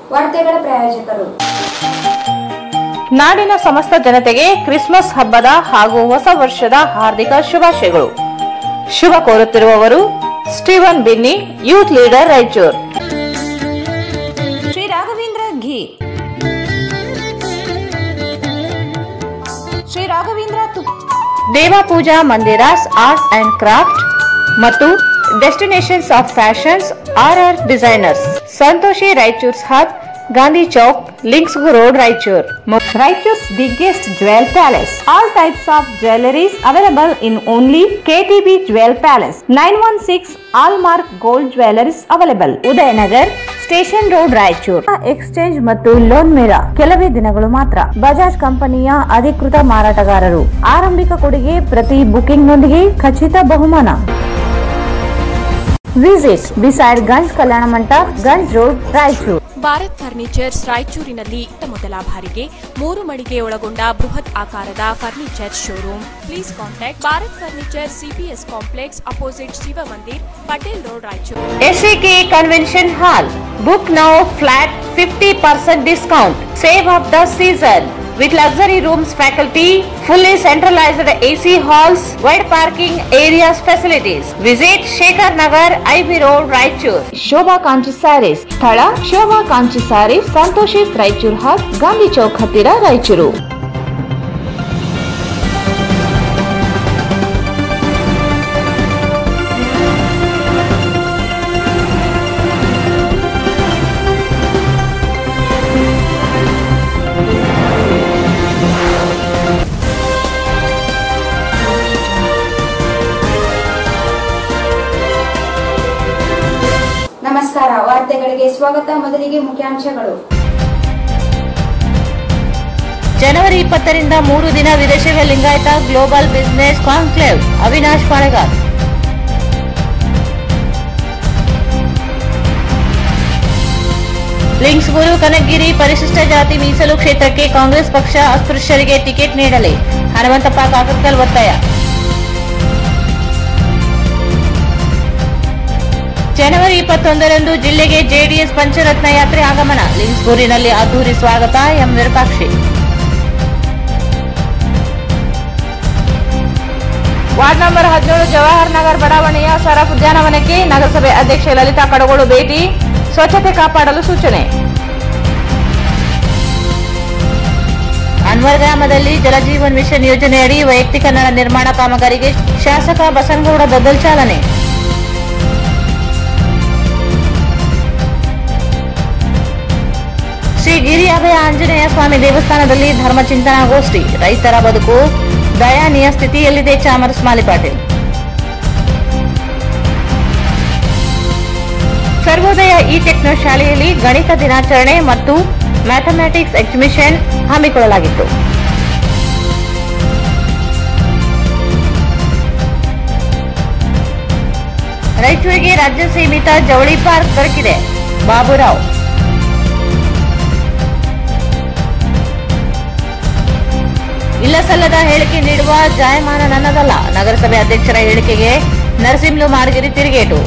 ವಾರ್ತೆಗಳ ಪ್ರಾಯೋಜಕರು ನಾಡಿನ ಸಮಸ್ತ ಜನತೆಗೆ ಕ್ರಿಸ್ಮಸ್ ಹಬ್ಬದ ಹಾಗೂ ಹೊಸ ವರ್ಷದ ಹಾರ್ದಿಕ ಶುಭಾಶಯಗಳು ಶುಭ ಕೋರುತ್ತಿರುವವರು Steven Binny youth leader Raichur Shri Raghavendra ಘಿ ಶ್ರೀ ರಾಘವೇಂದ್ರ ತುಪ್ Deva Pooja Mandiras art and craft ಮತ್ತು destinations of fashions R R designers Santoshi Raichur's hub Gandhi Chowk links road Raichur Raichur's biggest jewel palace all types of jewelleries available in only KTB jewel palace nine one six hallmark gold jewelleries available Udayanagar station road Raichur exchange ಮತ್ತು loan ಮೇಳ ಕೆಲವೇ ದಿನಗಳು ಮಾತ್ರ ಬಜಾಜ್ ಕಂಪನಿಯ ಅಧಿಕೃತ ಮಾರಾಟಗಾರರು ಆರಂಭಿಕ ಕೊಡುಗೆ ಪ್ರತಿ ಬುಕಿಂಗ್ನೊಂದಿಗೆ ಖಚಿತ ಬಹುಮಾನ visit beside Ganj Kalyana Mantapa Ganj road Raichur Bharat furnitures ರಾಯಚೂರಿನಲ್ಲಿ ಇತ್ತ ಮೊದಲ ಬಾರಿಗೆ ಮೂರು ಮಳಿಗೆ ಒಳಗೊಂಡ ಬೃಹತ್ ಆಕಾರದ furniture showroom please contact Bharat furniture CPS complex opposite Shiva Mandir Patel road Raichur SAK Convention Hall. Book now flat 50% discount. Save up the season. With luxury rooms faculty, fully centralized AC halls, wide parking areas facilities. Visit Shekhar Nagar, IB Road, Raichur. Shobha Kanchi saris ಸ್ಥಳ Shobha Kanchi saris Santoshi's Raichur hub Gandhi Chowk ಹತ್ತಿರ ರಾಯಚೂರು ನಮಸ್ಕಾರ ವಾರ್ತೆಗಳಿಗೆ ಸ್ವಾಗತ ಮೊದಲಿಗೆ ಮುಖ್ಯಾಂಶಗಳು ಜನವರಿ ಇಪ್ಪತ್ತರಿಂದ ಮೂರು ದಿನ ವಿದೇಶಿಗ Lingayat global business conclave Avinash Palegar ಲಿಂಕ್ಸ್ ಗುರು ಕನಗಿರಿ ಪರಿಶಿಷ್ಟ ಜಾತಿ ಮೀಸಲು ಕ್ಷೇತ್ರಕ್ಕೆ ಕಾಂಗ್ರೆಸ್ ಪಕ್ಷ ಅಸ್ಪೃಶ್ಯರಿಗೆ ಟಿಕೆಟ್ ನೀಡಲಿ ಹನುಮಂತಪ್ಪ ಕಾಕರ್ಕಲ್ ಒತ್ತಾಯ ಜನವರಿ ಇಪ್ಪತ್ತೊಂದರಂದು ಜಿಲ್ಲೆಗೆ ಜೆಡಿಎಸ್ ಪಂಚರತ್ನ ಯಾತ್ರೆ ಆಗಮನ ಲಿಂಕ್ಸ್ಗೂರಿನಲ್ಲಿ ಅದ್ದೂರಿ ಸ್ವಾಗತ ಎಂ ವಿರೂಪಾಕ್ಷಿ ವಾರ್ಡ್ ನಂಬರ್ ಹದಿನೇಳು ಜವಾಹರ್ ನಗರ್ ಬಡಾವಣೆಯ ಸರಫ್ ಉದ್ಯಾನವನಕ್ಕೆ ನಗರಸಭೆ ಅಧ್ಯಕ್ಷೆ ಲಲಿತಾ ಕಡಗೋಳು ಭೇಟಿ ಸ್ವಚ್ಛತೆ ಕಾಪಾಡಲು ಸೂಚನೆ ಅನ್ವರ್ ಗ್ರಾಮದಲ್ಲಿ ಜಲಜೀವನ್ ಮಿಷನ್ ಯೋಜನೆಯಡಿ ವೈಯಕ್ತಿಕ ನಳ ನಿರ್ಮಾಣ ಕಾಮಗಾರಿಗೆ ಶಾಸಕ ಬಸನಗೌಡ ದದ್ದಲ್ ಚಾಲನೆ ಶ್ರೀ ಗಿರಿ ಅಭಯ ಆಂಜನೇಯ ಸ್ವಾಮಿ ದೇವಸ್ಥಾನದಲ್ಲಿ ಧರ್ಮ ಚಿಂತನಾಗೋಷ್ಠಿ ರೈತರ ಬದುಕು ದಯಾನೀಯ ಸ್ಥಿತಿಯಲ್ಲಿದೆ ಚಾಮರಸ್ ಮಾಲಿ ಪಾಟೀಲ್ ಸರ್ವೋದಯ ಇ ಟೆಕ್ನೋ ಶಾಲೆಯಲ್ಲಿ ಗಣಿತ ದಿನಾಚರಣೆ ಮತ್ತು ಮ್ಯಾಥಮ್ಯಾಟಿಕ್ಸ್ ಎಕ್ಸಿಬಿಷನ್ ಹಮ್ಮಿಕೊಳ್ಳಲಾಗಿತ್ತು ರಾಯಚೂರಿಗೆ ರಾಜ್ಯ ಸೀಮಿತ ಜವಳಿ ಪಾರ್ಕ್ ದೊರಕಿದೆ ಬಾಬುರಾವ್ ಇಲ್ಲಸಲ್ಲದ ಹೇಳಿಕೆ ನೀಡುವ ಜಾಯಮಾನ ನನ್ನದಲ್ಲ ನಗರಸಭೆ ಅಧ್ಯಕ್ಷರ ಹೇಳಿಕೆಗೆ ನರಸಿಂಹಲು ಮಾರ್ಗಿರಿ ತಿರುಗೇಟು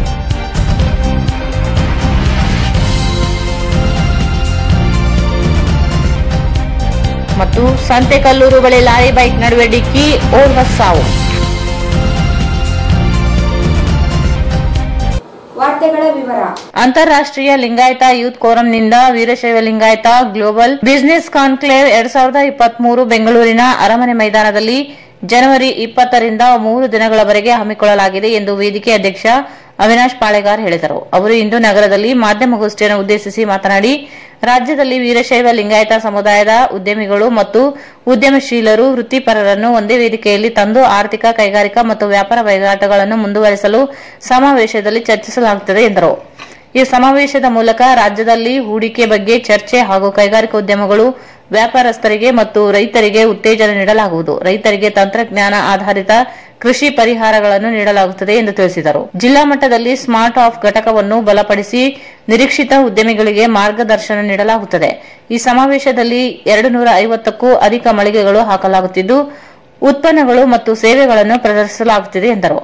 ಮತ್ತು ಸಂತೆಕಲ್ಲೂರು ಬಳಿ ಲಾರಿ ಬೈಕ್ ನಡುವೆ ಡಿಕ್ಕಿ ಓರ್ವ ಸಾವು ವಾರ್ತೆಗಳ ವಿವರ ಅಂತಾರಾಷ್ಟ್ರೀಯ ಲಿಂಗಾಯತ ಯೂತ್ ಫೋರಂನಿಂದ Veerashaiva Lingayat global business conclave ಎರಡ್ ಸಾವಿರದ ಇಪ್ಪತ್ಮೂರು ಬೆಂಗಳೂರಿನ ಅರಮನೆ ಮೈದಾನದಲ್ಲಿ ಜನವರಿ ಇಪ್ಪತ್ತರಿಂದ ಮೂರು ದಿನಗಳವರೆಗೆ ಹಮ್ಮಿಕೊಳ್ಳಲಾಗಿದೆ ಎಂದು ವೇದಿಕೆ ಅಧ್ಯಕ್ಷ ಅವಿನಾಶ್ ಪಾಳೆಗಾರ್ ಹೇಳಿದರು ಅವರು ಇಂದು ನಗರದಲ್ಲಿ ಮಾಧ್ಯಮಗೋಷ್ಠಿಯನ್ನು ಉದ್ದೇಶಿಸಿ ಮಾತನಾಡಿ ರಾಜ್ಯದಲ್ಲಿ ವೀರಶೈವ ಲಿಂಗಾಯತ ಸಮುದಾಯದ ಉದ್ಯಮಿಗಳು ಮತ್ತು ಉದ್ಯಮಶೀಲರು ವೃತ್ತಿಪರರನ್ನು ಒಂದೇ ವೇದಿಕೆಯಲ್ಲಿ ತಂದು ಆರ್ಥಿಕ ಕೈಗಾರಿಕಾ ಮತ್ತು ವ್ಯಾಪಾರ ವಹಿವಾಟುಗಳನ್ನು ಮುಂದುವರೆಸಲು ಸಮಾವೇಶದಲ್ಲಿ ಚರ್ಚಿಸಲಾಗುತ್ತದೆ ಎಂದರು ಈ ಸಮಾವೇಶದ ಮೂಲಕ ರಾಜ್ಯದಲ್ಲಿ ಹೂಡಿಕೆ ಬಗ್ಗೆ ಚರ್ಚೆ ಹಾಗೂ ಕೈಗಾರಿಕಾ ಉದ್ಯಮಗಳು ವ್ಯಾಪಾರಸ್ಥರಿಗೆ ಮತ್ತು ರೈತರಿಗೆ ಉತ್ತೇಜನ ನೀಡಲಾಗುವುದು ರೈತರಿಗೆ ತಂತ್ರಜ್ಞಾನ ಆಧಾರಿತ ಕೃಷಿ ಪರಿಹಾರಗಳನ್ನು ನೀಡಲಾಗುತ್ತದೆ ಎಂದು ತಿಳಿಸಿದರು ಜಿಲ್ಲಾ ಮಟ್ಟದಲ್ಲಿ ಸ್ಮಾರ್ಟ್ ಆಫ್ ಘಟಕವನ್ನು ಬಲಪಡಿಸಿ ನಿರೀಕ್ಷಿತ ಉದ್ಯಮಿಗಳಿಗೆ ಮಾರ್ಗದರ್ಶನ ನೀಡಲಾಗುತ್ತದೆ ಈ ಸಮಾವೇಶದಲ್ಲಿ ಎರಡು ನೂರ ಐವತ್ತಕ್ಕೂ ಅಧಿಕ ಮಳಿಗೆಗಳು ಹಾಕಲಾಗುತ್ತಿದ್ದು ಉತ್ಪನ್ನಗಳು ಮತ್ತು ಸೇವೆಗಳನ್ನು ಪ್ರದರ್ಶಿಸಲಾಗುತ್ತಿದೆ ಎಂದರು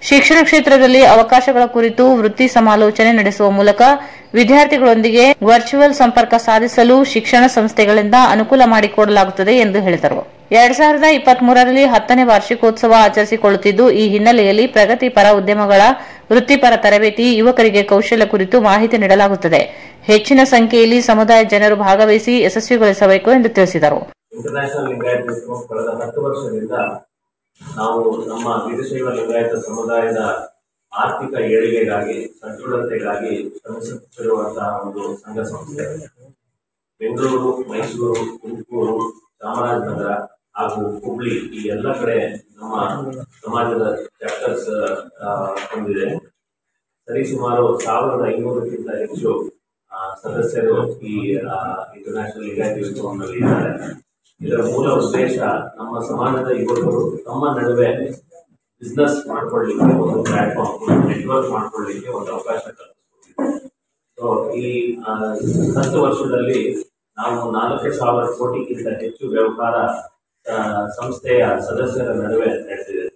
ಶಿಕ್ಷಣ ಕ್ಷೇತ್ರದಲ್ಲಿ ಅವಕಾಶಗಳ ಕುರಿತು ವೃತ್ತಿ ಸಮಾಲೋಚನೆ ನಡೆಸುವ ಮೂಲಕ ವಿದ್ಯಾರ್ಥಿಗಳೊಂದಿಗೆ ವರ್ಚುವಲ್ ಸಂಪರ್ಕ ಸಾಧಿಸಲು ಶಿಕ್ಷಣ ಸಂಸ್ಥೆಗಳಿಂದ ಅನುಕೂಲ ಮಾಡಿಕೊಡಲಾಗುತ್ತದೆ ಎಂದು ಹೇಳಿದರು ಎರಡ್ ಸಾವಿರದ ಇಪ್ಪತ್ಮೂರರಲ್ಲಿ ಹತ್ತನೇ ವಾರ್ಷಿಕೋತ್ಸವ ಆಚರಿಸಿಕೊಳ್ಳುತ್ತಿದ್ದು ಈ ಹಿನ್ನೆಲೆಯಲ್ಲಿ ಪ್ರಗತಿಪರ ಉದ್ಯಮಗಳ ವೃತ್ತಿಪರ ತರಬೇತಿ ಯುವಕರಿಗೆ ಕೌಶಲ್ಯ ಕುರಿತು ಮಾಹಿತಿ ನೀಡಲಾಗುತ್ತದೆ ಹೆಚ್ಚಿನ ಸಂಖ್ಯೆಯಲ್ಲಿ ಸಮುದಾಯ ಜನರು ಭಾಗವಹಿಸಿ ಯಶಸ್ವಿಗೊಳಿಸಬೇಕು ಎಂದು ತಿಳಿಸಿದರು ಇಂಟರ್ನ್ಯಾಷನಲ್ ಲಿಂಗಾಯತ್ ಮಿಷನ್ ಕಳೆದ ಹತ್ತು ವರ್ಷದಿಂದ ನಾವು ನಮ್ಮ ವೀರಶೈವ ಲಿಂಗಾಯತ ಸಮುದಾಯದ ಆರ್ಥಿಕ ಏಳಿಗೆಗಾಗಿ ಸದೃಢತೆಗಾಗಿ ಶ್ರಮಿಸುತ್ತಿರುವಂತಹ ಒಂದು ಸಂಘ ಸಂಸ್ಥೆ ಬೆಂಗಳೂರು ಮೈಸೂರು ತುಮಕೂರು ಚಾಮರಾಜನಗರ ಹಾಗೂ ಹುಬ್ಳಿ ಈ ಎಲ್ಲ ಕಡೆ ನಮ್ಮ ಸಮಾಜದ ಚಾಪ್ಟರ್ಸ್ ಹೊಂದಿದೆ ಸರಿಸುಮಾರು ಸಾವಿರದ ಐನೂರಕ್ಕಿಂತ ಹೆಚ್ಚು ಆ, ಸದಸ್ಯರು ಈ ಇಂಟರ್ನ್ಯಾಷನಲ್ ಲಿಂಗಾಯತ್ ಯೂನಿಫಾರ್ಮ್ನಲ್ಲಿ ಇದ್ದಾರೆ ಇದರ ಮೂಲ ಉದ್ದೇಶ ನಮ್ಮ ಸಮಾಜದ ಯುವಕರು ತಮ್ಮ ನಡುವೆ ಬಿಸ್ನೆಸ್ ಮಾಡ್ಕೊಳ್ಳಿಕ್ಕೆ ಒಂದು ಪ್ಲಾಟ್ಫಾರ್ಮ್ ನೆಟ್ವರ್ಕ್ ಮಾಡ್ಕೊಳ್ಳಿಕ್ಕೆ ಒಂದು ಅವಕಾಶ ಕಲ್ಪಿಸ್ಕೊಟ್ಟಿದೆ ಸೊ ಈ ಆ, ಹತ್ತು ವರ್ಷದಲ್ಲಿ ನಾವು ನಾಲ್ಕು ಸಾವಿರ ಕೋಟಿಗಿಂತ ಹೆಚ್ಚು ವ್ಯವಹಾರ ಆ, ಸಂಸ್ಥೆಯ ಸದಸ್ಯರ ನಡುವೆ ನಡೆದಿದೆ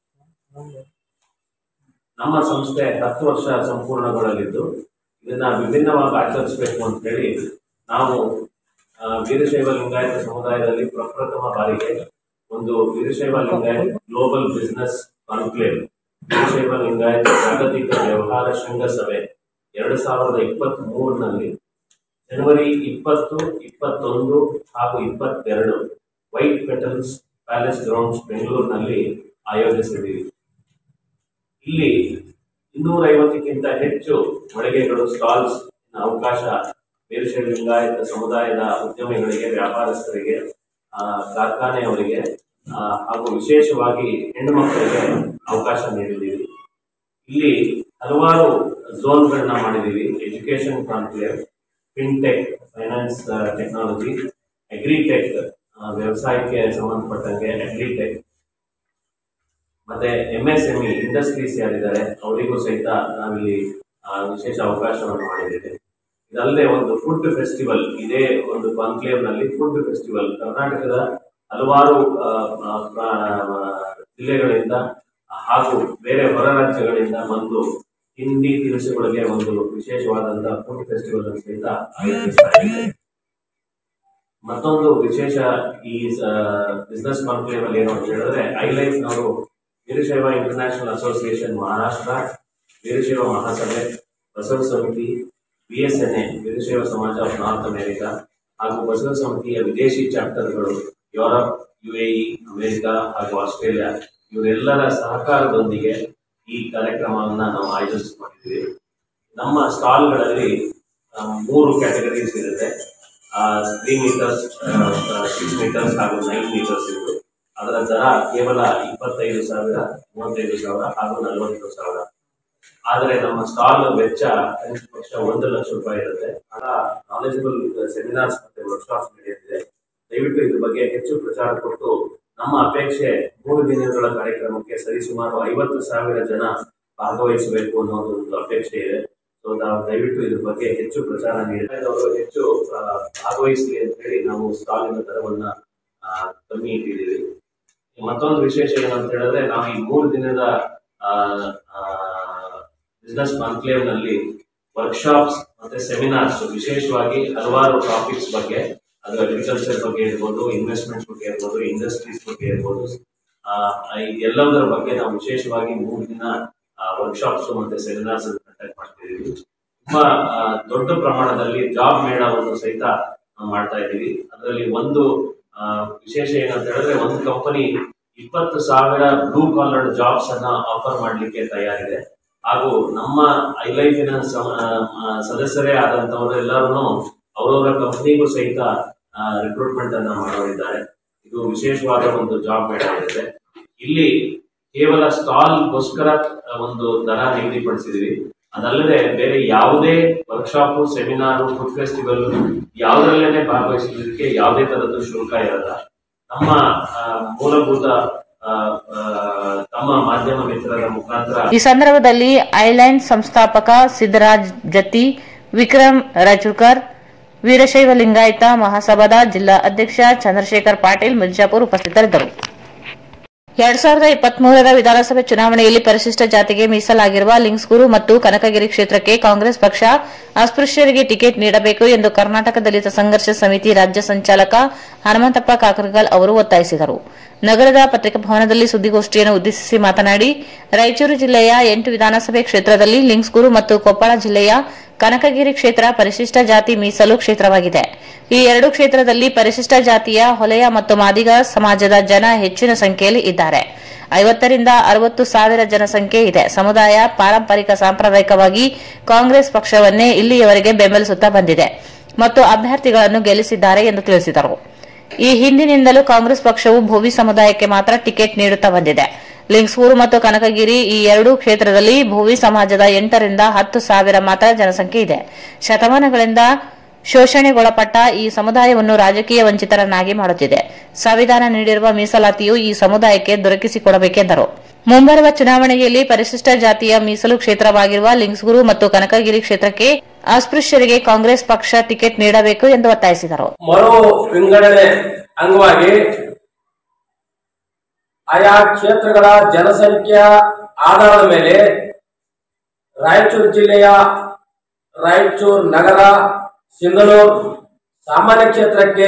ನಮ್ಮ ಸಂಸ್ಥೆ ಹತ್ತು ವರ್ಷ ಸಂಪೂರ್ಣಗೊಳ್ಳಲಿದ್ದು ಇದನ್ನ ವಿಭಿನ್ನವಾಗಿ ಆಚರಿಸಬೇಕು ಅಂತ ಹೇಳಿ ನಾವು ಆ, ವೀರಶೈವ ಲಿಂಗಾಯತ ಸಮುದಾಯದಲ್ಲಿ ಪ್ರಪ್ರಥಮ ಬಾರಿಗೆ ಒಂದು Veerashaiva Lingayat global business conclave Veerashaiva Lingayat ಜಾಗತಿಕ ವ್ಯವಹಾರ ಶೃಂಗಸಭೆ ಎರಡು ಸಾವಿರದ ಇಪ್ಪತ್ತ್ ಮೂರನಲ್ಲಿ ಜನವರಿ ಇಪ್ಪತ್ತು ಇಪ್ಪತ್ತೊಂದು ಹಾಗೂ ಇಪ್ಪತ್ತೆರಡು ವೈಟ್ ಪೆಟಲ್ಸ್ ಪ್ಯಾಲೇಸ್ ಗ್ರೌಂಡ್ಸ್ ಬೆಂಗಳೂರಿನಲ್ಲಿ ಆಯೋಜಿಸಿದ್ದೀವಿ ಇಲ್ಲಿ ಇನ್ನೂರ ಐವತ್ತಕ್ಕಿಂತ ಹೆಚ್ಚು ಮಳಿಗೆಗಳು ಸ್ಟಾಲ್ಸ್ ಅವಕಾಶ ವೀರಶೈವ ಲಿಂಗಾಯತ ಸಮುದಾಯದ ಉದ್ಯಮಿಗಳಿಗೆ ವ್ಯಾಪಾರಸ್ಥರಿಗೆ ಆ, ಕಾರ್ಖಾನೆಯವರಿಗೆ ಆ, ಹಾಗೂ ವಿಶೇಷವಾಗಿ ಹೆಣ್ಣು ಮಕ್ಕಳಿಗೆ ಅವಕಾಶ ನೀಡಿದ್ದೀವಿ ಇಲ್ಲಿ ಹಲವಾರು ಝೋನ್ಗಳನ್ನ ಮಾಡಿದ್ದೀವಿ education conclave fintech finance technology agritech ವ್ಯವಸಾಯಕ್ಕೆ ಸಂಬಂಧಪಟ್ಟಂಗೆ ಅಗ್ರಿಟೆಕ್ ಮತ್ತೆ M S M E industries ಯಾರಿದ್ದಾರೆ ಅವರಿಗೂ ಸಹಿತ ನಾವಿಲ್ಲಿ ಆ, ವಿಶೇಷ ಅವಕಾಶವನ್ನು ಮಾಡಿದ್ದೇವೆ ಇದಲ್ಲದೆ ಒಂದು ಫುಡ್ ಫೆಸ್ಟಿವಲ್ ಇದೇ ಒಂದು ಕಾನ್ಕ್ಲೇವ್ ನಲ್ಲಿ ಫುಡ್ ಫೆಸ್ಟಿವಲ್ ಕರ್ನಾಟಕದ ಹಲವಾರು ಆ, ಆ, ಪ್ರಾ- ಜಿಲ್ಲೆಗಳಿಂದ ಹಾಗೂ ಬೇರೆ ಹೊರ ರಾಜ್ಯಗಳಿಂದ ಬಂದು ಹಿಂದಿ ತಿನಿಸುಗಳಿಗೆ ಒಂದು ವಿಶೇಷವಾದಂತಹ ಫುಡ್ ಫೆಸ್ಟಿವಲ್ ಅನ್ನು ಸಹಿತ ಆಯೋಜಿಸಲಾಗಿದೆ ಮತ್ತೊಂದು ವಿಶೇಷ ಈ ಬಿಸ್ನೆಸ್ ಕಾನ್ಕ್ಲೇವ್ ಅಲ್ಲಿ ಏನು ಅಂತ ಹೇಳಿದ್ರೆ ಐ ಲೈಫ್ ನವರು Veerashaiva international association Maharashtra Veerashaiva Mahasabhe Basava Samiti B S N A Veerashaiva Samaja of North America ಹಾಗೂ ಬಸವ ಸಮಿತಿಯ ವಿದೇಶಿ ಚಾಪ್ಟರ್ಗಳು Europe U A E America ಹಾಗೂ ಆಸ್ಟ್ರೇಲಿಯಾ ಇವರೆಲ್ಲರ ಸಹಕಾರದೊಂದಿಗೆ ಈ ಕಾರ್ಯಕ್ರಮವನ್ನ ನಾವು ಆಯೋಜಿಸಿಕೊಂಡಿದ್ದೀವಿ ನಮ್ಮ ಸ್ಟಾಲ್ಗಳಲ್ಲಿ ಆ, ಮೂರು ಕ್ಯಾಟಗರೀಸ್ ಇರುತ್ತೆ ತ್ರೀ ಮೀಟರ್ಸ್ ಸಿಕ್ಸ್ ಮೀಟರ್ಸ್ ಹಾಗೂ ನೈನ್ ಮೀಟರ್ಸ್ ಇವು ಅದರ ದರ ಕೇವಲ ಇಪ್ಪತ್ತೈದು ಸಾವಿರ ಮೂವತ್ತೈದು ಸಾವಿರ ಹಾಗೂ ನಲವತ್ತು ಸಾವಿರ ಆದರೆ ನಮ್ಮ ಸ್ಟಾಲ್ ವೆಚ್ಚ ಕನಿಷ್ಠ ಪಕ್ಷ ಒಂದು ಲಕ್ಷ ರೂಪಾಯಿ ಇರುತ್ತೆ ಬಹಳ ನಾಲೆಜಬಲ್ ಸೆಮಿನಾರ್ಸ್ ಮತ್ತೆ ವರ್ಕ್ಶಾಪ್ಸ್ ನಡೆಯುತ್ತಿದೆ ದಯವಿಟ್ಟು ಇದ್ರ ಬಗ್ಗೆ ಹೆಚ್ಚು ಪ್ರಚಾರ ಕೊಟ್ಟು ನಮ್ಮ ಅಪೇಕ್ಷೆ ಮೂರು ದಿನಗಳ ಕಾರ್ಯಕ್ರಮಕ್ಕೆ ಸರಿಸುಮಾರು ಐವತ್ತು ಸಾವಿರ ಜನ ಭಾಗವಹಿಸಬೇಕು ಅನ್ನೋದು ಒಂದು ಅಪೇಕ್ಷೆ ಇದೆ ಸೊ ನಾವು ದಯವಿಟ್ಟು ಇದ್ರ ಬಗ್ಗೆ ಹೆಚ್ಚು ಪ್ರಚಾರ ನೀಡಿದವರು ಹೆಚ್ಚು ಆ, ಭಾಗವಹಿಸಲಿ ಅಂತ ಹೇಳಿ ನಾವು ಸ್ಟಾಲಿನ ದರವನ್ನ ಆ, ಕಮ್ಮಿ ಇಟ್ಟಿದ್ದೀವಿ ಮತ್ತೊಂದು ವಿಶೇಷ ಏನಂತ ಹೇಳಿದ್ರೆ ನಾವು ಈ ಮೂರು ದಿನದ ಬಿಸ್ನೆಸ್ ಕಾನ್ಕ್ಲೇವ್ ನಲ್ಲಿ ವರ್ಕ್ಶಾಪ್ಸ್ ಮತ್ತೆ ಸೆಮಿನಾರ್ಸ್ ವಿಶೇಷವಾಗಿ ಹಲವಾರು ಟಾಪಿಕ್ಸ್ ಬಗ್ಗೆ ಅದು ಅಗ್ರಿಕಲ್ಚರ್ ಬಗ್ಗೆ ಇರ್ಬೋದು ಇನ್ವೆಸ್ಟ್ಮೆಂಟ್ಸ್ ಬಗ್ಗೆ ಇರ್ಬೋದು ಇಂಡಸ್ಟ್ರೀಸ್ ಬಗ್ಗೆ ಇರ್ಬೋದು ಆ, ಈ ಎಲ್ಲದರ ಬಗ್ಗೆ ನಾವು ವಿಶೇಷವಾಗಿ ಮೂರು ದಿನ ವರ್ಕ್ಶಾಪ್ಸ್ ಮತ್ತೆ ಸೆಮಿನಾರ್ಸ್ ಕಂಡಕ್ಟ್ ಮಾಡ್ತಿದ್ದೀವಿ ತುಂಬಾ ಆ, ದೊಡ್ಡ ಪ್ರಮಾಣದಲ್ಲಿ ಜಾಬ್ ಮೇಳವನ್ನು ಸಹಿತ ನಾವು ಮಾಡ್ತಾ ಇದ್ದೀವಿ ಅದರಲ್ಲಿ ಒಂದು ಆ, ವಿಶೇಷ ಏನಂತ ಹೇಳಿದ್ರೆ ಒಂದು ಕಂಪನಿ ಇಪ್ಪತ್ತು ಸಾವಿರ ಬ್ಲೂ ಕಾಲರ್ಡ್ ಜಾಬ್ಸ್ ಅನ್ನ ಆಫರ್ ಮಾಡ್ಲಿಕ್ಕೆ ತಯಾರಿದೆ ಹಾಗೂ ನಮ್ಮ ಐ ಲೈಫಿನ ಸಮ- ಆ, ಆ, ಸದಸ್ಯರೇ ಆದಂತವರು ಎಲ್ಲರೂ ಅವರವರ ಕಂಪನಿಗೂ ಸಹಿತ ರಿಕ್ರೂಟ್ಮೆಂಟ್ ಅನ್ನ ಮಾಡೋರಿದ್ದಾರೆ ಇದು ವಿಶೇಷವಾದ ಒಂದು ಜಾಬ್ ಮೇಳ ಇರುತ್ತೆ ಇಲ್ಲಿ ಕೇವಲ ಸ್ಟಾಲ್ಗೋಸ್ಕರ ಒಂದು ದರ ನಿಗದಿಪಡಿಸಿದೀವಿ ಅದಲ್ಲದೆ ಬೇರೆ ಯಾವುದೇ ವರ್ಕ್ಶಾಪ್ ಸೆಮಿನಾರು ಫುಡ್ ಫೆಸ್ಟಿವಲ್ ಯಾವುದರಲ್ಲೇನೆ ಭಾಗವಹಿಸಲಿಕ್ಕೆ ಯಾವುದೇ ತರದ್ದು ಶುಲ್ಕ ಇರಲ್ಲ ನಮ್ಮ ಆ, ಮೂಲಭೂತ ಆ, ಆ, ತಮ್ಮ ಮಾಧ್ಯಮ ಮಿತ್ರರ ಮುಖಾಂತರ ಈ ಸಂದರ್ಭದಲ್ಲಿ ಐಲ್ಯಾಂಡ್ ಸಂಸ್ಥಾಪಕ ಸಿದ್ದರಾಜ್ ಜತ್ತಿ ವಿಕ್ರಮ್ ರಾಜುಕರ್ ವೀರಶೈವ ಲಿಂಗಾಯತ ಮಹಾಸಭಾದ ಜಿಲ್ಲಾ ಅಧ್ಯಕ್ಷ ಚಂದ್ರಶೇಖರ್ ಪಾಟೀಲ್ ಮಿರ್ಜಾಪುರ್ ಉಪಸ್ಥಿತರಿದ್ದರು ಎರಡ್ ಸಾವಿರದ ಇಪ್ಪತ್ಮೂರರ ವಿಧಾನಸಭೆ ಚುನಾವಣೆಯಲ್ಲಿ ಪರಿಶಿಷ್ಟ ಜಾತಿಗೆ ಮೀಸಲಾಗಿರುವ ಲಿಂಗ್ಸ್ಗೂರು ಮತ್ತು ಕನಕಗಿರಿ ಕ್ಷೇತ್ರಕ್ಕೆ ಕಾಂಗ್ರೆಸ್ ಪಕ್ಷ ಅಸ್ಪೃಶ್ಯರಿಗೆ ಟಿಕೆಟ್ ನೀಡಬೇಕು ಎಂದು ಕರ್ನಾಟಕ ದಲಿತ ಸಂಘರ್ಷ ಸಮಿತಿ ರಾಜ್ಯ ಸಂಚಾಲಕ ಹನುಮಂತಪ್ಪ ಕಾಕರಗಲ್ ಅವರು ಒತ್ತಾಯಿಸಿದರು ನಗರದ ಪತ್ರಿಕಾ ಭವನದಲ್ಲಿ ಸುದ್ದಿಗೋಷ್ಠಿಯನ್ನು ಉದ್ದೇಶಿಸಿ ಮಾತನಾಡಿ ರಾಯಚೂರು ಜಿಲ್ಲೆಯ ಎಂಟು ವಿಧಾನಸಭೆ ಕ್ಷೇತ್ರದಲ್ಲಿ ಲಿಂಗ್ಸ್ಗೂರು ಮತ್ತು ಕೊಪ್ಪಳ ಜಿಲ್ಲೆಯ ಕನಕಗಿರಿ ಕ್ಷೇತ್ರ ಪರಿಶಿಷ್ಟ ಜಾತಿ ಮೀಸಲು ಕ್ಷೇತ್ರವಾಗಿದೆ ಈ ಎರಡು ಕ್ಷೇತ್ರದಲ್ಲಿ ಪರಿಶಿಷ್ಟ ಜಾತಿಯ ಹೊಲೆಯ ಮತ್ತು ಮಾದಿಗ ಸಮಾಜದ ಜನ ಹೆಚ್ಚಿನ ಸಂಖ್ಯೆಯಲ್ಲಿ ಇದ್ದಾರೆ ಐವತ್ತರಿಂದ ಅರವತ್ತು ಸಾವಿರ ಜನಸಂಖ್ಯೆ ಇದೆ ಸಮುದಾಯ ಪಾರಂಪರಿಕ ಸಾಂಪ್ರದಾಯಿಕವಾಗಿ ಕಾಂಗ್ರೆಸ್ ಪಕ್ಷವನ್ನೇ ಇಲ್ಲಿಯವರೆಗೆ ಬೆಂಬಲಿಸುತ್ತಾ ಬಂದಿದೆ ಮತ್ತು ಅಭ್ಯರ್ಥಿಗಳನ್ನು ಗೆಲ್ಲಿಸಿದ್ದಾರೆ ಎಂದು ತಿಳಿಸಿದರು ಈ ಹಿಂದಿನಿಂದಲೂ ಕಾಂಗ್ರೆಸ್ ಪಕ್ಷವು ಭೋವಿ ಸಮುದಾಯಕ್ಕೆ ಮಾತ್ರ ಟಿಕೆಟ್ ನೀಡುತ್ತಾ ಬಂದಿದೆ ಲಿಂಗ್ಸ್ಗೂರು ಮತ್ತು ಕನಕಗಿರಿ ಈ ಎರಡೂ ಕ್ಷೇತ್ರದಲ್ಲಿ ಭೋವಿ ಸಮಾಜದ ಎಂಟರಿಂದ ಹತ್ತು ಸಾವಿರ ಮಾತ್ರ ಜನಸಂಖ್ಯೆ ಇದೆ ಶತಮಾನಗಳಿಂದ ಶೋಷಣೆಗೊಳಪಟ್ಟ ಈ ಸಮುದಾಯವನ್ನು ರಾಜಕೀಯ ವಂಚಿತರನ್ನಾಗಿ ಮಾಡುತ್ತಿದೆ ಸಂವಿಧಾನ ನೀಡಿರುವ ಮೀಸಲಾತಿಯು ಈ ಸಮುದಾಯಕ್ಕೆ ದೊರಕಿಸಿಕೊಡಬೇಕೆಂದರು ಮುಂಬರುವ ಚುನಾವಣೆಯಲ್ಲಿ ಪರಿಶಿಷ್ಟ ಜಾತಿಯ ಮೀಸಲು ಕ್ಷೇತ್ರವಾಗಿರುವ ಲಿಂಗ್ಸ್ಗೂರು ಮತ್ತು ಕನಕಗಿರಿ ಕ್ಷೇತ್ರಕ್ಕೆ ಅಸ್ಪೃಶ್ಯರಿಗೆ ಕಾಂಗ್ರೆಸ್ ಪಕ್ಷ ಟಿಕೆಟ್ ನೀಡಬೇಕು ಎಂದು ಒತ್ತಾಯಿಸಿದರು ಮರು ವಿಂಗಡಣೆ ಅಂಗವಾಗಿ ಆಯಾ ಕ್ಷೇತ್ರಗಳ ಜನಸಂಖ್ಯೆಯ ಆಧಾರದ ಮೇಲೆ ರಾಯಚೂರು ಜಿಲ್ಲೆಯ ರಾಯಚೂರು ನಗರ ಸಿಂಧನೂರು ಸಾಮಾನ್ಯ ಕ್ಷೇತ್ರಕ್ಕೆ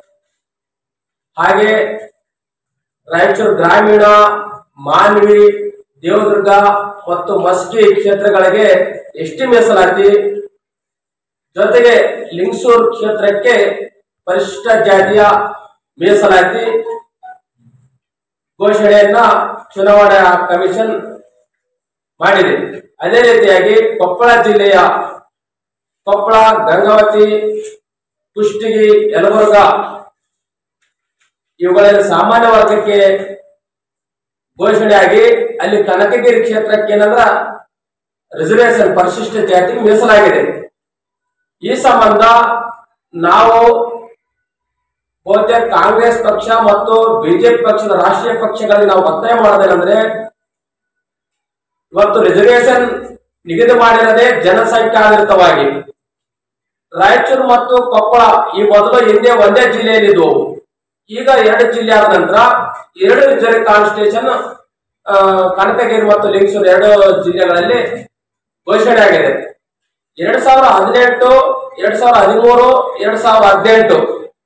ಹಾಗೆ ರಾಯಚೂರು ಗ್ರಾಮೀಣ ಮಾನ್ವಿ ದೇವದುರ್ಗ ಮತ್ತು ಮಸ್ಕಿ ಕ್ಷೇತ್ರಗಳಿಗೆ ಎಷ್ಟಿ ಮೀಸಲಾತಿ ಜೊತೆಗೆ ಲಿಂಗಸೂರ್ ಕ್ಷೇತ್ರಕ್ಕೆ ಪರಿಶಿಷ್ಟ ಜಾತಿಯ ಮೀಸಲಾತಿ ಘೋಷಣೆಯನ್ನ ಚುನಾವಣಾ ಕಮಿಷನ್ ಮಾಡಿದೆ ಅದೇ ರೀತಿಯಾಗಿ ಕೊಪ್ಪಳ ಜಿಲ್ಲೆಯ ಕೊಪ್ಪಳ ಗಂಗಾವತಿ ಕುಷ್ಟಗಿ ಯಲಬುರ್ಗ ಇವುಗಳಲ್ಲಿ ಸಾಮಾನ್ಯ ವರ್ಗಕ್ಕೆ ಘೋಷಣೆಯಾಗಿ ಅಲ್ಲಿ ಕನಕಗಿರಿ ಕ್ಷೇತ್ರಕ್ಕೆ ಏನಂದ್ರ ರಿಸರ್ವೇಶನ್ ಪರಿಶಿಷ್ಟ ಜಾತಿ ಮೀಸಲಾಗಿದೆ ಈ ಸಂಬಂಧ ನಾವು ಬಹುತೇಕ ಕಾಂಗ್ರೆಸ್ ಪಕ್ಷ ಮತ್ತು ಬಿಜೆಪಿ ಪಕ್ಷದ ರಾಷ್ಟ್ರೀಯ ಪಕ್ಷಗಳಲ್ಲಿ ನಾವು ಒತ್ತಾಯ ಮಾಡೋದೇನೆಂದ್ರೆ ಇವತ್ತು ರಿಸರ್ವೇಶನ್ ನಿಗದಿ ಮಾಡಿರದೆ ಜನಸಂಖ್ಯಾಧಾರಿತವಾಗಿ ರಾಯಚೂರು ಮತ್ತು ಕೊಪ್ಪಳ ಈ ಮೊದಲು ಹಿಂದೆ ಒಂದೇ ಜಿಲ್ಲೆಯಲ್ಲಿದ್ದವು ಈಗ ಎರಡು ಜಿಲ್ಲೆ ಆದ ನಂತರ ಎರಡು ಜಿಲ್ಲೆ ಕಾನ್ಸ್ಟಿಟ್ಯೂಷನ್ ಕನಕಗಿರಿ ಮತ್ತು ಲಿಂಗಸೂರು ಎರಡು ಜಿಲ್ಲೆಗಳಲ್ಲಿ ಘೋಷಣೆ ಆಗಿದೆ ಎರಡ್ ಸಾವಿರದ ಹದಿನೆಂಟು ಎರಡ್ ಸಾವಿರದ ಹದಿಮೂರು ಎರಡ್ ಸಾವಿರದ ಹದಿನೆಂಟು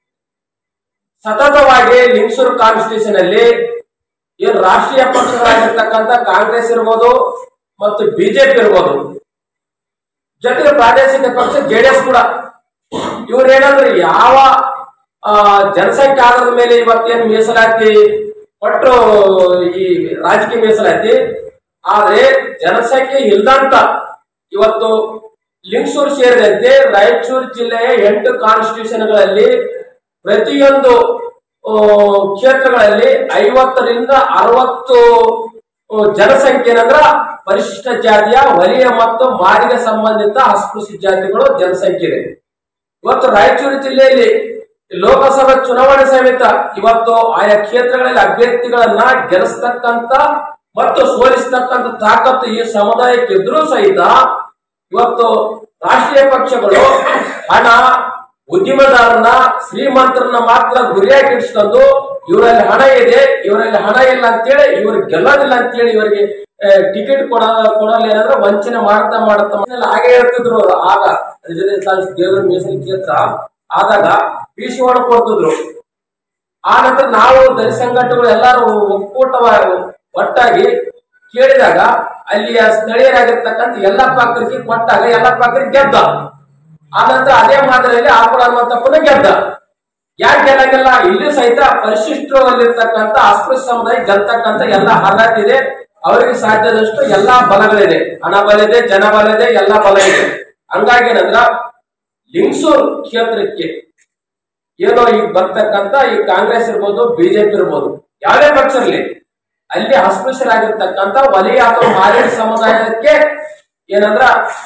ಸತತವಾಗಿ ಲಿಂಗಸೂರು ಕಾನ್ಸ್ಟಿಟ್ಯೂಷನ್ ಅಲ್ಲಿ ಈ ರಾಷ್ಟ್ರೀಯ ಪಕ್ಷಗಳಾಗಿರ್ತಕ್ಕಂಥ ಕಾಂಗ್ರೆಸ್ ಇರ್ಬೋದು ಮತ್ತು ಬಿಜೆಪಿ ಇರ್ಬೋದು ಜೊತೆಗೆ ಪ್ರಾದೇಶಿಕ ಪಕ್ಷ ಜೆಡಿಎಸ್ ಕೂಡ ಇವ್ರು ಏನಂದ್ರೆ ಯಾವ ಆ, ಜನಸಂಖ್ಯೆ ಆಧಾರದ ಮೇಲೆ ಇವತ್ತೇನು ಮೀಸಲಾತಿ ಕೊಟ್ಟರು ಈ ರಾಜಕೀಯ ಮೀಸಲಾತಿ ಆದ್ರೆ ಜನಸಂಖ್ಯೆ ಇಲ್ದಂತ ಇವತ್ತು ಲಿಂಗಸೂರು ಸೇರಿದಂತೆ ರಾಯಚೂರು ಜಿಲ್ಲೆಯ ಎಂಟು ಕಾನ್ಸ್ಟಿಟ್ಯೂಷನ್ಗಳಲ್ಲಿ ಪ್ರತಿಯೊಂದು ಆ, ಕ್ಷೇತ್ರಗಳಲ್ಲಿ ಐವತ್ತರಿಂದ ಅರವತ್ತು ಆ, ಜನಸಂಖ್ಯೆ ಏನಂದ್ರ ಪರಿಶಿಷ್ಟ ಜಾತಿಯ ವಲಯ ಮತ್ತು ಮಾದಿಗ ಸಂಬಂಧಿತ ಅಸ್ಪೃಶ್ಯ ಜಾತಿಗಳು ಜನಸಂಖ್ಯೆ ಇದೆ ಇವತ್ತು ರಾಯಚೂರು ಜಿಲ್ಲೆಯಲ್ಲಿ ಲೋಕಸಭಾ ಚುನಾವಣೆ ಸಮೇತ ಇವತ್ತು ಆಯಾ ಕ್ಷೇತ್ರಗಳಲ್ಲಿ ಅಭ್ಯರ್ಥಿಗಳನ್ನ ಗೆಲ್ಲಿಸ್ತಕ್ಕಂತ ಮತ್ತು ಸೋಲಿಸ್ತಕ್ಕಂತ ತಾಕತ್ತು ಈ ಸಮುದಾಯಕ್ಕೆ ಇದ್ರೂ ಸಹಿತ ಇವತ್ತು ರಾಷ್ಟ್ರೀಯ ಪಕ್ಷಗಳು ಹಣ ಉದ್ಯಮದಾರನ ಶ್ರೀಮಂತರನ್ನ ಮಾತ್ರ ಗುರಿಯಾಗಿ ಇಟ್ಸ್ಕೊಂಡು ಇವರಲ್ಲಿ ಹಣ ಇದೆ ಇವರಲ್ಲಿ ಹಣ ಇಲ್ಲ ಅಂತೇಳಿ ಇವ್ರಿಗೆ ಗೆಲ್ಲೋದಿಲ್ಲ ಅಂತೇಳಿ ಇವರಿಗೆ ಟಿಕೆಟ್ ಕೊಡ ಕೊಡಲ್ಲ ಏನಂದ್ರೆ ವಂಚನೆ ಮಾಡ್ತಾ ಮಾಡ್ತಾ ಮಾಡ್ತಾ ಹಾಗೆ ಹೇಳ್ತಿದ್ರು ಅವ್ರು ಆಗ ರಿಸರ್ವೇಶನ್ ದೇವರ ಮೀಸಲು ಕ್ಷೇತ್ರ ಆದಾಗ ಪೀಸಿ ಕೊಡ್ತಿದ್ರು ಆ ನಂತರ ನಾವು ದಲಿತ ಸಂಘಟನೆಗಳು ಎಲ್ಲರೂ ಒಕ್ಕೂಟವಾಗಿ ಒಟ್ಟಾಗಿ ಕೇಳಿದಾಗ ಅಲ್ಲಿಯ ಸ್ಥಳೀಯರಾಗಿರ್ತಕ್ಕಂಥ ಎಲ್ಲ ಪಾಕರಿಗೆ ಕೊಟ್ಟಾಗ ಎಲ್ಲ ಪಾಕರಿಗೆ ಗೆದ್ದ ಆ ನಂತರ ಅದೇ ಮಾದರಿಯಲ್ಲಿ ಆಕಳ ಹನುಮಂತಪ್ಪನ ಗೆದ್ದ ಯಾಕೆ ಗೆಲ್ಲಂಗಿಲ್ಲ ಇಲ್ಲಿ ಸಹಿತ ಪರಿಶಿಷ್ಟರಲ್ಲಿರ್ತಕ್ಕಂಥ ಅಸ್ಪೃಶ್ಯ ಸಮುದಾಯ ಗೆಲ್ತಕ್ಕಂಥ ಎಲ್ಲ ಅರ್ಹತೆ ಇದೆ ಅವರಿಗೆ ಸಾಧ್ಯದಷ್ಟು ಎಲ್ಲಾ ಬಲಗಳಿದೆ ಹಣ ಬಲ ಇದೆ ಜನ ಬಲ ಇದೆ ಎಲ್ಲ ಬಲ ಇದೆ ಹಂಗಾಗಿ ಏನಂದ್ರ ಲಿಂಗಸೂರ್ ಕ್ಷೇತ್ರಕ್ಕೆ ಏನೋ ಈಗ ಬರ್ತಕ್ಕಂತ ಈ ಕಾಂಗ್ರೆಸ್ ಇರ್ಬೋದು ಬಿಜೆಪಿ ಇರ್ಬೋದು ಯಾವುದೇ ಪಕ್ಷ ಇರಲಿ ಅಲ್ಲಿ ಅಸ್ಪೃಶ್ಯರಾಗಿರ್ತಕ್ಕಂಥ ವಲಯ ಅಥವಾ ಮಾರೇಡಿ ಸಮುದಾಯಕ್ಕೆ ಏನಂದ್ರ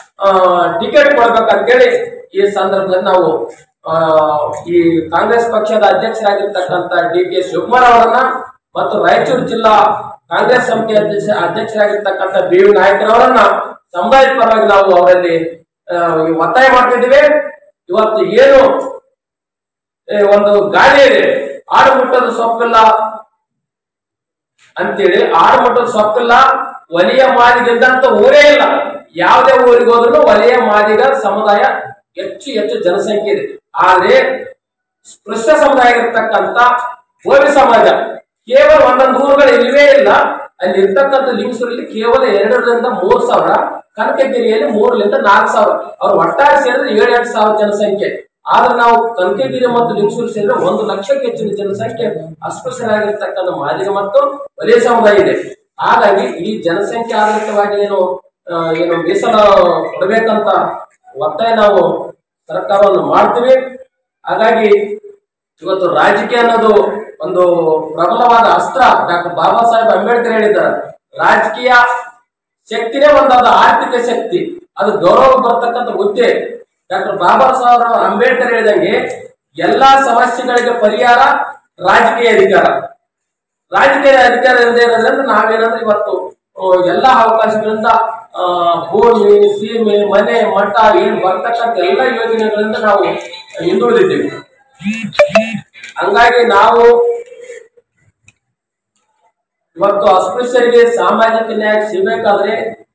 ಟಿಕೆಟ್ ಕೊಡ್ಬೇಕಂತೇಳಿ ಈ ಸಂದರ್ಭದಲ್ಲಿ ನಾವು ಆ, ಈ ಕಾಂಗ್ರೆಸ್ ಪಕ್ಷದ ಅಧ್ಯಕ್ಷರಾಗಿರ್ತಕ್ಕಂಥ ಡಿ ಕೆ ಶಿವಕುಮಾರ್ ಅವರನ್ನ ಮತ್ತು ರಾಯಚೂರು ಜಿಲ್ಲಾ ಕಾಂಗ್ರೆಸ್ ಸಮಿತಿ ಅಧ್ಯಕ್ಷ ಅಧ್ಯಕ್ಷರಾಗಿರ್ತಕ್ಕಂಥ ಬಿ ವಿ ನಾಯಕರವರನ್ನ ಸಮುದಾಯದ ಪರವಾಗಿ ನಾವು ಅವರಲ್ಲಿ ಆ, ಒತ್ತಾಯ ಮಾಡ್ತಿದ್ದೀವಿ ಇವತ್ತು ಏನು ಏ, ಒಂದು ಗಾಳಿ ಇದೆ ಆಡು ಮುಟ್ಟದ ಸೊಪ್ಪಿಲ್ಲ ಅಂತೇಳಿ ಆಡುಮಟ್ಟದ ಸೊಕ್ಕಿಲ್ಲ ವಲಯ ಮಾದಿಗ ಅಂತ ಊರೇ ಇಲ್ಲ ಯಾವುದೇ ಊರಿಗೆ ಹೋದ್ರು ವಲಯ ಮಾದಿಗ ಸಮುದಾಯ ಹೆಚ್ಚು ಹೆಚ್ಚು ಜನಸಂಖ್ಯೆ ಇದೆ ಆದ್ರೆ ಸ್ಪೃಶ್ಯ ಸಮುದಾಯ ಇರ್ತಕ್ಕಂಥ ಗೋವಿ ಸಮಾಜ ಕೇವಲ ಒಂದೊಂದು ಊರುಗಳು ಇಲ್ಲವೇ ಇಲ್ಲ ಅಲ್ಲಿ ಇರ್ತಕ್ಕಂಥ ಲಿಂಗಸೂರಲ್ಲಿ ಕೇವಲ ಎರಡರಿಂದ ಮೂರ್ ಸಾವಿರ ಕನಕಗಿರಿಯಲ್ಲಿ ಮೂರರಿಂದ ನಾಲ್ಕು ಸಾವಿರ ಅವ್ರು ಒಟ್ಟಾರೆ ಸೇರಿದ್ರೆ ಏಳು ಎಂಟು ಸಾವಿರ ಜನಸಂಖ್ಯೆ ಆದ್ರೆ ನಾವು ಕನಕಗಿರಿ ಮತ್ತು ಲಿಂಗಸೂರು ಸೇರಿದ್ರೆ ಒಂದು ಲಕ್ಷಕ್ಕೆ ಹೆಚ್ಚಿನ ಜನಸಂಖ್ಯೆ ಅಸ್ಪೃಶ್ಯರಾಗಿರ್ತಕ್ಕಂಥ ಮಾದಿಗ ಮತ್ತು ವಲಯ ಸಮುದಾಯ ಇದೆ ಹಾಗಾಗಿ ಈ ಜನಸಂಖ್ಯೆ ಆಧಾರಿತವಾಗಿ ಏನು ಆ, ಏನು ಮೀಸಲು ಕೊಡಬೇಕಂತ ಒತ್ತಾಯ ನಾವು ಸರ್ಕಾರವನ್ನು ಮಾಡ್ತೀವಿ ಹಾಗಾಗಿ ಇವತ್ತು ರಾಜಕೀಯ ಅನ್ನೋದು ಒಂದು ಪ್ರಬಲವಾದ ಅಸ್ತ್ರ ಡಾಕ್ಟರ್ ಬಾಬಾ ಸಾಹೇಬ್ ಅಂಬೇಡ್ಕರ್ ಹೇಳಿದ್ದಾರೆ ರಾಜಕೀಯ ಶಕ್ತಿನೇ ಒಂದಾದ ಆರ್ಥಿಕ ಶಕ್ತಿ ಅದು ಗೌರವ ಬರ್ತಕ್ಕಂಥ ಹುದ್ದೆ ಡಾಕ್ಟರ್ ಬಾಬಾ ಸಾಹೇಬ್ ಅಂಬೇಡ್ಕರ್ ಹೇಳಿದಂಗೆ ಎಲ್ಲಾ ಸಮಸ್ಯೆಗಳಿಗೆ ಪರಿಹಾರ ರಾಜಕೀಯ ಅಧಿಕಾರ ರಾಜಕೀಯ ಅಧಿಕಾರ ಇಲ್ಲದೆ ಇರೋದ್ರಿಂದ ನಾವೇನಂದ್ರೆ ಇವತ್ತು ಆ, ಎಲ್ಲಾ ಅವಕಾಶಗಳಿಂದ ಆ, ಭೂಮಿ ಸೀಮೆ ಮನೆ ಮಠ ಏನ್ ಬರ್ತಕ್ಕಂಥ ಎಲ್ಲ ಯೋಜನೆಗಳಿಂದ ನಾವು ಹಿಂದುಳಿದಿದ್ದೇವೆ ಹಂಗಾಗಿ ನಾವು ಇವತ್ತು ಅಸ್ಪೃಶ್ಯರಿಗೆ ಸಾಮಾಜಿಕ ನ್ಯಾಯ ಸಿಗಬೇಕಾದ್ರೆ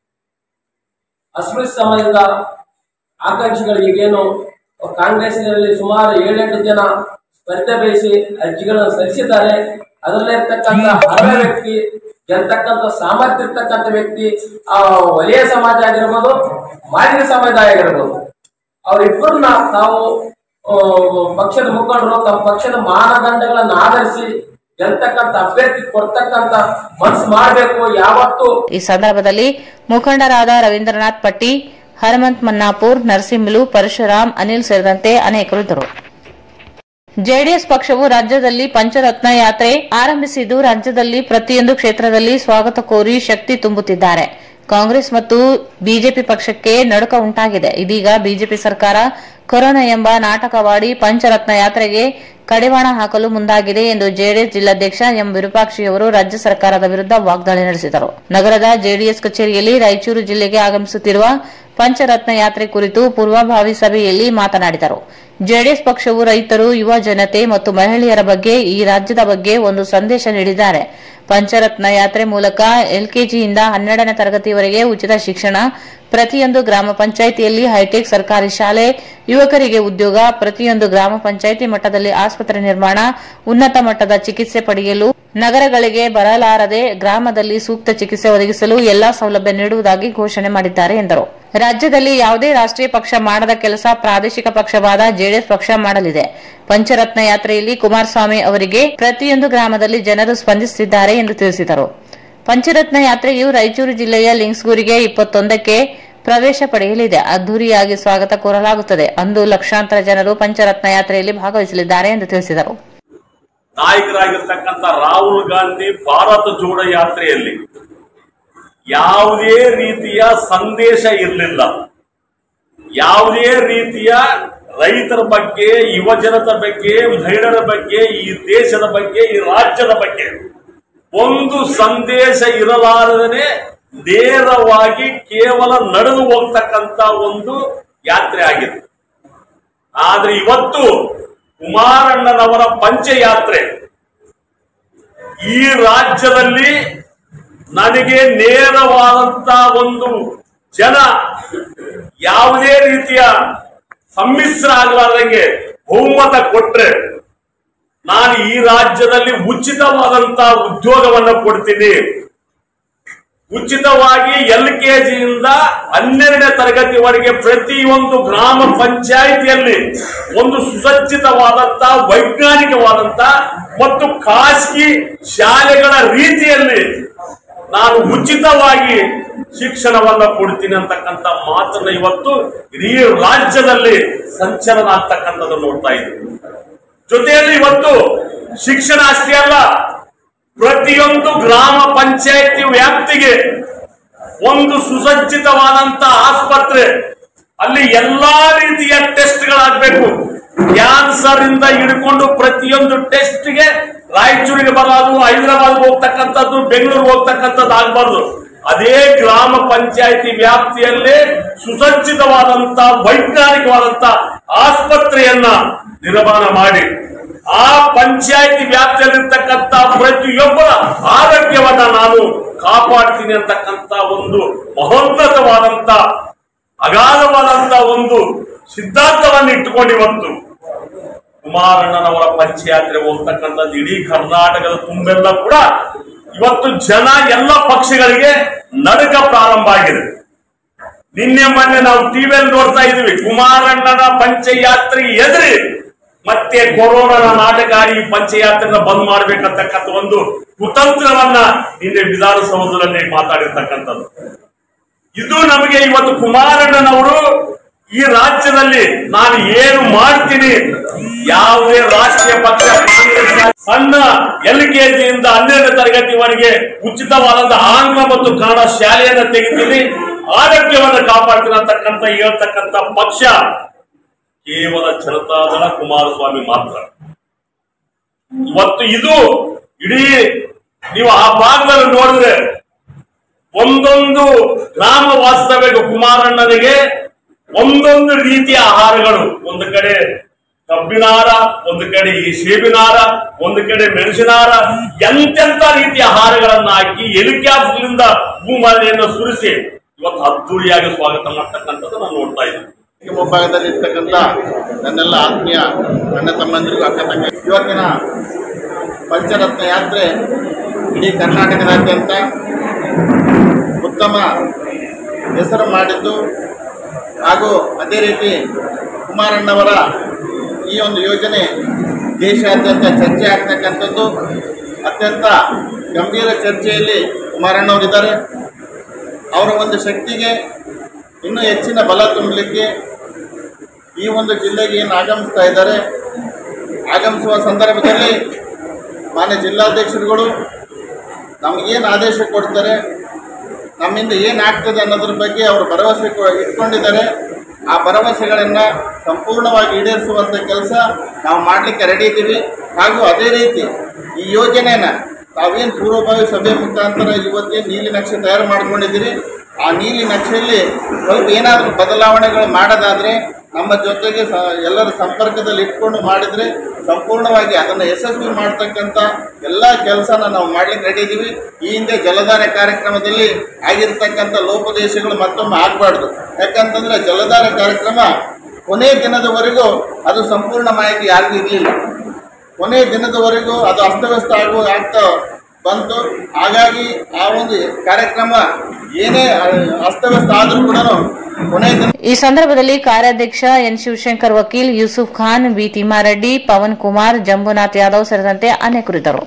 ಅಸ್ಪೃಶ್ಯ ಸಮಾಜದ ಆಕಾಂಕ್ಷಿಗಳಿಗೆ ಈಗೇನು ಕಾಂಗ್ರೆಸ್ನಲ್ಲಿ ಸುಮಾರು ಏಳೆಂಟು ಜನ ಸ್ಪರ್ಧೆ ಬಯಸಿ ಅರ್ಜಿಗಳನ್ನು ಸಲ್ಲಿಸಿದ್ದಾರೆ ಅದರಲ್ಲಿರ್ತಕ್ಕಂಥ ಅರ್ಹ ವ್ಯಕ್ತಿ ಗೆಲ್ತಕ್ಕಂಥ ಸಾಮರ್ಥ್ಯ ಇರ್ತಕ್ಕಂಥ ವ್ಯಕ್ತಿ ಆ ವಲಯ ಸಮಾಜ ಆಗಿರ್ಬೋದು ಮಾದಿಗ ಸಮುದಾಯ ಆಗಿರ್ಬೋದು ಅವರಿಬ್ಬರನ್ನ ತಾವು ಆ, ಪಕ್ಷದ ಮುಖಂಡರು ತಮ್ಮ ಪಕ್ಷದ ಮಾನದಂಡಗಳನ್ನು ಆಧರಿಸಿ ಗೆಲ್ತಕ್ಕಂಥ ಅಭ್ಯರ್ಥಿ ಕೊಡ್ತಕ್ಕಂಥ ಮನಸ್ಸು ಮಾಡಬೇಕು ಯಾವತ್ತು ಈ ಸಂದರ್ಭದಲ್ಲಿ ಮುಖಂಡರಾದ ರವೀಂದ್ರನಾಥ್ ಪಟ್ಟಿ ಹನುಮಂತ್ ಮನ್ನಾಪುರ್ ನರಸಿಂಹಲು ಪರಶುರಾಮ್ ಅನಿಲ್ ಸೇರಿದಂತೆ ಅನೇಕರು ಇದ್ದರು ಜೆಡಿಎಸ್ ಪಕ್ಷವು ರಾಜ್ಯದಲ್ಲಿ ಪಂಚರತ್ನ ಯಾತ್ರೆ ಆರಂಭಿಸಿದ್ದು ರಾಜ್ಯದಲ್ಲಿ ಪ್ರತಿಯೊಂದು ಕ್ಷೇತ್ರದಲ್ಲಿ ಸ್ವಾಗತ ಕೋರಿ ಶಕ್ತಿ ತುಂಬುತ್ತಿದ್ದಾರೆ ಕಾಂಗ್ರೆಸ್ ಮತ್ತು ಬಿಜೆಪಿ ಪಕ್ಷಕ್ಕೆ ನಡುಕ ಉಂಟಾಗಿದೆ ಇದೀಗ ಬಿಜೆಪಿ ಸರ್ಕಾರ ಕೊರೋನಾ ಎಂಬ ನಾಟಕವಾಡಿ ಪಂಚರತ್ನ ಯಾತ್ರೆಗೆ ಕಡಿವಾಣ ಹಾಕಲು ಮುಂದಾಗಿದೆ ಎಂದು ಜೆಡಿಎಸ್ ಜಿಲ್ಲಾಧ್ಯಕ್ಷ ಎಂ ವಿರೂಪಾಕ್ಷಿಯವರು ರಾಜ್ಯ ಸರ್ಕಾರದ ವಿರುದ್ಧ ವಾಗ್ದಾಳಿ ನಡೆಸಿದರು ನಗರದ ಜೆಡಿಎಸ್ ಕಚೇರಿಯಲ್ಲಿ ರಾಯಚೂರು ಜಿಲ್ಲೆಗೆ ಆಗಮಿಸುತ್ತಿರುವ ಪಂಚರತ್ನ ಯಾತ್ರೆ ಕುರಿತು ಪೂರ್ವಭಾವಿ ಸಭೆಯಲ್ಲಿ ಮಾತನಾಡಿದರು ಜೆಡಿಎಸ್ ಪಕ್ಷವು ರೈತರು ಯುವ ಜನತೆ ಮತ್ತು ಮಹಿಳೆಯರ ಬಗ್ಗೆ ಈ ರಾಜ್ಯದ ಬಗ್ಗೆ ಒಂದು ಸಂದೇಶ ನೀಡಿದ್ದಾರೆ ಪಂಚರತ್ನ ಯಾತ್ರೆ ಮೂಲಕ ಎಲ್ಕೆಜಿಯಿಂದ ಹನ್ನೆರಡನೇ ತರಗತಿವರೆಗೆ ಉಚಿತ ಶಿಕ್ಷಣ ಪ್ರತಿಯೊಂದು ಗ್ರಾಮ ಪಂಚಾಯಿತಿಯಲ್ಲಿ ಹೈಟೆಕ್ ಸರ್ಕಾರಿ ಶಾಲೆ ಯುವಕರಿಗೆ ಉದ್ಯೋಗ ಪ್ರತಿಯೊಂದು ಗ್ರಾಮ ಪಂಚಾಯಿತಿ ಮಟ್ಟದಲ್ಲಿ ಆಸ್ಪತ್ರೆ ನಿರ್ಮಾಣ ಉನ್ನತ ಮಟ್ಟದ ಚಿಕಿತ್ಸೆ ಪಡೆಯಲು ನಗರಗಳಿಗೆ ಬರಲಾರದೆ ಗ್ರಾಮದಲ್ಲಿ ಸೂಕ್ತ ಚಿಕಿತ್ಸೆ ಒದಗಿಸಲು ಎಲ್ಲಾ ಸೌಲಭ್ಯ ನೀಡುವುದಾಗಿ ಘೋಷಣೆ ಮಾಡಿದ್ದಾರೆ ಎಂದರು ರಾಜ್ಯದಲ್ಲಿ ಯಾವುದೇ ರಾಷ್ಟ್ರೀಯ ಪಕ್ಷ ಮಾಡದ ಕೆಲಸ ಪ್ರಾದೇಶಿಕ ಪಕ್ಷವಾದ ಜೆಡಿಎಸ್ ಪಕ್ಷ ಮಾಡಲಿದೆ ಪಂಚರತ್ನ ಯಾತ್ರೆಯಲ್ಲಿ ಕುಮಾರಸ್ವಾಮಿ ಅವರಿಗೆ ಪ್ರತಿಯೊಂದು ಗ್ರಾಮದಲ್ಲಿ ಜನರು ಸ್ಪಂದಿಸುತ್ತಿದ್ದಾರೆ ಎಂದು ತಿಳಿಸಿದರು ಪಂಚರತ್ನ ಯಾತ್ರೆಯು ರಾಯಚೂರು ಜಿಲ್ಲೆಯ ಲಿಂಗ್ಸ್ಗೂರಿಗೆ ಇಪ್ಪತ್ತೊಂದಕ್ಕೆ ಪ್ರವೇಶ ಪಡೆಯಲಿದೆ ಅದ್ದೂರಿಯಾಗಿ ಸ್ವಾಗತ ಕೋರಲಾಗುತ್ತದೆ ಅಂದು ಲಕ್ಷಾಂತರ ಜನರು ಪಂಚರತ್ನ ಯಾತ್ರೆಯಲ್ಲಿ ಭಾಗವಹಿಸಲಿದ್ದಾರೆ ಎಂದು ತಿಳಿಸಿದರು ನಾಯಕರಾಗಿರ್ತಕ್ಕಂಥ ರಾಹುಲ್ ಗಾಂಧಿ ಭಾರತ ಜೋಡೋ ಯಾತ್ರೆಯಲ್ಲಿ ಯಾವುದೇ ರೀತಿಯ ಸಂದೇಶ ಇರಲಿಲ್ಲ ಯಾವುದೇ ರೀತಿಯ ರೈತರ ಬಗ್ಗೆ ಯುವ ಜನತೆ ಬಗ್ಗೆ ಮಹಿಳೆಯರ ಬಗ್ಗೆ ಈ ದೇಶದ ಬಗ್ಗೆ ಈ ರಾಜ್ಯದ ಬಗ್ಗೆ ಒಂದು ಸಂದೇಶ ಇರಲಾರದೇ ನೇರವಾಗಿ ಕೇವಲ ನಡೆದು ಹೋಗ್ತಕ್ಕಂತ ಒಂದು ಯಾತ್ರೆ ಆಗಿದೆ ಆದ್ರೆ ಇವತ್ತು ಕುಮಾರಣ್ಣನವರ ಪಂಚಯಾತ್ರೆ ಈ ರಾಜ್ಯದಲ್ಲಿ ನನಗೆ ನೇರವಾದಂತ ಒಂದು ಜನ ಯಾವುದೇ ರೀತಿಯ ಸಮ್ಮಿಶ್ರ ಆಗಲಾರ್ದಂಗೆ ಬಹುಮತ ಕೊಟ್ರೆ ನಾನು ಈ ರಾಜ್ಯದಲ್ಲಿ ಉಚಿತವಾದಂತ ಉದ್ಯೋಗವನ್ನು ಕೊಡ್ತೀನಿ ಉಚಿತವಾಗಿ ಎಲ್ ಕೆ ಜಿಯಿಂದ ಹನ್ನೆರಡನೇ ತರಗತಿವರೆಗೆ ಪ್ರತಿಯೊಂದು ಗ್ರಾಮ ಪಂಚಾಯಿತಿಯಲ್ಲಿ ಒಂದು ಸುಸಜ್ಜಿತವಾದಂತ ವೈಜ್ಞಾನಿಕವಾದಂತ ಮತ್ತು ಖಾಸಗಿ ಶಾಲೆಗಳ ರೀತಿಯಲ್ಲಿ ನಾನು ಉಚಿತವಾಗಿ ಶಿಕ್ಷಣವನ್ನ ಕೊಡ್ತೀನಿ ಅಂತಕ್ಕಂಥ ಮಾತನ್ನ ಇವತ್ತು ಇಡೀ ರಾಜ್ಯದಲ್ಲಿ ಸಂಚಲನ ಆಗ್ತಕ್ಕಂಥದ್ದು ನೋಡ್ತಾ ಇದ್ದೀವಿ ಜೊತೆಯಲ್ಲಿ ಇವತ್ತು ಶಿಕ್ಷಣ ಅಷ್ಟೇ ಅಲ್ಲ ಪ್ರತಿಯೊಂದು ಗ್ರಾಮ ಪಂಚಾಯಿತಿ ವ್ಯಾಪ್ತಿಗೆ ಒಂದು ಸುಸಜ್ಜಿತವಾದಂತ ಆಸ್ಪತ್ರೆ ಅಲ್ಲಿ ಎಲ್ಲಾ ರೀತಿಯ ಟೆಸ್ಟ್ಗಳಾಗಬೇಕು ಕ್ಯಾನ್ಸರ್ ಇಂದ ಹಿಡ್ಕೊಂಡು ಪ್ರತಿಯೊಂದು ಟೆಸ್ಟ್ಗೆ ರಾಯಚೂರಿಗೆ ಬರೋದು ಹೈದರಾಬಾದ್ ಹೋಗ್ತಕ್ಕಂಥದ್ದು ಬೆಂಗಳೂರು ಹೋಗ್ತಕ್ಕಂಥದ್ದು ಆಗ್ಬಾರ್ದು ಅದೇ ಗ್ರಾಮ ಪಂಚಾಯಿತಿ ವ್ಯಾಪ್ತಿಯಲ್ಲೇ ಸುಸಜ್ಜಿತವಾದಂತ ವೈಜ್ಞಾನಿಕವಾದಂತ ಆಸ್ಪತ್ರೆಯನ್ನ ನಿರ್ಮಾಣ ಮಾಡಿ ಆ ಪಂಚಾಯತಿ ವ್ಯಾಪ್ತಿಯಲ್ಲಿರ್ತಕ್ಕಂಥ ಪ್ರತಿಯೊಬ್ಬರ ಆರೋಗ್ಯವನ್ನ ನಾನು ಕಾಪಾಡ್ತೀನಿ ಅಂತಕ್ಕಂಥ ಒಂದು ಮಹೋನ್ನತವಾದಂತ ಅಗಾಧವಾದಂತ ಒಂದು ಸಿದ್ಧಾಂತವನ್ನು ಇಟ್ಟುಕೊಂಡು ಇವತ್ತು ಕುಮಾರಣ್ಣನವರ ಪಂಚಯಾತ್ರೆ ಹೋಗ್ತಕ್ಕಂಥದ್ದು ಇಡೀ ಕರ್ನಾಟಕದ ತುಂಬೆಲ್ಲ ಕೂಡ ಇವತ್ತು ಜನ ಎಲ್ಲ ಪಕ್ಷಗಳಿಗೆ ನಡುಕ ಪ್ರಾರಂಭ ಆಗಿದೆ ನಿನ್ನೆ ಮೊನ್ನೆ ನಾವು ಟಿವಿಯಲ್ಲಿ ನೋಡ್ತಾ ಇದೀವಿ ಕುಮಾರಣ್ಣನ ಪಂಚಯಾತ್ರೆ ಎದುರಿ ಮತ್ತೆ ಕೊರೋನಾದ ನಾಟಕ ಆಡಿ ಈ ಪಂಚಯಾತ್ರೆನ ಬಂದ್ ಮಾಡ್ಬೇಕಂತಕ್ಕಂಥ ಒಂದು ಕುತಂತ್ರವನ್ನ ನಿನ್ನೆ ವಿಧಾನಸೌಧದಲ್ಲಿ ಮಾತಾಡಿರ್ತಕ್ಕಂಥದ್ದು ಇದು ನಮಗೆ ಇವತ್ತು ಕುಮಾರಣ್ಣನವರು ಈ ರಾಜ್ಯದಲ್ಲಿ ನಾನು ಏನು ಮಾಡ್ತೀನಿ ಯಾವುದೇ ರಾಷ್ಟ್ರೀಯ ಪಕ್ಷ ಕಾಂಗ್ರೆಸ್ ಸಣ್ಣ ಎಲ್ ಕೆ ಜಿಯಿಂದ ಹನ್ನೆರಡನೇ ತರಗತಿವರೆಗೆ ಉಚಿತವಾದಂತಹ ಆಂಗ್ಲ ಮತ್ತು ಕನ್ನಡ ಶಾಲೆಯನ್ನ ತೆಗಿತೀನಿ ಆರೋಗ್ಯವನ್ನ ಕಾಪಾಡ್ತೀನಿ ಅಂತಕ್ಕಂಥ ಹೇಳ್ತಕ್ಕಂಥ ಪಕ್ಷ ಕೇವಲ ಜನತಾದಳ ಕುಮಾರಸ್ವಾಮಿ ಮಾತ್ರ ಇವತ್ತು ಇದು ಇಡೀ ನೀವು ಆ ಭಾಗದಲ್ಲಿ ನೋಡಿದ್ರೆ ಒಂದೊಂದು ಗ್ರಾಮ ವಾಸ್ತವ್ಯಕ್ಕೆ ಕುಮಾರಣ್ಣನಿಗೆ ಒಂದೊಂದು ರೀತಿಯ ಆಹಾರಗಳು ಒಂದು ಕಡೆ ಕಬ್ಬಿನಾರ ಒಂದು ಕಡೆ ಈ ಸೇಬಿನಾರ ಒಂದು ಕಡೆ ಮೆಣಸಿನಾರ ಎಂತೆಂತ ರೀತಿಯ ಆಹಾರಗಳನ್ನ ಹಾಕಿ ಹೆಲಿಕಾಪ್ಟರ್ನಿಂದ ಭೂಮಾಲಿಯನ್ನು ಸುರಿಸಿ ಇವತ್ತು ಅದ್ದೂರಿಯಾಗಿ ಸ್ವಾಗತ ಮಾಡ್ತಕ್ಕಂಥದ್ದು ನಾನು ನೋಡ್ತಾ ಇದ್ದೀನಿ ಈ ಮುಂಭಾಗದಲ್ಲಿ ಇರ್ತಕ್ಕಂಥ ನನ್ನೆಲ್ಲ ಆತ್ಮೀಯ ಅಣ್ಣ ತಮ್ಮಂದಿರಿಗೂ ಅಕ್ಕ ತಂಗಿ ಇವತ್ತಿನ ಪಂಚರತ್ನ ಯಾತ್ರೆ ಇಡೀ ಕರ್ನಾಟಕದಾದ್ಯಂತ ಉತ್ತಮ ಹೆಸರು ಮಾಡಿದ್ದು ಹಾಗೂ ಅದೇ ರೀತಿ ಕುಮಾರಣ್ಣವರ ಈ ಒಂದು ಯೋಜನೆ ದೇಶಾದ್ಯಂತ ಚರ್ಚೆ ಆಗ್ತಕ್ಕಂಥದ್ದು ಅತ್ಯಂತ ಗಂಭೀರ ಚರ್ಚೆಯಲ್ಲಿ ಕುಮಾರಣ್ಣವರಿದ್ದಾರೆ ಅವರ ಒಂದು ಶಕ್ತಿಗೆ ಇನ್ನೂ ಹೆಚ್ಚಿನ ಬಲ ತುಂಬಲಿಕ್ಕೆ ಈ ಒಂದು ಜಿಲ್ಲೆಗೆ ಏನು ಆಗಮಿಸ್ತಾ ಇದ್ದಾರೆ ಆಗಮಿಸುವ ಸಂದರ್ಭದಲ್ಲಿ ಮಾನ್ಯ ಜಿಲ್ಲಾಧ್ಯಕ್ಷರುಗಳು ನಮಗೇನು ಆದೇಶ ಕೊಡ್ತಾರೆ ನಮ್ಮಿಂದ ಏನಾಗ್ತದೆ ಅನ್ನೋದ್ರ ಬಗ್ಗೆ ಅವರು ಭರವಸೆ ಕೊ- ಇಟ್ಕೊಂಡಿದ್ದಾರೆ ಆ ಭರವಸೆಗಳನ್ನು ಸಂಪೂರ್ಣವಾಗಿ ಈಡೇರಿಸುವಂಥ ಕೆಲಸ ನಾವು ಮಾಡಲಿಕ್ಕೆ ರೆಡಿ ಇದ್ದೀವಿ ಹಾಗೂ ಅದೇ ರೀತಿ ಈ ಯೋಜನೆನ ತಾವೇನು ಪೂರ್ವಭಾವಿ ಸಭೆ ಮುಖಾಂತರ ಇವತ್ತೇನು ನೀಲಿ ನಕ್ಷೆ ತಯಾರು ಮಾಡ್ಕೊಂಡಿದ್ದೀರಿ ಆ ನೀಲಿ ನಕ್ಷೆಯಲ್ಲಿ ಸ್ವಲ್ಪ ಏನಾದರೂ ಬದಲಾವಣೆಗಳು ಮಾಡೋದಾದರೆ ನಮ್ಮ ಜೊತೆಗೆ ಸ ಎಲ್ಲರ ಸಂಪರ್ಕದಲ್ಲಿ ಇಟ್ಕೊಂಡು ಮಾಡಿದರೆ ಸಂಪೂರ್ಣವಾಗಿ ಅದನ್ನು ಯಶಸ್ವಿ ಮಾಡ್ತಕ್ಕಂಥ ಎಲ್ಲ ಕೆಲಸನ ನಾವು ಮಾಡ್ಲಿಕ್ಕೆ ರೆಡಿ ಇದ್ದೀವಿ ಈ ಹಿಂದೆ ಜಲಧಾರೆ ಕಾರ್ಯಕ್ರಮದಲ್ಲಿ ಆಗಿರ್ತಕ್ಕಂಥ ಲೋಪದೇಶಗಳು ಮತ್ತೊಮ್ಮೆ ಆಗಬಾರ್ದು ಯಾಕಂತಂದರೆ ಜಲಧಾರೆ ಕಾರ್ಯಕ್ರಮ ಕೊನೆಯ ದಿನದವರೆಗೂ ಅದು ಸಂಪೂರ್ಣ ಮಾಹಿತಿ ಯಾರಿಗೂ ಇರಲಿಲ್ಲ ಕೊನೆಯ ದಿನದವರೆಗೂ ಅದು ಅಸ್ತವ್ಯಸ್ತ ಆಗುವ ಆಗ್ತಾ ಬಂತು ಹಾಗಾಗಿ ಆ ಒಂದು ಕಾರ್ಯಕ್ರಮ ಏನೇ ಅಸ್ತವ್ಯಸ್ತ ಆದರೂ ಕೂಡ ಕೊನೆಯ ದಿನ ಈ ಸಂದರ್ಭದಲ್ಲಿ ಕಾರ್ಯಾಧ್ಯಕ್ಷ ಎನ್ ಶಿವಶಂಕರ್ ವಕೀಲ್ ಯೂಸುಫ್ ಖಾನ್ ಬಿ ತಿಮ್ಮಾರೆಡ್ಡಿ ಪವನ್ ಕುಮಾರ್ ಜಂಬುನಾಥ್ ಯಾದವ್ ಸೇರಿದಂತೆ ಅನೇಕರಿದ್ದರು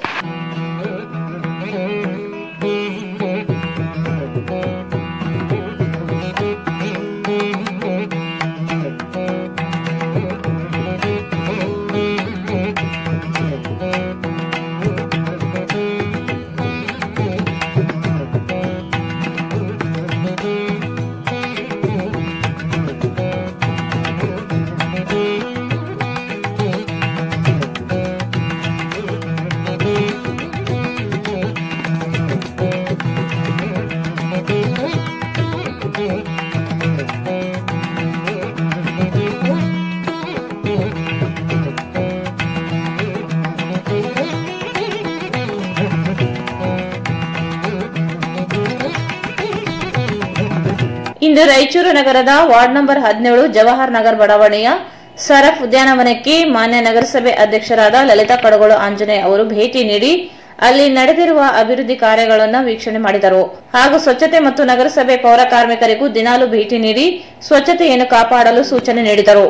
ಇಂದು ರಾಯಚೂರು ನಗರದ ವಾರ್ಡ್ ನಂಬರ್ ಹದಿನೇಳು ಜವಾಹರ್ ನಗರ್ ಬಡಾವಣೆಯ ಸರಫ್ ಉದ್ಯಾನವನಕ್ಕೆ ಮಾನ್ಯ ನಗರಸಭೆ ಅಧ್ಯಕ್ಷರಾದ ಲಲಿತಾ ಕಡಗೋಳು ಆಂಜನೇಯ ಅವರು ಭೇಟಿ ನೀಡಿ ಅಲ್ಲಿ ನಡೆದಿರುವ ಅಭಿವೃದ್ಧಿ ಕಾರ್ಯಗಳನ್ನು ವೀಕ್ಷಣೆ ಮಾಡಿದರು ಹಾಗೂ ಸ್ವಚ್ಛತೆ ಮತ್ತು ನಗರಸಭೆ ಪೌರ ಕಾರ್ಮಿಕರಿಗೂ ದಿನಾಲು ಭೇಟಿ ನೀಡಿ ಸ್ವಚ್ಛತೆಯನ್ನು ಕಾಪಾಡಲು ಸೂಚನೆ ನೀಡಿದರು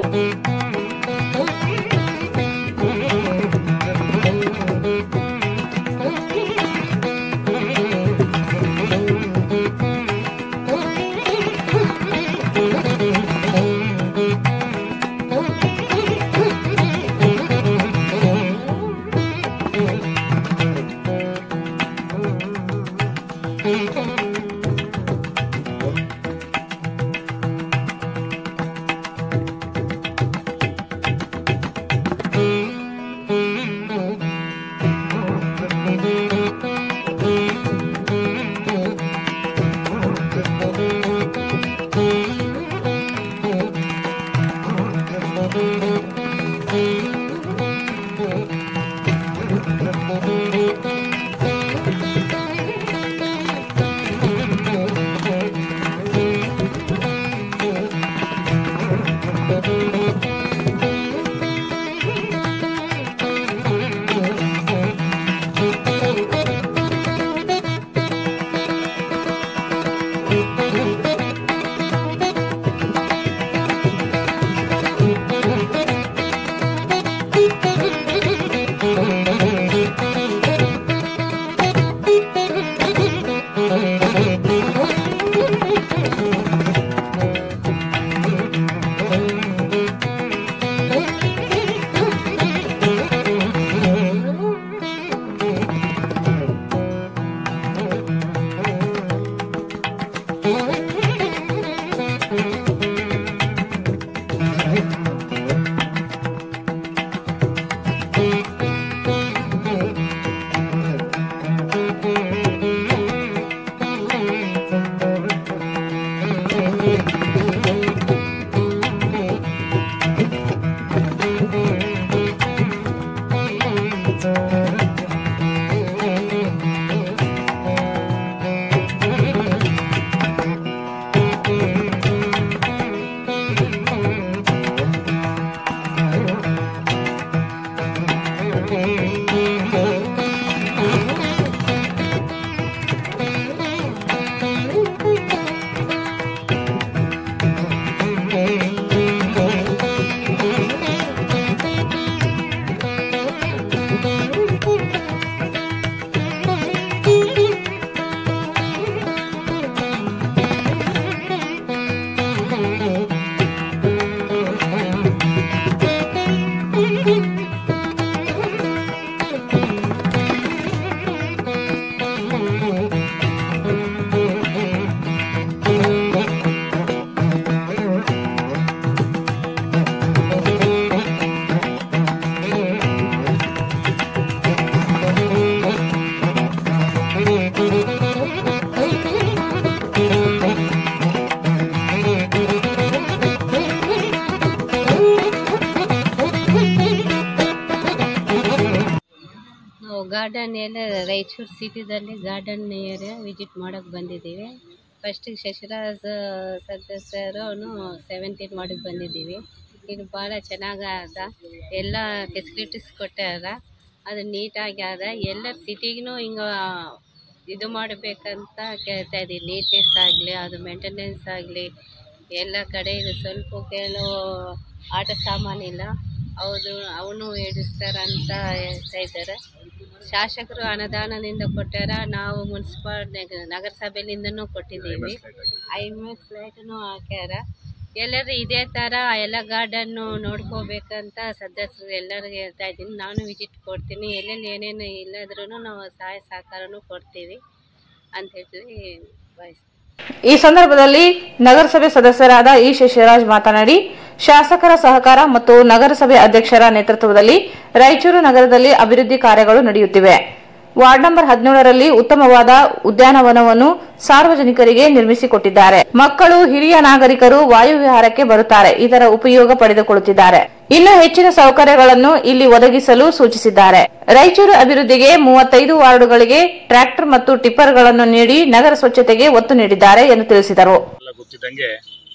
ಗಾರ್ಡನ್ ಎಲ್ಲ ರಾಯಚೂರು ಸಿಟಿದಲ್ಲಿ ಗಾರ್ಡನ್ ಏರಿಯಾ ವಿಸಿಟ್ ಮಾಡೋಕ್ಕೆ ಬಂದಿದ್ದೀವಿ ಫಸ್ಟಿಗೆ ಶಶಿರಾಜ್ ಸದಸ್ಯರು ಸೆವೆಂಟೀನ್ ಮಾಡಕ್ಕೆ ಬಂದಿದ್ದೀವಿ ಇದು ಭಾಳ ಚೆನ್ನಾಗದ ಎಲ್ಲ ಫೆಸಿಲಿಟೀಸ್ ಕೊಟ್ಟಾರ ಅದು ನೀಟಾಗಿ ಅದ ಎಲ್ಲ ಸಿಟಿಗೂ ಹಿಂಗೆ ಇದು ಮಾಡಬೇಕಂತ ಕೇಳ್ತಾ ಇದ್ದೀವಿ ನೀಟ್ನೆಸ್ ಆಗಲಿ ಅದು ಮೇಂಟೆನೆನ್ಸ್ ಆಗಲಿ ಎಲ್ಲ ಕಡೆ ಇದು ಸ್ವಲ್ಪ ಕೆಲವು ಆಟ ಸಾಮಾನಿಲ್ಲ ಹೌದು ಅವನು ಇಡಿಸ್ತಾರಂತ ಹೇಳ್ತಾ ಇದ್ದಾರೆ ಶಾಸಕರು ಅನುದಾನದಿಂದ ಕೊಟ್ಟಾರ ನಾವು ಮುನ್ಸಿಪಾಲ್ ನಗರಸಭೆಯಿಂದನೂ ಕೊಟ್ಟಿದ್ದೀವಿ ಐಮ್ಯಾಕ್ಸ್ ಲೈಟನ್ನು ಹಾಕ್ಯಾರ ಎಲ್ಲರೂ ಇದೇ ಥರ ಎಲ್ಲ ಗಾರ್ಡನ್ನು ನೋಡ್ಕೋಬೇಕಂತ ಸದಸ್ಯರು ಎಲ್ಲರಿಗೂ ಹೇಳ್ತಾ ಇದ್ದೀನಿ ನಾನು ವಿಸಿಟ್ ಕೊಡ್ತೀನಿ ಎಲ್ಲೆಲ್ಲಿ ಏನೇನು ಇಲ್ಲದ್ರೂ ನಾವು ಸಹಾಯ ಸಹಕಾರನೂ ಕೊಡ್ತೀವಿ ಅಂತ ಹೇಳಿ ಬಯಸ್ತೀನಿ ಈ ಸಂದರ್ಭದಲ್ಲಿ ನಗರಸಭೆ ಸದಸ್ಯರಾದ ಇ ಶಶಿರಾಜ್ ಮಾತನಾಡಿ ಶಾಸಕರ ಸಹಕಾರ ಮತ್ತು ನಗರಸಭೆ ಅಧ್ಯಕ್ಷರ ನೇತೃತ್ವದಲ್ಲಿ ರಾಯಚೂರು ನಗರದಲ್ಲಿ ಅಭಿವೃದ್ಧಿ ಕಾರ್ಯಗಳು ನಡೆಯುತ್ತಿವೆ ವಾರ್ಡ್ ನಂಬರ್ ಹದಿನೇಳರಲ್ಲಿ ಉತ್ತಮವಾದ ಉದ್ಯಾನವನವನ್ನು ಸಾರ್ವಜನಿಕರಿಗೆ ನಿರ್ಮಿಸಿಕೊಟ್ಟಿದ್ದಾರೆ ಮಕ್ಕಳು ಹಿರಿಯ ನಾಗರಿಕರು ವಾಯುವಿಹಾರಕ್ಕೆ ಬರುತ್ತಾರೆ ಇದರ ಉಪಯೋಗ ಪಡೆದುಕೊಳ್ಳುತ್ತಿದ್ದಾರೆ ಇನ್ನು ಹೆಚ್ಚಿನ ಸೌಕರ್ಯಗಳನ್ನು ಇಲ್ಲಿ ಒದಗಿಸಲು ಸೂಚಿಸಿದ್ದಾರೆ ರಾಯಚೂರು ಅಭಿವೃದ್ಧಿಗೆ ಮೂವತ್ತೈದು ವಾರ್ಡುಗಳಿಗೆ ಟ್ರ್ಯಾಕ್ಟರ್ ಮತ್ತು ಟಿಪ್ಪರ್ಗಳನ್ನು ನೀಡಿ ನಗರ ಸ್ವಚ್ಛತೆಗೆ ಒತ್ತು ನೀಡಿದ್ದಾರೆ ಎಂದು ತಿಳಿಸಿದರು ಎಲ್ಲ ಗೊತ್ತಿದ್ದಂಗೆ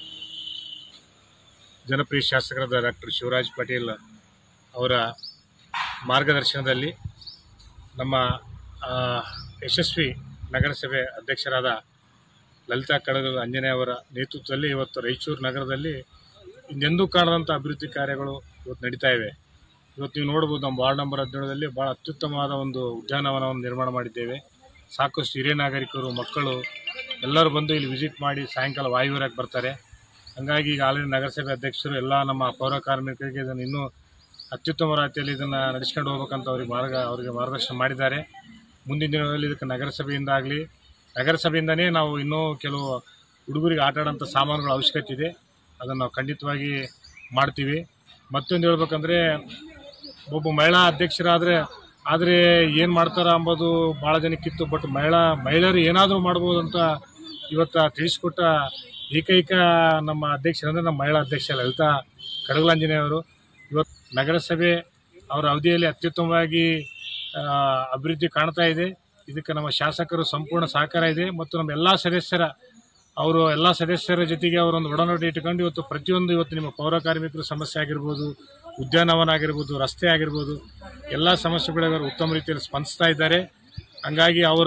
ಜನಪ್ರಿಯ ಶಾಸಕರಾದ ಡಾಕ್ಟರ್ ಶಿವರಾಜ್ ಪಾಟೀಲ್ ಅವರ ಮಾರ್ಗದರ್ಶನದಲ್ಲಿ ನಮ್ಮ ಆ, ಯಶಸ್ವಿ ನಗರಸಭೆ ಅಧ್ಯಕ್ಷರಾದ ಲಲಿತಾ ಕಡಗಲ್ ಅಂಜನೇಯ ಅವರ ನೇತೃತ್ವದಲ್ಲಿ ಇವತ್ತು ರಾಯಚೂರು ನಗರದಲ್ಲಿ ಇನ್ನೆಂದೂ ಕಾಣದಂಥ ಅಭಿವೃದ್ಧಿ ಕಾರ್ಯಗಳು ಇವತ್ತು ನಡೀತಾ ಇವೆ ಇವತ್ತು ನೀವು ನೋಡ್ಬೋದು ನಮ್ಮ ವಾರ್ಡ್ ನಂಬರ್ ಹದಿನೇಳರಲ್ಲಿ ಭಾಳ ಅತ್ಯುತ್ತಮವಾದ ಒಂದು ಉದ್ಯಾನವನವನ್ನು ನಿರ್ಮಾಣ ಮಾಡಿದ್ದೇವೆ ಸಾಕಷ್ಟು ಹಿರಿಯ ನಾಗರಿಕರು ಮಕ್ಕಳು ಎಲ್ಲರೂ ಬಂದು ಇಲ್ಲಿ ವಿಸಿಟ್ ಮಾಡಿ ಸಾಯಂಕಾಲ ವಾಯುವಿಹಾರಕ್ಕೆ ಬರ್ತಾರೆ ಹಾಗಾಗಿ ಈಗ ಆಲ್ರೆಡಿ ನಗರಸಭೆ ಅಧ್ಯಕ್ಷರು ಎಲ್ಲ ನಮ್ಮ ಪೌರ ಕಾರ್ಮಿಕರಿಗೆ ಇದನ್ನು ಇನ್ನೂ ಅತ್ಯುತ್ತಮ ರೀತಿಯಲ್ಲಿ ಇದನ್ನು ನಡೆಸ್ಕೊಂಡು ಹೋಗ್ಬೇಕಂತ ಅವ್ರಿಗೆ ಮಾರ್ಗ ಅವರಿಗೆ ಮಾರ್ಗದರ್ಶನ ಮಾಡಿದ್ದಾರೆ ಮುಂದಿನ ದಿನಗಳಲ್ಲಿ ಇದಕ್ಕೆ ನಗರಸಭೆಯಿಂದ ಆಗಲಿ ನಗರಸಭೆಯಿಂದನೇ ನಾವು ಇನ್ನೂ ಕೆಲವು ಹುಡುಗರಿಗೆ ಆಟ ಆಡೋಂಥ ಸಾಮಾನುಗಳ ಅವಶ್ಯಕತೆ ಇದೆ ಅದನ್ನು ನಾವು ಖಂಡಿತವಾಗಿ ಮಾಡ್ತೀವಿ ಮತ್ತೊಂದು ಹೇಳ್ಬೇಕಂದ್ರೆ ಒಬ್ಬ ಮಹಿಳಾ ಅಧ್ಯಕ್ಷರಾದರೆ ಆದರೆ ಏನು ಮಾಡ್ತಾರ ಅಂಬೋದು ಭಾಳ ಜನಕ್ಕಿತ್ತು ಬಟ್ ಮಹಿಳಾ ಮಹಿಳೆಯರು ಏನಾದರೂ ಮಾಡ್ಬೋದು ಅಂತ ಇವತ್ತು ತಿಳಿಸ್ಕೊಟ್ಟ ಏಕೈಕ ನಮ್ಮ ಅಧ್ಯಕ್ಷರಂದರೆ ನಮ್ಮ ಮಹಿಳಾ ಅಧ್ಯಕ್ಷ ಲಲಿತಾ ಕಡಗಲಾಂಜನೇಯ ಅವರು ಇವತ್ತು ನಗರಸಭೆ ಅವರ ಅವಧಿಯಲ್ಲಿ ಅತ್ಯುತ್ತಮವಾಗಿ ಆ, ಅಭಿವೃದ್ಧಿ ಕಾಣ್ತಾ ಇದೆ ಇದಕ್ಕೆ ನಮ್ಮ ಶಾಸಕರು ಸಂಪೂರ್ಣ ಸಹಕಾರ ಇದೆ ಮತ್ತು ನಮ್ಮ ಎಲ್ಲ ಸದಸ್ಯರ ಅವರು ಎಲ್ಲ ಸದಸ್ಯರ ಜೊತೆಗೆ ಅವರೊಂದು ಒಡನಾಟ ಇಟ್ಟುಕೊಂಡು ಇವತ್ತು ಪ್ರತಿಯೊಂದು ಇವತ್ತು ನಿಮ್ಮ ಪೌರ ಕಾರ್ಮಿಕರ ಸಮಸ್ಯೆ ಆಗಿರ್ಬೋದು ಉದ್ಯಾನವನ ಆಗಿರ್ಬೋದು ರಸ್ತೆ ಆಗಿರ್ಬೋದು ಎಲ್ಲ ಸಮಸ್ಯೆಗಳಿಗೆ ಅವರು ಉತ್ತಮ ರೀತಿಯಲ್ಲಿ ಸ್ಪಂದಿಸ್ತಾ ಇದ್ದಾರೆ ಹಂಗಾಗಿ ಅವರ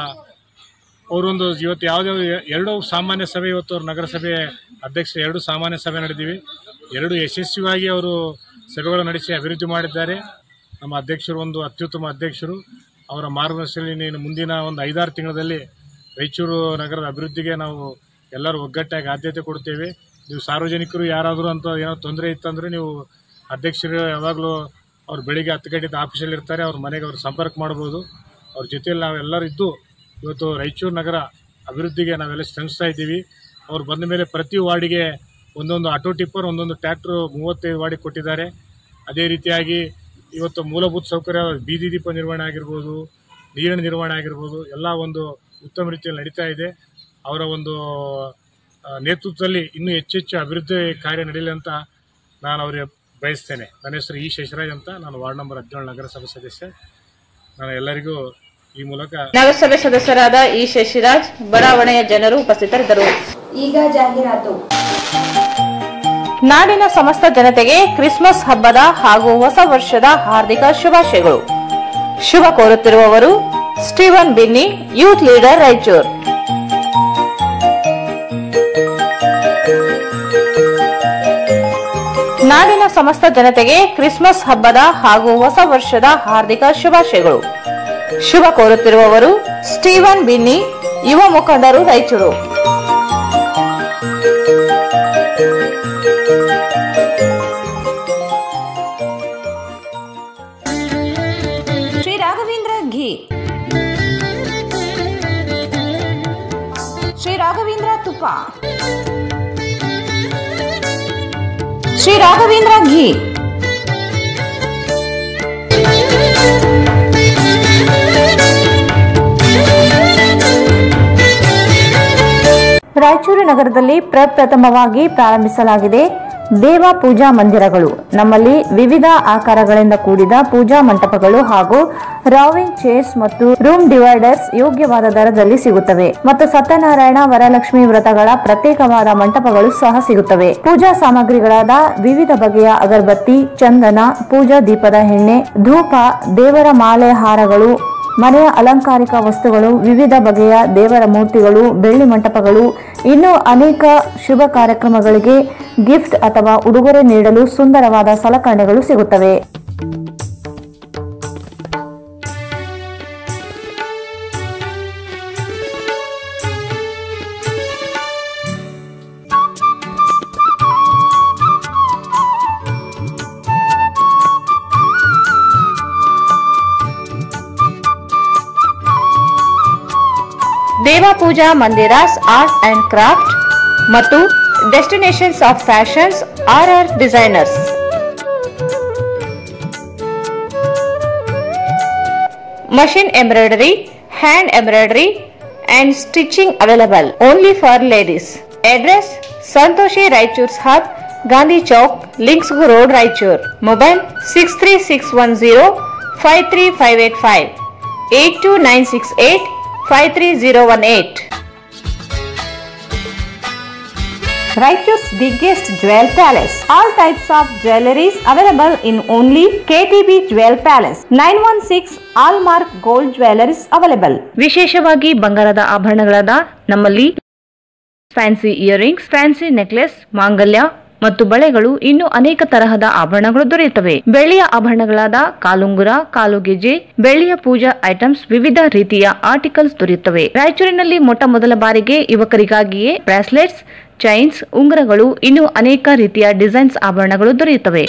ಅವರೊಂದು ಇವತ್ತು ಯಾವುದೇ ಎರಡು ಸಾಮಾನ್ಯ ಸಭೆ ಇವತ್ತು ಅವ್ರ ನಗರಸಭೆ ಅಧ್ಯಕ್ಷ ಎರಡು ಸಾಮಾನ್ಯ ಸಭೆ ನಡೆದಿವೆ ಎರಡು ಯಶಸ್ವಿಯಾಗಿ ಅವರು ಸಭೆಗಳು ನಡೆಸಿ ಅಭಿವೃದ್ಧಿ ಮಾಡಿದ್ದಾರೆ ನಮ್ಮ ಅಧ್ಯಕ್ಷರು ಒಂದು ಅತ್ಯುತ್ತಮ ಅಧ್ಯಕ್ಷರು ಅವರ ಮಾರ್ಗದರ್ಶನದಲ್ಲಿ ನೀನು ಮುಂದಿನ ಒಂದು ಐದಾರು ತಿಂಗಳಲ್ಲಿ ರಾಯಚೂರು ನಗರದ ಅಭಿವೃದ್ಧಿಗೆ ನಾವು ಎಲ್ಲರೂ ಒಗ್ಗಟ್ಟಾಗಿ ಆದ್ಯತೆ ಕೊಡ್ತೇವೆ ನೀವು ಸಾರ್ವಜನಿಕರು ಯಾರಾದರೂ ಅಂತ ಏನೋ ತೊಂದರೆ ಇತ್ತಂದರೆ ನೀವು ಅಧ್ಯಕ್ಷರು ಯಾವಾಗಲೂ ಅವ್ರು ಬೆಳಿಗ್ಗೆ ಹತ್ತು ಗಂಟೆ ಆಫೀಸಲ್ಲಿ ಇರ್ತಾರೆ ಅವ್ರ ಮನೆಗೆ ಅವ್ರು ಸಂಪರ್ಕ ಮಾಡ್ಬೋದು ಅವ್ರ ಜೊತೆಯಲ್ಲಿ ನಾವೆಲ್ಲರೂ ಇದ್ದು ಇವತ್ತು ರಾಯಚೂರು ನಗರ ಅಭಿವೃದ್ಧಿಗೆ ನಾವೆಲ್ಲ ಶ್ರಮಿಸ್ತಾ ಇದ್ದೀವಿ ಅವ್ರು ಬಂದ ಮೇಲೆ ಪ್ರತಿ ವಾರ್ಡಿಗೆ ಒಂದೊಂದು ಆಟೋ ಟಿಪ್ಪರ್ ಒಂದೊಂದು ಟ್ರ್ಯಾಕ್ಟ್ರು ಮೂವತ್ತೈದು ವಾರ್ಡಿಗೆ ಕೊಟ್ಟಿದ್ದಾರೆ ಅದೇ ರೀತಿಯಾಗಿ ಇವತ್ತು ಮೂಲಭೂತ ಸೌಕರ್ಯ ಬೀದಿ ದೀಪ ನಿರ್ವಹಣೆ ಆಗಿರ್ಬೋದು ನೀರಿನ ನಿರ್ವಹಣೆ ಆಗಿರ್ಬೋದು ಎಲ್ಲ ಒಂದು ಉತ್ತಮ ರೀತಿಯಲ್ಲಿ ನಡೀತಾ ಇದೆ ಅವರ ಒಂದು ಆ, ನೇತೃತ್ವದಲ್ಲಿ ಇನ್ನೂ ಹೆಚ್ಚೆಚ್ಚು ಅಭಿವೃದ್ಧಿ ಕಾರ್ಯ ನಡೀಲಿ ಅಂತ ನಾನು ಅವರಿಗೆ ಬಯಸ್ತೇನೆ ನನ್ನ ಹೆಸರು ಇ ಶಶಿರಾಜ್ ಅಂತ ನಾನು ವಾರ್ಡ್ ನಂಬರ್ ಹದಿನೇಳು ನಗರಸಭೆ ಸದಸ್ಯ ನಾನು ಎಲ್ಲರಿಗೂ ಈ ಮೂಲಕ ನಗರಸಭೆ ಸದಸ್ಯರಾದ ಇ ಶಶಿರಾಜ್ ಬಡಾವಣೆಯ ಜನರು ಉಪಸ್ಥಿತರಿದ್ದರು ಈಗ ಜಾಹೀರಾತು ನಾಡಿನ ಸಮಸ್ತ ಜನತೆಗೆ ಕ್ರಿಸ್ಮಸ್ ಹಬ್ಬದ ಹಾಗೂ ಹೊಸ ವರ್ಷದ ಹಾರ್ದಿಕ ಶುಭಾಶಯಗಳು ಶುಭ ಕೋರುತ್ತಿರುವವರು Steven Binny youth leader Raichur ನಾಡಿನ ಸಮಸ್ತ ಜನತೆಗೆ ಕ್ರಿಸ್ಮಸ್ ಹಬ್ಬದ ಹಾಗೂ ಹೊಸ ವರ್ಷದ ಹಾರ್ದಿಕ ಶುಭಾಶಯಗಳು ಶುಭ ಕೋರುತ್ತಿರುವವರು ಸ್ಟೀವನ್ ಬಿನ್ನಿ ಯುವ ಮುಖಂಡರು ರಾಯಚೂರು ಶ್ರೀ ರಾಘವೇಂದ್ರ ಘೀ ಶ್ರೀ ರಾಘವೇಂದ್ರ ತುಪ್ಪ ಶ್ರೀ ರಾಘವೇಂದ್ರ ಘೀ ರಾಯಚೂರು ನಗರದಲ್ಲಿ ಪ್ರಪ್ರಥಮವಾಗಿ ಪ್ರಾರಂಭಿಸಲಾಗಿದೆ ದೇವ ಪೂಜಾ ಮಂದಿರಗಳು ನಮ್ಮಲ್ಲಿ ವಿವಿಧ ಆಕಾರಗಳಿಂದ ಕೂಡಿದ ಪೂಜಾ ಮಂಟಪಗಳು ಹಾಗೂ ರಾವಿಂಗ್ ಚೇರ್ಸ್ ಮತ್ತು ರೂಮ್ ಡಿವೈಡರ್ಸ್ ಯೋಗ್ಯವಾದ ದರದಲ್ಲಿ ಸಿಗುತ್ತವೆ ಮತ್ತು ಸತ್ಯನಾರಾಯಣ ವರಲಕ್ಷ್ಮಿ ವ್ರತಗಳ ಪ್ರತ್ಯೇಕವಾದ ಮಂಟಪಗಳು ಸಹ ಸಿಗುತ್ತವೆ ಪೂಜಾ ಸಾಮಗ್ರಿಗಳಾದ ವಿವಿಧ ಬಗೆಯ ಅಗರಬತ್ತಿ ಚಂದನ ಪೂಜಾ ದೀಪದ ಎಣ್ಣೆ ಧೂಪ ದೇವರ ಮಾಲೆ ಹಾರಗಳು ಮನೆಯ ಅಲಂಕಾರಿಕ ವಸ್ತುಗಳು ವಿವಿಧ ಬಗೆಯ ದೇವರ ಮೂರ್ತಿಗಳು ಬೆಳ್ಳಿ ಮಂಟಪಗಳು ಇನ್ನೂ ಅನೇಕ ಶುಭ ಕಾರ್ಯಕ್ರಮಗಳಿಗೆ ಗಿಫ್ಟ್ ಅಥವಾ ಉಡುಗೊರೆ ನೀಡಲು ಸುಂದರವಾದ ಸಲಕರಣೆಗಳು ಸಿಗುತ್ತವೆ Deva Pooja Mandiras art and craft ಮತ್ತು destinations of fashions R R designers machine embroidery, hand embroidery, and stitching available only for ladies. Address Santoshi Raichur's Hub, Gandhi Chowk, Linksgu Road, Raichur. Mobile 63610 53585 82968 53018. Raichur's biggest jewel palace. All types of jewelries available in only KTB Jewel Palace. 916 Allmark Gold Jewelries available. ವಿಶೇಷವಾಗಿ ಬಂಗಾರದ ಆಭರಣಗಳಾದ ನಮ್ಮಲ್ಲಿ fancy earrings fancy necklace ಮಾಂಗಲ್ಯ ಮತ್ತು ಬಳೆಗಳು ಇನ್ನು ಅನೇಕ ತರಹದ ಆಭರಣಗಳು ದೊರೆಯುತ್ತವೆ ಬೆಳ್ಳಿಯ ಆಭರಣಗಳಾದ ಕಾಲುಂಗುರ ಕಾಲುಗೆಜೆ ಬೆಳ್ಳಿಯ ಪೂಜಾ ಐಟಮ್ಸ್ ವಿವಿಧ ರೀತಿಯ ಆರ್ಟಿಕಲ್ಸ್ ದೊರೆಯುತ್ತವೆ ರಾಯಚೂರಿನಲ್ಲಿ ಮೊಟ್ಟ ಮೊದಲ ಬಾರಿಗೆ ಯುವಕರಿಗಾಗಿಯೇ ಬ್ರಾಸ್ಲೆಟ್ಸ್ ಚೈನ್ಸ್ ಉಂಗುರಗಳು ಇನ್ನು ಅನೇಕ ರೀತಿಯ ಡಿಸೈನ್ಸ್ ಆಭರಣಗಳು ದೊರೆಯುತ್ತವೆ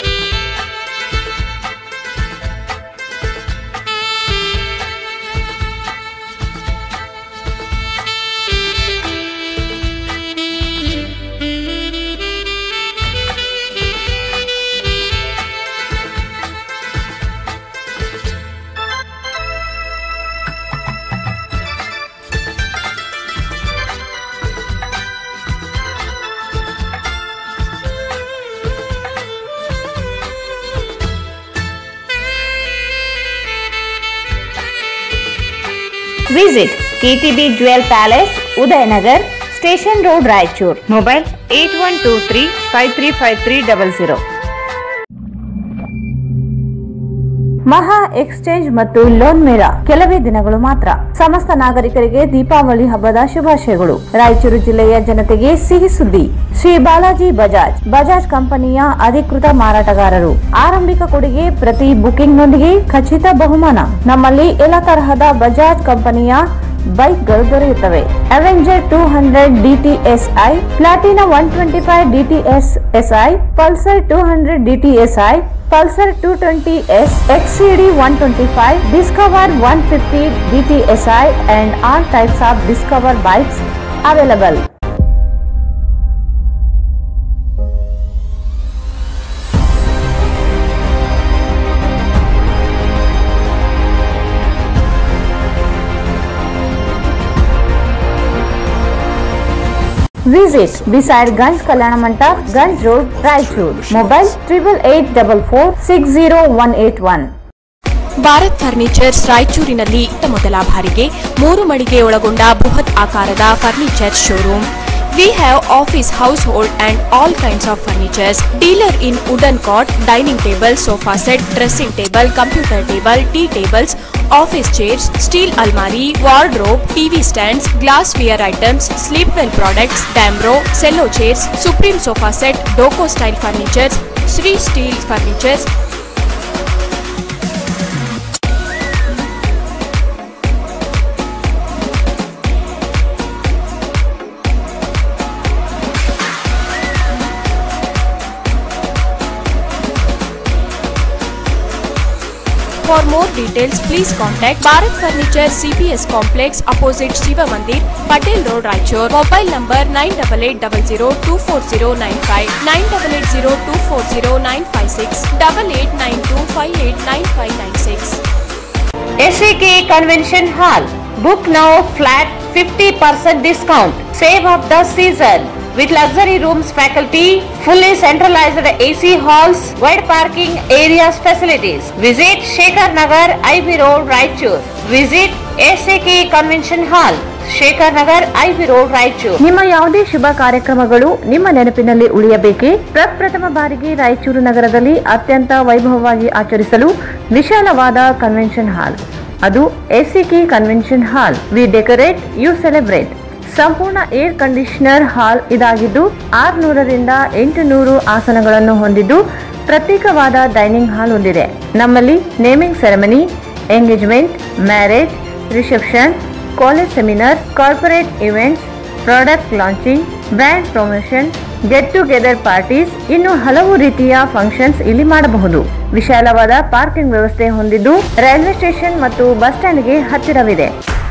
Visit KTB Jewel Palace, Udayanagar, Station Road, Raichur. Mobile 8123 535300. ಮಹಾ ಎಕ್ಸ್ಚೇಂಜ್ ಮತ್ತು ಲೋನ್ ಮೇಳ ಕೆಲವೇ ದಿನಗಳು ಮಾತ್ರ ಸಮಸ್ತ ನಾಗರಿಕರಿಗೆ ದೀಪಾವಳಿ ಹಬ್ಬದ ಶುಭಾಶಯಗಳು ರಾಯಚೂರು ಜಿಲ್ಲೆಯ ಜನತೆಗೆ ಸಿಹಿ ಸುದ್ದಿ ಶ್ರೀ ಬಾಲಾಜಿ ಬಜಾಜ್ ಬಜಾಜ್ ಕಂಪನಿಯ ಅಧಿಕೃತ ಮಾರಾಟಗಾರರು ಆರಂಭಿಕ ಕೊಡುಗೆ ಪ್ರತಿ ಬುಕಿಂಗ್ನೊಂದಿಗೆ ಖಚಿತ ಬಹುಮಾನ ನಮ್ಮಲ್ಲಿ ಎಲ್ಲ ತರಹದ ಬಜಾಜ್ ಕಂಪನಿಯ ಬೈಕ್ಗಳು ದೊರೆಯುತ್ತವೆ Avenger two hundred DTSi Platina one twenty five DTS Si Pulsar two hundred DTSi Pulsar two twenty S XCD one twenty five Discover one fifty DTSi and all types of Discover bikes available Visit beside Ganj Kalyana Mandap, Ganj Road, Raichur. Mobile triple eight double four six zero one eight one. Bharat furnitures ರಾಯಚೂರಿನಲ್ಲಿ ಇತ್ತ ಮೊದಲ ಬಾರಿಗೆ ಮೂರು ಮಳಿಗೆ ಒಳಗೊಂಡ ಬೃಹತ್ ಆಕಾರದ furniture showroom we have office household and all kinds of furnitures dealer in wooden cot dining table sofa set dressing table computer table tea tables office chairs steel ಅಲ್ಮಾರಿ wardrobe TV stands glassware items Sleepwell products Damro Cello chairs Supreme sofa set Doco style furnitures Shri steel furnitures For more details, please contact Bharat Furniture CPS Complex opposite Shiva Mandir, Patel Road, Raichur. Mobile number 9880240959, 9880240956, 8892589596. SAK Convention Hall. Book now flat 50% discount. Save of the season. with luxury rooms, faculty, fully centralized AC halls, wide parking areas facilities. Visit Shekhar Nagar, IB Road, Raichur. Visit SAK Convention Hall, Shekhar Nagar, IB Road, Raichur. ನಿಮ್ಮ ಯಾವುದೇ ಶುಭ ಕಾರ್ಯಕ್ರಮಗಳು ನಿಮ್ಮ ನೆನಪಿನಲ್ಲಿ ಉಳಿಯಬೇಕೇ ಪ್ರಪ್ರಥಮ ಬಾರಿಗೆ ರಾಯಚೂರು ನಗರದಲ್ಲಿ ಅತ್ಯಂತ ವೈಭವವಾಗಿ ಆಚರಿಸಲು ವಿಶಾಲವಾದ ಕನ್ವೆನ್ಷನ್ ಹಾಲ್ ಅದು SCK convention hall we decorate you celebrate ಸಂಪೂರ್ಣ ಏರ್ ಕಂಡೀಷನರ್ ಹಾಲ್ ಇದಾಗಿದ್ದು ಆರುನೂರರಿಂದ ಎಂಟು ನೂರು ಆಸನಗಳನ್ನು ಹೊಂದಿದ್ದು ಪ್ರತ್ಯೇಕವಾದ ಡೈನಿಂಗ್ ಹಾಲ್ ಹೊಂದಿದೆ ನಮ್ಮಲ್ಲಿ naming ceremony engagement marriage reception college seminars corporate events product launching brand promotion get together parties ಇನ್ನು ಹಲವು ರೀತಿಯ ಫಂಕ್ಷನ್ಸ್ ಇಲ್ಲಿ ಮಾಡಬಹುದು ವಿಶಾಲವಾದ ಪಾರ್ಕಿಂಗ್ ವ್ಯವಸ್ಥೆ ಹೊಂದಿದ್ದು ರೈಲ್ವೆ ಸ್ಟೇಷನ್ ಮತ್ತು ಬಸ್ ಸ್ಟ್ಯಾಂಡ್ಗೆ ಹತ್ತಿರವಿದೆ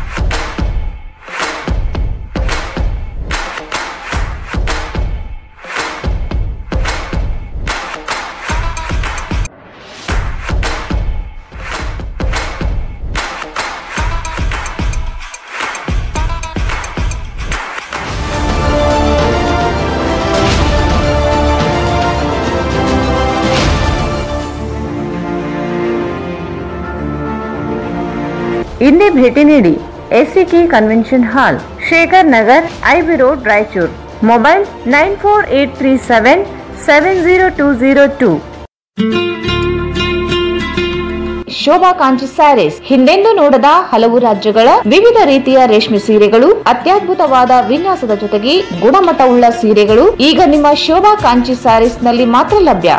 ಇಂದೇ ಭೇಟಿ ನೀಡಿ SCK convention hall Shekhar Nagar IB road Raichur mobile nine four eight three seven seven zero two zero two Shobha Kanchi sarees ಹಿಂದೆಂದೂ ನೋಡದ ಹಲವು ರಾಜ್ಯಗಳ ವಿವಿಧ ರೀತಿಯ ರೇಷ್ಮೆ ಸೀರೆಗಳು ಅತ್ಯದ್ಭುತವಾದ ವಿನ್ಯಾಸದ ಜೊತೆಗೆ ಗುಣಮಟ್ಟವುಳ್ಳ ಸೀರೆಗಳು ಈಗ ನಿಮ್ಮ ಶೋಭಾ ಕಾಂಚಿ ಸ್ಯಾರೀಸ್ ನಲ್ಲಿ ಮಾತ್ರ ಲಭ್ಯ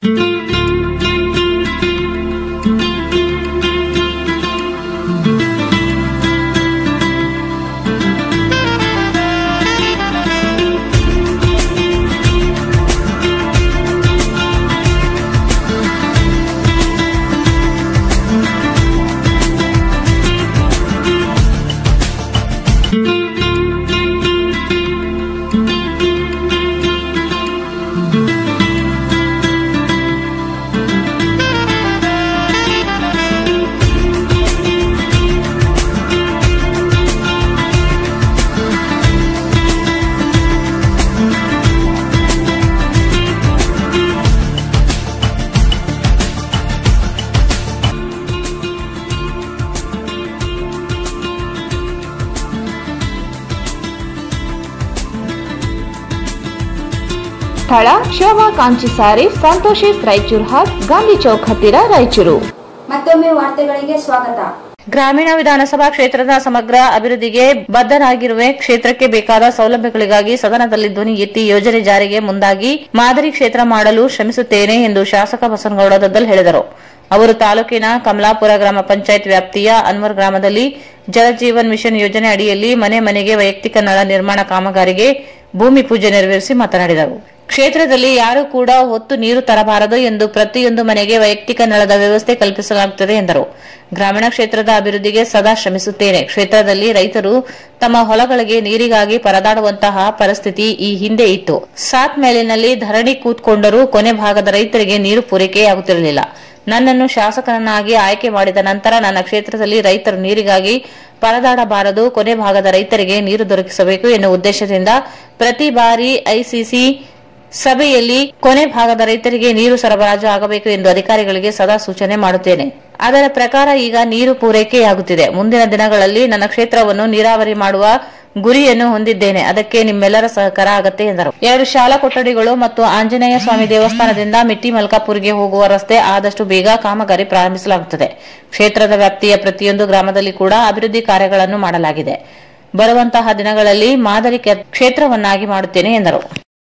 ಸ್ಥಳ ಶೋಭಾ ಕಾಂಚಿ ಸ್ಯಾರೀಸ್ ಸಂತೋಷಿಸ್ ರಾಯಚೂರ್ ಹಾಲ್ ಗಾಂಧಿ ಚೌಕ್ ಹತ್ತಿರ ರಾಯಚೂರು ಮತ್ತೊಮ್ಮೆ ವಾರ್ತೆಗಳಿಗೆ ಸ್ವಾಗತ ಗ್ರಾಮೀಣ ವಿಧಾನಸಭಾ ಕ್ಷೇತ್ರದ ಸಮಗ್ರ ಅಭಿವೃದ್ಧಿಗೆ ಬದ್ಧರಾಗಿರುವೆ ಕ್ಷೇತ್ರಕ್ಕೆ ಬೇಕಾದ ಸೌಲಭ್ಯಗಳಿಗಾಗಿ ಸದನದಲ್ಲಿ ಧ್ವನಿ ಎತ್ತಿ ಯೋಜನೆ ಜಾರಿಗೆ ಮುಂದಾಗಿ ಮಾದರಿ ಕ್ಷೇತ್ರ ಮಾಡಲು ಶ್ರಮಿಸುತ್ತೇನೆ ಎಂದು ಶಾಸಕ ಬಸನಗೌಡ ದದ್ದಲ್ ಹೇಳಿದರು ಅವರು ತಾಲೂಕಿನ ಕಮಲಾಪುರ ಗ್ರಾಮ ಪಂಚಾಯತ್ ವ್ಯಾಪ್ತಿಯ ಅನ್ವರ್ ಗ್ರಾಮದಲ್ಲಿ ಜಲಜೀವನ್ ಮಿಷನ್ ಯೋಜನೆ ಅಡಿಯಲ್ಲಿ ಮನೆ ಮನೆಗೆ ವೈಯಕ್ತಿಕ ನಳ ನಿರ್ಮಾಣ ಕಾಮಗಾರಿಗೆ ಭೂಮಿ ಪೂಜೆ ನೆರವೇರಿಸಿ ಮಾತನಾಡಿದರು ಕ್ಷೇತ್ರದಲ್ಲಿ ಯಾರು ಕೂಡ ಹೊತ್ತು ನೀರು ತರಬಾರದು ಎಂದು ಪ್ರತಿಯೊಂದು ಮನೆಗೆ ವೈಯಕ್ತಿಕ ನಳದ ವ್ಯವಸ್ಥೆ ಕಲ್ಪಿಸಲಾಗುತ್ತದೆ ಎಂದರು ಗ್ರಾಮೀಣ ಕ್ಷೇತ್ರದ ಅಭಿವೃದ್ಧಿಗೆ ಸದಾ ಶ್ರಮಿಸುತ್ತೇನೆ ಕ್ಷೇತ್ರದಲ್ಲಿ ರೈತರು ತಮ್ಮ ಹೊಲಗಳಿಗೆ ನೀರಿಗಾಗಿ ಪರದಾಡುವಂತಹ ಪರಿಸ್ಥಿತಿ ಈ ಹಿಂದೆ ಇತ್ತು ಸಾತ್ ಮೇಲಿನಲ್ಲಿ ಧರಣಿ ಕೂತ್ಕೊಂಡರೂ ಕೊನೆ ಭಾಗದ ರೈತರಿಗೆ ನೀರು ಪೂರೈಕೆಯಾಗುತ್ತಿರಲಿಲ್ಲ ನನ್ನನ್ನು ಶಾಸಕನನ್ನಾಗಿ ಆಯ್ಕೆ ಮಾಡಿದ ನಂತರ ನನ್ನ ಕ್ಷೇತ್ರದಲ್ಲಿ ರೈತರು ನೀರಿಗಾಗಿ ಪರದಾಡಬಾರದು ಕೊನೆ ಭಾಗದ ರೈತರಿಗೆ ನೀರು ದೊರಕಿಸಬೇಕು ಎನ್ನುವ ಉದ್ದೇಶದಿಂದ ಪ್ರತಿ ಬಾರಿ ಐಸಿಸಿ ಸಭೆಯಲ್ಲಿ ಕೊನೆ ಭಾಗದ ರೈತರಿಗೆ ನೀರು ಸರಬರಾಜು ಆಗಬೇಕು ಎಂದು ಅಧಿಕಾರಿಗಳಿಗೆ ಸದಾ ಸೂಚನೆ ಮಾಡುತ್ತೇನೆ ಅದರ ಪ್ರಕಾರ ಈಗ ನೀರು ಪೂರೈಕೆಯಾಗುತ್ತಿದೆ ಮುಂದಿನ ದಿನಗಳಲ್ಲಿ ನನ್ನ ಕ್ಷೇತ್ರವನ್ನು ನೀರಾವರಿ ಮಾಡುವ ಗುರಿಯನ್ನು ಹೊಂದಿದ್ದೇನೆ ಅದಕ್ಕೆ ನಿಮ್ಮೆಲ್ಲರ ಸಹಕಾರ ಅಗತ್ಯ ಎಂದರು ಎರಡು ಶಾಲಾ ಕೊಠಡಿಗಳು ಮತ್ತು ಆಂಜನೇಯ ಸ್ವಾಮಿ ದೇವಸ್ಥಾನದಿಂದ ಮಿಟ್ಟಿ ಮಲ್ಕಾಪುರ್ಗೆ ಹೋಗುವ ರಸ್ತೆ ಆದಷ್ಟು ಬೇಗ ಕಾಮಗಾರಿ ಪ್ರಾರಂಭಿಸಲಾಗುತ್ತದೆ ಕ್ಷೇತ್ರದ ವ್ಯಾಪ್ತಿಯ ಪ್ರತಿಯೊಂದು ಗ್ರಾಮದಲ್ಲಿ ಕೂಡ ಅಭಿವೃದ್ಧಿ ಕಾರ್ಯಗಳನ್ನು ಮಾಡಲಾಗಿದೆ ಬರುವಂತಹ ದಿನಗಳಲ್ಲಿ ಮಾದರಿ ಕೆ- ಕ್ಷೇತ್ರವನ್ನಾಗಿ ಮಾಡುತ್ತೇನೆ ಎಂದರು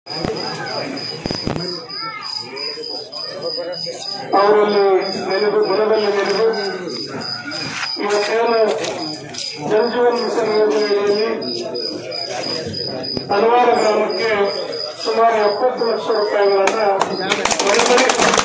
ಅವರಲ್ಲಿ ನೆನೆದು ಗುಣದಲ್ಲಿ ನೆನೆದು ಇವತ್ತೇನು ಜಲಜೀವನ್ ಮಿಷನ್ ಯೋಜನೆಯಲ್ಲಿ ಹಲವಾರು ಗ್ರಾಮಕ್ಕೆ ಸುಮಾರು ಎಪ್ಪತ್ತು ಲಕ್ಷ ರೂಪಾಯಿಗಳನ್ನ ಮನೆ ಮನೆ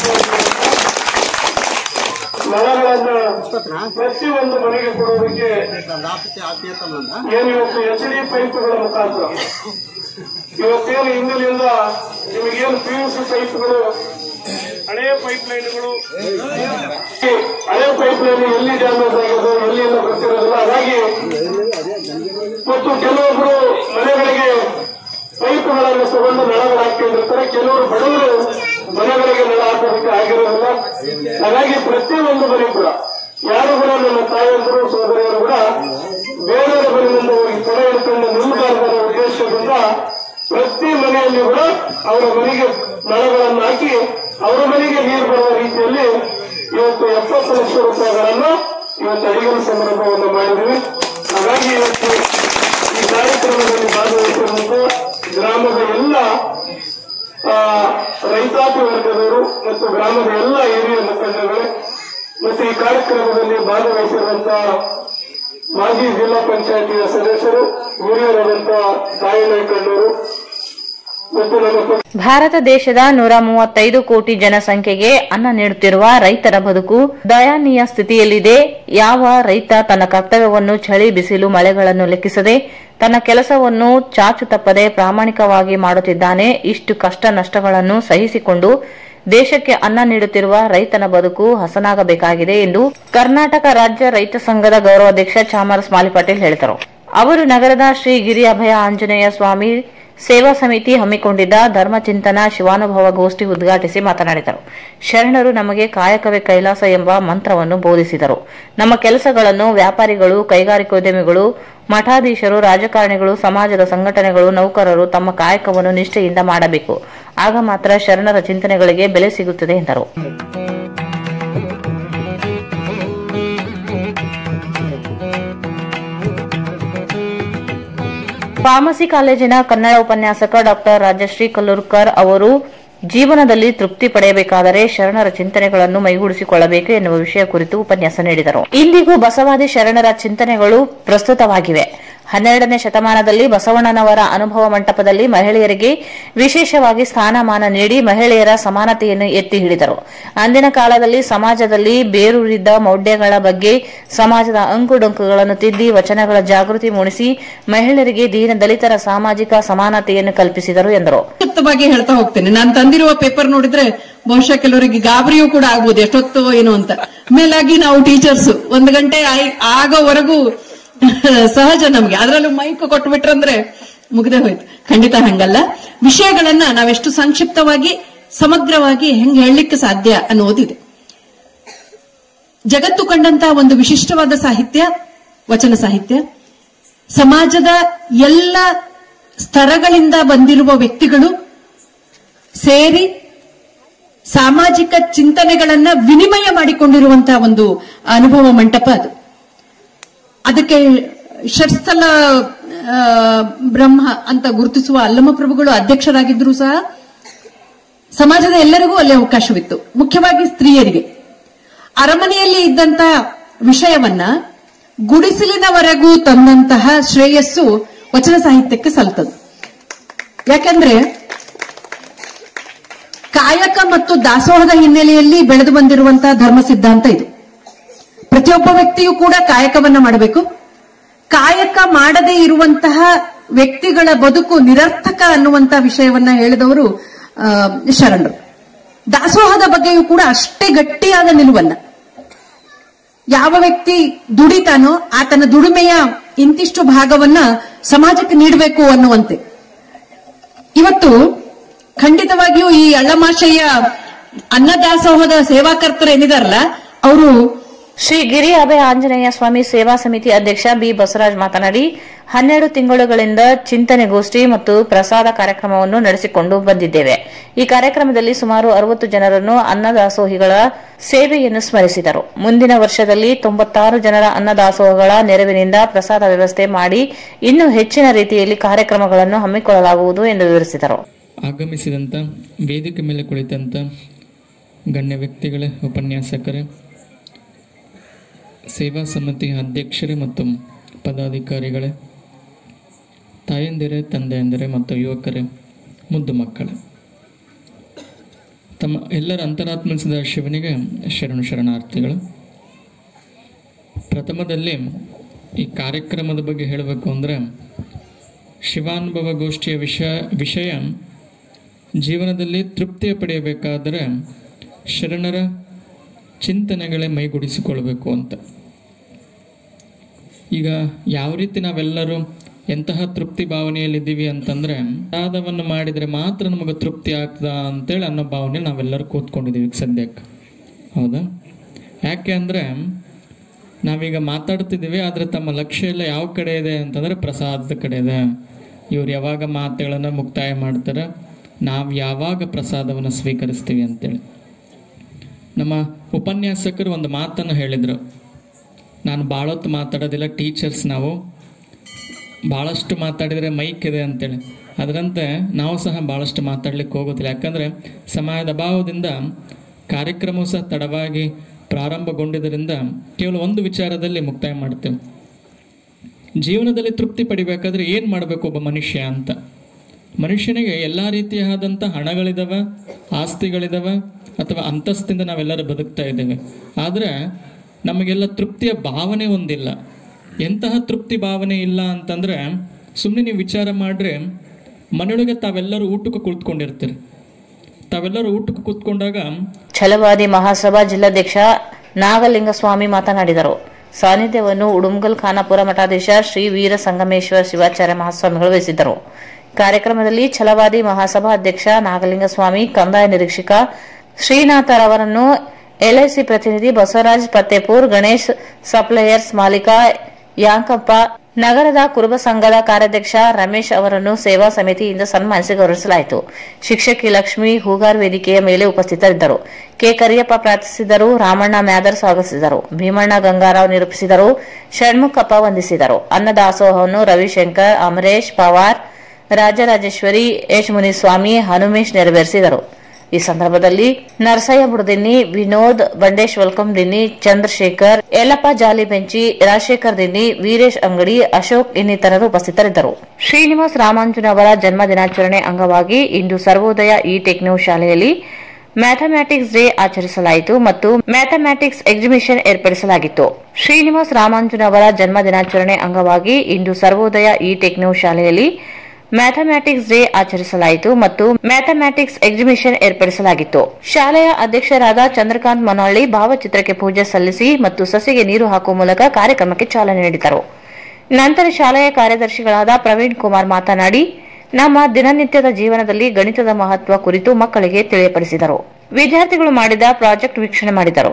ನಳಗಳನ್ನ ಪ್ರತಿಯೊಂದು ಮನೆಗೆ ಕೊಡುವುದಕ್ಕೆ ಏನು ಇವತ್ತು ಎಚ್ ಡಿ ಪೈಪ್ಗಳ ಮುಖಾಂತರ ಇವತ್ತೇನು ಇಂದಿನಿಂದ ನಿಮಗೇನು ಪಿ ಯು ಸಿ ಪೈಪ್ಗಳು ಹಳೆಯ ಪೈಪ್ ಲೈನ್ಗಳು ಹಳೆ ಪೈಪ್ ಲೈನ್ ಎಲ್ಲಿ ಡ್ಯಾಮೇಜ್ ಆಗಿದೆ ಎಲ್ಲಿಂದ ಬರ್ತಿರೋದಿಲ್ಲ ಹಾಗಾಗಿ ಮತ್ತು ಕೆಲವೊಬ್ಬರು ಮನೆಗಳಿಗೆ ಪೈಪ್ಗಳನ್ನು ತಗೊಂಡು ನಳಗಳು ಹಾಕೊಂಡಿರ್ತಾರೆ ಕೆಲವರು ಬಡವರು ಮನೆಗಳಿಗೆ ನಳ ಹಾಕೋದಕ್ಕೆ ಆಗಿರೋದಿಲ್ಲ ಹಾಗಾಗಿ ಪ್ರತಿಯೊಂದು ಮನೆ ಕೂಡ ಯಾರು ಕೂಡ ನನ್ನ ತಾಯಂದರು ಸೋದರಿಯರು ಕೂಡ ಬೇರೆಯವರ ಮನೆಯಿಂದ ಹೋಗಿ ಕೊಡ ಹಿಡ್ಕೊಂಡು ನಿಲ್ಲಬಾರದರ ಉದ್ದೇಶದಿಂದ ಪ್ರತಿ ಮನೆಯಲ್ಲಿ ಕೂಡ ಅವರ ಮನೆಗೆ ನಳಗಳನ್ನು ಹಾಕಿ ಅವರ ಮನೆಗೆ ನೀರು ಬರುವ ರೀತಿಯಲ್ಲಿ ಇವತ್ತು ಎಪ್ಪತ್ತು ಲಕ್ಷ ರೂಪಾಯಿಗಳನ್ನು ಇವತ್ತು ಅಡಿಗಲ್ ಸಂದರ್ಭವನ್ನು ಮಾಡಿದ್ವಿ ಹಾಗಾಗಿ ಇವತ್ತು ಈ ಕಾರ್ಯಕ್ರಮದಲ್ಲಿ ಭಾಗವಹಿಸಿರುವಂತ ಗ್ರಾಮದ ಎಲ್ಲ ಆ, ರೈತಾಪಿ ವರ್ಗದವರು ಮತ್ತು ಗ್ರಾಮದ ಎಲ್ಲ ಹಿರಿಯ ಮುಖಂಡರುಗಳೇ ಮತ್ತು ಈ ಕಾರ್ಯಕ್ರಮದಲ್ಲಿ ಭಾಗವಹಿಸಿರುವಂತಹ ಮಾಜಿ ಜಿಲ್ಲಾ ಪಂಚಾಯತಿಯ ಸದಸ್ಯರು ಹಿರಿಯರಾದಂತಹ ತಾಯಿನಾಯ್ಕಣ್ಣವರು ಮತ್ತು ನಮ್ಮ ಪಕ್ಷ ಭಾರತ ದೇಶದ ನೂರ ಮೂವತ್ತೈದು ಕೋಟಿ ಜನಸಂಖ್ಯೆಗೆ ಅನ್ನ ನೀಡುತ್ತಿರುವ ರೈತರ ಬದುಕು ದಯನೀಯ ಸ್ಥಿತಿಯಲ್ಲಿದೆ ಯಾವ ರೈತ ತನ್ನ ಕರ್ತವ್ಯವನ್ನು ಚಳಿ ಬಿಸಿಲು ಮಳೆಗಳನ್ನು ಲೆಕ್ಕಿಸದೆ ತನ್ನ ಕೆಲಸವನ್ನು ಚಾಚು ತಪ್ಪದೆ ಪ್ರಾಮಾಣಿಕವಾಗಿ ಮಾಡುತ್ತಿದ್ದಾನೆ ಇಷ್ಟು ಕಷ್ಟ ನಷ್ಟಗಳನ್ನು ಸಹಿಸಿಕೊಂಡು ದೇಶಕ್ಕೆ ಅನ್ನ ನೀಡುತ್ತಿರುವ ರೈತನ ಬದುಕು ಹಸನಾಗಬೇಕಾಗಿದೆ ಎಂದು ಕರ್ನಾಟಕ ರಾಜ್ಯ ರೈತ ಸಂಘದ ಗೌರವಾಧ್ಯಕ್ಷ ಚಾಮರಸ್ ಮಾಲಿ ಪಟೇಲ್ ಹೇಳಿದರು ಅವರು ನಗರದ ಶ್ರೀ ಗಿರಿ ಅಭಯ ಆಂಜನೇಯ ಸ್ವಾಮಿ ಸೇವಾ ಸಮಿತಿ ಹಮ್ಮಿಕೊಂಡಿದ್ದ ಧರ್ಮಚಿಂತನ ಶಿವಾನುಭವ ಗೋಷ್ಠಿ ಉದ್ಘಾಟಿಸಿ ಮಾತನಾಡಿದರು ಶರಣರು ನಮಗೆ ಕಾಯಕವೇ ಕೈಲಾಸ ಎಂಬ ಮಂತ್ರವನ್ನು ಬೋಧಿಸಿದರು ನಮ್ಮ ಕೆಲಸಗಳನ್ನು ವ್ಯಾಪಾರಿಗಳು ಕೈಗಾರಿಕೋದ್ಯಮಿಗಳು ಮಠಾಧೀಶರು ರಾಜಕಾರಣಿಗಳು ಸಮಾಜದ ಸಂಘಟನೆಗಳು ನೌಕರರು ತಮ್ಮ ಕಾಯಕವನ್ನು ನಿಷ್ಠೆಯಿಂದ ಮಾಡಬೇಕು ಆಗ ಮಾತ್ರ ಶರಣರ ಚಿಂತನೆಗಳಿಗೆ ಬೆಲೆ ಸಿಗುತ್ತದೆ ಎಂದರು ಫಾರ್ಮಸಿ ಕಾಲೇಜಿನ ಕನ್ನಡ ಉಪನ್ಯಾಸಕ ಡಾಕ್ಟರ್ ರಾಜಶ್ರೀ ಕಲ್ಲೂರ್ಕರ್ ಅವರು ಜೀವನದಲ್ಲಿ ತೃಪ್ತಿ ಪಡೆಯಬೇಕಾದರೆ ಶರಣರ ಚಿಂತನೆಗಳನ್ನು ಮೈಗೂಡಿಸಿಕೊಳ್ಳಬೇಕು ಎನ್ನುವ ವಿಷಯ ಕುರಿತು ಉಪನ್ಯಾಸ ನೀಡಿದರು ಇಂದಿಗೂ ಬಸವಾದಿ ಶರಣರ ಚಿಂತನೆಗಳು ಪ್ರಸ್ತುತವಾಗಿವೆ ಹನ್ನೆರಡನೇ ಶತಮಾನದಲ್ಲಿ ಬಸವಣ್ಣನವರ ಅನುಭವ ಮಂಟಪದಲ್ಲಿ ಮಹಿಳೆಯರಿಗೆ ವಿಶೇಷವಾಗಿ ಸ್ಥಾನಮಾನ ನೀಡಿ ಮಹಿಳೆಯರ ಸಮಾನತೆಯನ್ನು ಎತ್ತಿ ಹಿಡಿದರು ಅಂದಿನ ಕಾಲದಲ್ಲಿ ಸಮಾಜದಲ್ಲಿ ಬೇರೂರಿದ್ದ ಮೌಢ್ಯಗಳ ಬಗ್ಗೆ ಸಮಾಜದ ಅಂಕುಡೊಂಕುಗಳನ್ನು ತಿದ್ದಿ ವಚನಗಳ ಜಾಗೃತಿ ಮೂಡಿಸಿ ಮಹಿಳೆಯರಿಗೆ ದೀನ ದಲಿತರ ಸಾಮಾಜಿಕ ಸಮಾನತೆಯನ್ನು ಕಲ್ಪಿಸಿದರು ಎಂದರು ಸಂಕ್ಷಿಪ್ತವಾಗಿ ಹೇಳ್ತಾ ಹೋಗ್ತೇನೆ ನಾನು ತಂದಿರುವ ಪೇಪರ್ ನೋಡಿದ್ರೆ ಬಹುಶಃ ಕೆಲವರಿಗೆ ಗಾಬರಿಯೂ ಕೂಡ ಆಗ್ಬೋದು ಎಷ್ಟೊತ್ತು ಏನು ಅಂತ ಮೇಲಾಗಿ ನಾವು ಟೀಚರ್ಸ್ ಒಂದು ಗಂಟೆ ಆಯ್- ಆಗೋವರೆಗೂ ಸಹಜ ನಮ್ಗೆ ಅದರಲ್ಲೂ ಮೈಕ್ ಕೊಟ್ಬಿಟ್ರಂದ್ರೆ ಮುಗ್ದೇ ಹೋಯ್ತು ಖಂಡಿತ ಹಂಗಲ್ಲ ವಿಷಯಗಳನ್ನ ನಾವೆಷ್ಟು ಸಂಕ್ಷಿಪ್ತವಾಗಿ ಸಮಗ್ರವಾಗಿ ಹೆಂಗ್ ಹೇಳಲಿಕ್ಕೆ ಸಾಧ್ಯ ಅನ್ನೋದಿದೆ ಜಗತ್ತು ಕಂಡಂತ ಒಂದು ವಿಶಿಷ್ಟವಾದ ಸಾಹಿತ್ಯ ವಚನ ಸಾಹಿತ್ಯ ಸಮಾಜದ ಎಲ್ಲ ಸ್ತರಗಳಿಂದ ಬಂದಿರುವ ವ್ಯಕ್ತಿಗಳು ಸೇರಿ ಸಾಮಾಜಿಕ ಚಿಂತನೆಗಳನ್ನ ವಿನಿಮಯ ಮಾಡಿಕೊಂಡಿರುವಂತಹ ಒಂದು ಅನುಭವ ಮಂಟಪ ಅದು ಅದಕ್ಕೆ ಷಟ್ಸ್ಥಲ ಆ, ಬ್ರಹ್ಮ ಅಂತ ಗುರುತಿಸುವ ಅಲ್ಲಮ ಪ್ರಭುಗಳು ಅಧ್ಯಕ್ಷರಾಗಿದ್ರು ಸಹ ಸಮಾಜದ ಎಲ್ಲರಿಗೂ ಅಲ್ಲಿ ಅವಕಾಶವಿತ್ತು ಮುಖ್ಯವಾಗಿ ಸ್ತ್ರೀಯರಿಗೆ ಅರಮನೆಯಲ್ಲಿ ಇದ್ದಂತಹ ವಿಷಯವನ್ನ ಗುಡಿಸಲಿನವರೆಗೂ ತಂದಂತಹ ಶ್ರೇಯಸ್ಸು ವಚನ ಸಾಹಿತ್ಯಕ್ಕೆ ಸಲ್ತದು ಯಾಕಂದ್ರೆ ಕಾಯಕ ಮತ್ತು ದಾಸೋಹದ ಹಿನ್ನೆಲೆಯಲ್ಲಿ ಬೆಳೆದು ಬಂದಿರುವಂತಹ ಧರ್ಮ ಸಿದ್ಧಾಂತ ಇದು ಪ್ರತಿಯೊಬ್ಬ ವ್ಯಕ್ತಿಯೂ ಕೂಡ ಕಾಯಕವನ್ನ ಮಾಡಬೇಕು ಕಾಯಕ ಮಾಡದೇ ಇರುವಂತಹ ವ್ಯಕ್ತಿಗಳ ಬದುಕು ನಿರರ್ಥಕ ಅನ್ನುವಂತ ವಿಷಯವನ್ನ ಹೇಳಿದವರು ಆ, ಶರಣರು ದಾಸೋಹದ ಬಗ್ಗೆಯೂ ಕೂಡ ಅಷ್ಟೇ ಗಟ್ಟಿಯಾದ ನಿಲುವನ್ನ ಯಾವ ವ್ಯಕ್ತಿ ದುಡಿತಾನೋ ಆತನ ದುಡಿಮೆಯ ಇಂತಿಷ್ಟು ಭಾಗವನ್ನ ಸಮಾಜಕ್ಕೆ ನೀಡಬೇಕು ಅನ್ನುವಂತೆ ಇವತ್ತು ಖಂಡಿತವಾಗಿಯೂ ಈ ಅಳ್ಳಮಾಶಯ್ಯ ಅನ್ನದಾಸೋಹದ ಸೇವಾಕರ್ತರು ಏನಿದಾರಲ್ಲ ಅವರು ಶ್ರೀ ಗಿರಿ ಅಭಯ ಆಂಜನೇಯ ಸ್ವಾಮಿ ಸೇವಾ ಸಮಿತಿ ಅಧ್ಯಕ್ಷ ಬಿ ಬಸವರಾಜ್ ಮಾತನಾಡಿ ಹನ್ನೆರಡು ತಿಂಗಳುಗಳಿಂದ ಚಿಂತನೆಗೋಷ್ಠಿ ಮತ್ತು ಪ್ರಸಾದ ಕಾರ್ಯಕ್ರಮವನ್ನು ನಡೆಸಿಕೊಂಡು ಬಂದಿದ್ದೇವೆ ಈ ಕಾರ್ಯಕ್ರಮದಲ್ಲಿ ಸುಮಾರು ಅರವತ್ತು ಜನರನ್ನು ಅನ್ನದಾಸೋಹಿಗಳ ಸೇವೆಯನ್ನು ಸ್ಮರಿಸಿದರು ಮುಂದಿನ ವರ್ಷದಲ್ಲಿ ತೊಂಬತ್ತಾರು ಜನರ ಅನ್ನದಾಸೋಹಗಳ ನೆರವಿನಿಂದ ಪ್ರಸಾದ ವ್ಯವಸ್ಥೆ ಮಾಡಿ ಇನ್ನೂ ಹೆಚ್ಚಿನ ರೀತಿಯಲ್ಲಿ ಕಾರ್ಯಕ್ರಮಗಳನ್ನು ಹಮ್ಮಿಕೊಳ್ಳಲಾಗುವುದು ಎಂದು ವಿವರಿಸಿದರು ಆಗಮಿಸಿದಂಥ ವೇದಿಕೆ ಮೇಲೆ ಕುಳಿತಂಥ ಗಣ್ಯ ವ್ಯಕ್ತಿಗಳೇ ಉಪನ್ಯಾಸಕರೇ ಸೇವಾ ಸಮಿತಿ ಅಧ್ಯಕ್ಷರೇ ಮತ್ತು ಪದಾಧಿಕಾರಿಗಳೇ ತಾಯಂದಿರೇ ತಂದೆಯಂದಿರೇ ಮತ್ತು ಯುವಕರೇ ಮುದ್ದು ಮಕ್ಕಳೇ ತಮ್ಮ ಎಲ್ಲರ ಅಂತರಾತ್ಮಿಸಿದ ಶಿವನಿಗೆ ಶರಣು ಶರಣಾರ್ಥಿಗಳು ಪ್ರಥಮದಲ್ಲಿ ಈ ಕಾರ್ಯಕ್ರಮದ ಬಗ್ಗೆ ಹೇಳಬೇಕು ಅಂದರೆ ಶಿವಾನುಭವ ಗೋಷ್ಠಿಯ ವಿಷಯ ವಿಷಯ ಜೀವನದಲ್ಲಿ ತೃಪ್ತಿಯ ಪಡೆಯಬೇಕಾದರೆ ಶರಣರ ಚಿಂತನೆಗಳೇ ಮೈಗೂಡಿಸಿಕೊಳ್ಬೇಕು ಅಂತ ಈಗ ಯಾವ ರೀತಿ ನಾವೆಲ್ಲರೂ ಎಂತಹ ತೃಪ್ತಿ ಭಾವನೆಯಲ್ಲಿದ್ದೀವಿ ಅಂತಂದರೆ ಪ್ರಸಾದವನ್ನು ಮಾಡಿದರೆ ಮಾತ್ರ ನಮಗೆ ತೃಪ್ತಿ ಆಗ್ತದ ಅಂತೇಳಿ ಅನ್ನೋ ಭಾವನೆ ನಾವೆಲ್ಲರೂ ಕೂತ್ಕೊಂಡಿದ್ದೀವಿ ಈಗ ಸದ್ಯಕ್ಕೆ ಹೌದಾ ಯಾಕೆ ಅಂದರೆ ನಾವೀಗ ಮಾತಾಡ್ತಿದ್ದೀವಿ ಆದರೆ ತಮ್ಮ ಲಕ್ಷ್ಯ ಎಲ್ಲ ಯಾವ ಕಡೆ ಇದೆ ಅಂತಂದರೆ ಪ್ರಸಾದದ ಕಡೆ ಇದೆ ಇವ್ರು ಯಾವಾಗ ಮಾತುಗಳನ್ನು ಮುಕ್ತಾಯ ಮಾಡ್ತಾರೆ ನಾವು ಯಾವಾಗ ಪ್ರಸಾದವನ್ನು ಸ್ವೀಕರಿಸ್ತೀವಿ ಅಂತೇಳಿ ನಮ್ಮ ಉಪನ್ಯಾಸಕರು ಒಂದು ಮಾತನ್ನು ಹೇಳಿದರು ನಾನು ಭಾಳೊತ್ತು ಮಾತಾಡೋದಿಲ್ಲ ಟೀಚರ್ಸ್ ನಾವು ಭಾಳಷ್ಟು ಮಾತಾಡಿದರೆ ಮೈಕ್ ಇದೆ ಅಂತೇಳಿ ಅದರಂತೆ ನಾವು ಸಹ ಭಾಳಷ್ಟು ಮಾತಾಡ್ಲಿಕ್ಕೆ ಹೋಗೋದಿಲ್ಲ ಯಾಕಂದರೆ ಸಮಯದ ಅಭಾವದಿಂದ ಕಾರ್ಯಕ್ರಮವು ಸಹ ತಡವಾಗಿ ಪ್ರಾರಂಭಗೊಂಡಿದ್ದರಿಂದ ಕೇವಲ ಒಂದು ವಿಚಾರದಲ್ಲಿ ಮುಕ್ತಾಯ ಮಾಡ್ತೇವೆ ಜೀವನದಲ್ಲಿ ತೃಪ್ತಿ ಪಡಿಬೇಕಾದ್ರೆ ಏನು ಮಾಡಬೇಕು ಒಬ್ಬ ಮನುಷ್ಯ ಅಂತ ಮನುಷ್ಯನಿಗೆ ಎಲ್ಲ ರೀತಿಯಾದಂಥ ಹಣಗಳಿದಾವೆ ಆಸ್ತಿಗಳಿದಾವೆ ಅಥವಾ ಅಂತಸ್ತಿಂದ ನಾವೆಲ್ಲರೂ ಬದುಕ್ತಾ ಇದ್ದೇವೆ ಆದರೆ ನಮಗೆಲ್ಲ ತೃಪ್ತಿಯ ಭಾವನೆ ಒಂದಿಲ್ಲ ಎಂತಹ ತೃಪ್ತಿ ಭಾವನೆ ಇಲ್ಲ ಅಂತಂದರೆ ಸುಮ್ಮನೆ ನೀವು ವಿಚಾರ ಮಾಡ್ರೆ ಮನೆಯೊಳಗೆ ತಾವೆಲ್ಲರೂ ಊಟಕ್ಕೆ ಕುಳಿತುಕೊಂಡಿರ್ತೀರಿ ತಾವೆಲ್ಲರೂ ಊಟಕ್ಕೆ ಕೂತ್ಕೊಂಡಾಗ ಛಲವಾದಿ ಮಹಾಸಭಾ ಜಿಲ್ಲಾಧ್ಯಕ್ಷ ನಾಗಲಿಂಗಸ್ವಾಮಿ ಮಾತನಾಡಿದರು ಸಾನ್ನಿಧ್ಯವನ್ನು ಉಡುಮ್ಗಲ್ ಖಾನಾಪುರ ಮಠಾಧೀಶ ಶ್ರೀ ವೀರ ಸಂಗಮೇಶ್ವರ ಶಿವಾಚಾರ್ಯ ಮಹಾಸ್ವಾಮಿಗಳು ವಹಿಸಿದ್ದರು ಕಾರ್ಯಕ್ರಮದಲ್ಲಿ ಛಲವಾದಿ ಮಹಾಸಭಾ ಅಧ್ಯಕ್ಷ ನಾಗಲಿಂಗಸ್ವಾಮಿ ಕಂದಾಯ ನಿರೀಕ್ಷಕ ಶ್ರೀನಾಥರವರನ್ನು ಎಲ್ಐಸಿ ಪ್ರತಿನಿಧಿ ಬಸವರಾಜ್ ಫತ್ತೇಪುರ್ ಗಣೇಶ್ ಸಪ್ಲೈಯರ್ಸ್ ಮಾಲೀಕ ಯಾಂಕಪ್ಪ ನಗರದ ಕುರುಬ ಸಂಘದ ಕಾರ್ಯಾಧ್ಯಕ್ಷ ರಮೇಶ್ ಅವರನ್ನು ಸೇವಾ ಸಮಿತಿಯಿಂದ ಸನ್ಮಾನಿಸಿ ಗೌರವಿಸಲಾಯಿತು ಶಿಕ್ಷಕಿ ಲಕ್ಷ್ಮಿ ಹೂಗಾರ್ ವೇದಿಕೆಯ ಮೇಲೆ ಉಪಸ್ಥಿತರಿದ್ದರು ಕೆ ಕರಿಯಪ್ಪ ಪ್ರಾರ್ಥಿಸಿದರು ರಾಮಣ್ಣ ಮ್ಯಾದರ್ ಸ್ವಾಗತಿಸಿದರು ಭೀಮಣ್ಣ ಗಂಗಾರಾವ್ ನಿರೂಪಿಸಿದರು ಷಣ್ಮುಖಪ್ಪ ವಂದಿಸಿದರು ಅನ್ನದಾಸೋಹವನ್ನು ರವಿಶಂಕರ್ ಅಮರೇಶ್ ಪವಾರ್ ರಾಜರಾಜೇಶ್ವರಿ ಎಚ್ ಮುನಿಸ್ವಾಮಿ ಹನುಮೇಶ್ ನೆರವೇರಿಸಿದರು ಈ ಸಂದರ್ಭದಲ್ಲಿ ನರಸಯ್ಯ ಬುಡದಿನ್ನಿ ವಿನೋದ್ ಬಂಡೇಶ್ ವೆಲ್ಕಮ್ ದಿನ್ನಿ ಚಂದ್ರಶೇಖರ್ ಯಲ್ಲಪ್ಪ ಜಾಲಿ ಬೆಂಚಿ ರಾಜಶೇಖರ್ ದಿನ್ನಿ ವೀರೇಶ್ ಅಂಗಡಿ ಅಶೋಕ್ ಇನ್ನಿತರರು ಉಪಸ್ಥಿತರಿದ್ದರು ಶ್ರೀನಿವಾಸ್ ರಾಮಾಂಜನ್ ಅವರ ಜನ್ಮ ದಿನಾಚರಣೆ ಅಂಗವಾಗಿ ಇಂದು ಸರ್ವೋದಯ ಇ ಟೆಕ್ನೋ ಶಾಲೆಯಲ್ಲಿ ಮ್ಯಾಥಮ್ಯಾಟಿಕ್ಸ್ ಡೇ ಆಚರಿಸಲಾಯಿತು ಮತ್ತು ಮ್ಯಾಥಮ್ಯಾಟಿಕ್ಸ್ ಎಕ್ಸಿಬಿಷನ್ ಏರ್ಪಡಿಸಲಾಗಿತ್ತು ಶ್ರೀನಿವಾಸ್ ರಾಮಾಂಜನ್ ಅವರ ಜನ್ಮ ದಿನಾಚರಣೆ ಅಂಗವಾಗಿ ಇಂದು ಸರ್ವೋದಯ ಇ ಟೆಕ್ನೋ ಶಾಲೆಯಲ್ಲಿ ಮ್ಯಾಥಮ್ಯಾಟಿಕ್ಸ್ ಡೇ ಆಚರಿಸಲಾಯಿತು ಮತ್ತು ಮ್ಯಾಥಮ್ಯಾಟಿಕ್ಸ್ ಎಕ್ಸಿಬಿಷನ್ ಏರ್ಪಡಿಸಲಾಗಿತ್ತು ಶಾಲೆಯ ಅಧ್ಯಕ್ಷರಾದ ಚಂದ್ರಕಾಂತ್ ಮನಹಳ್ಳಿ ಭಾವಚಿತ್ರಕ್ಕೆ ಪೂಜೆ ಸಲ್ಲಿಸಿ ಮತ್ತು ಸಸಿಗೆ ನೀರು ಹಾಕುವ ಮೂಲಕ ಕಾರ್ಯಕ್ರಮಕ್ಕೆ ಚಾಲನೆ ನೀಡಿದರು ನಂತರ ಶಾಲೆಯ ಕಾರ್ಯದರ್ಶಿಗಳಾದ ಪ್ರವೀಣ್ ಕುಮಾರ್ ಮಾತನಾಡಿ ನಮ್ಮ ದಿನನಿತ್ಯದ ಜೀವನದಲ್ಲಿ ಗಣಿತದ ಮಹತ್ವ ಕುರಿತು ಮಕ್ಕಳಿಗೆ ತಿಳಿಯಪಡಿಸಿದರು ವಿದ್ಯಾರ್ಥಿಗಳು ಮಾಡಿದ ಪ್ರಾಜೆಕ್ಟ್ ವೀಕ್ಷಣೆ ಮಾಡಿದರು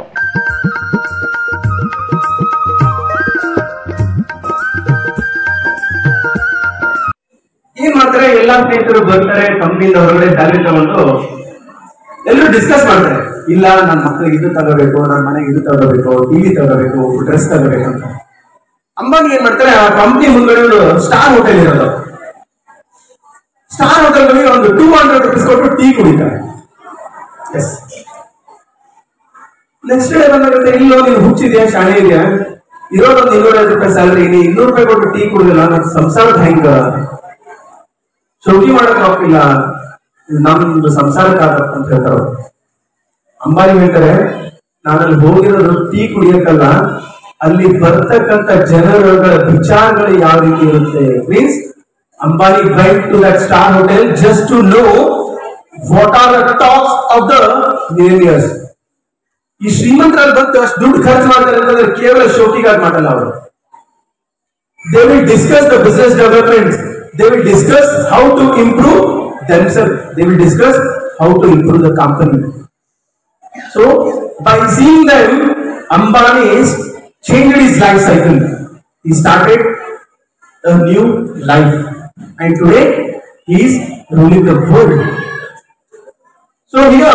ಏನ್ ಮಾಡ್ತಾರೆ ಎಲ್ಲಾ ಸ್ನೇಹಿತರು ಬರ್ತಾರೆ ಕಂಪ್ನಿಯಿಂದ ಹೊರಗಡೆ ಸ್ಯಾಲರಿ ತಗೊಂಡು ಎಲ್ಲರೂ ಡಿಸ್ಕಸ್ ಮಾಡ್ತಾರೆ ಇಲ್ಲ ನನ್ನ ಮಕ್ಕಳಿಗೆ ಇದು ತಗೋಬೇಕು ನನ್ನ ಮನೆಗೆ ಇದು ತಗೋಬೇಕು ಟಿವಿ ತಗೋಬೇಕು ಡ್ರೆಸ್ ತಗೋಬೇಕು ಅಂತ ಅಂಬಾನಿ ಏನ್ ಮಾಡ್ತಾರೆ ಆ ಕಂಪ್ನಿ ಮುಂದ್ಗಡೆ ಒಂದು ಸ್ಟಾರ್ ಹೋಟೆಲ್ ಇರೋದು ಸ್ಟಾರ್ ಹೋಟೆಲ್ ಹೋಗಿ ಒಂದು ಟೂ ಹಂಡ್ರೆಡ್ ರುಪೀಸ್ ಕೊಟ್ಟು ಟೀ ಕುಡಿತಾರೆ ಎಸ್ ನೆಕ್ಸ್ಟ್ ಡೇ ಬಂದಾಗ ಇಲ್ಲೋ ನೀನು ಹುಚ್ಚಿದ್ಯಾ ಶಾಲೆ ಇದೆಯಾ ಇರೋದೊಂದು ಇನ್ನೂರೈವತ್ತು ರೂಪಾಯಿ ಸ್ಯಾಲರಿ ನೀ ಇನ್ನೂರು ರೂಪಾಯಿ ಕೊಟ್ಟು ಟೀ ಕುಡಿದಿಲ್ಲ ನನ್ನ ಸಂಸಾರದ ಹೆಂಗ ಶೋಕಿ ಮಾಡಕ್ ಹೋಗಿಲ್ಲ ನಮ್ದು ಸಂಸಾರಕ್ಕಾಗತ್ತ ಅಂತ ಹೇಳ್ತಾರ ಅವ್ರು. ಅಂಬಾನಿ ಹೇಳ್ತಾರೆ ನಾನಲ್ಲಿ ಹೋಗಿರೋದು ಟೀ ಕುಡಿಯಕ್ಕಲ್ಲ ಅಲ್ಲಿ ಬರ್ತಕ್ಕಂತ ಜನರುಗಳ ವಿಚಾರಗಳು ಯಾವ ರೀತಿ ಇರುತ್ತೆ means Ambani went to that star hotel just to know what are the talks of the millionaires ಈ ಶ್ರೀಮಂತರಲ್ಲಿ ಬಂದು ಅಷ್ಟು ದುಡ್ಡು ಖರ್ಚು ಮಾಡ್ತಾರೆ ಅಂತಂದ್ರೆ ಕೇವಲ ಶೋಕಿಗಾಗಿ ಮಾಡಲ್ಲ ಅವರು they will discuss the business development. They will discuss how to improve themselves. They will discuss how to improve the company. So, by seeing them, Ambani changed his life cycle. He started a new life. And today, he is ruling the world. So here,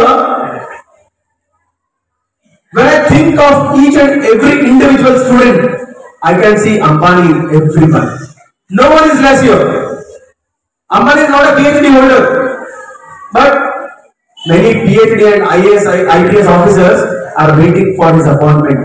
when I think of each and every individual student, I can see Ambani in everyone. No one is less here. Ambani is not a PhD holder, but many PhD and IAS, IPS officers are waiting for his appointment.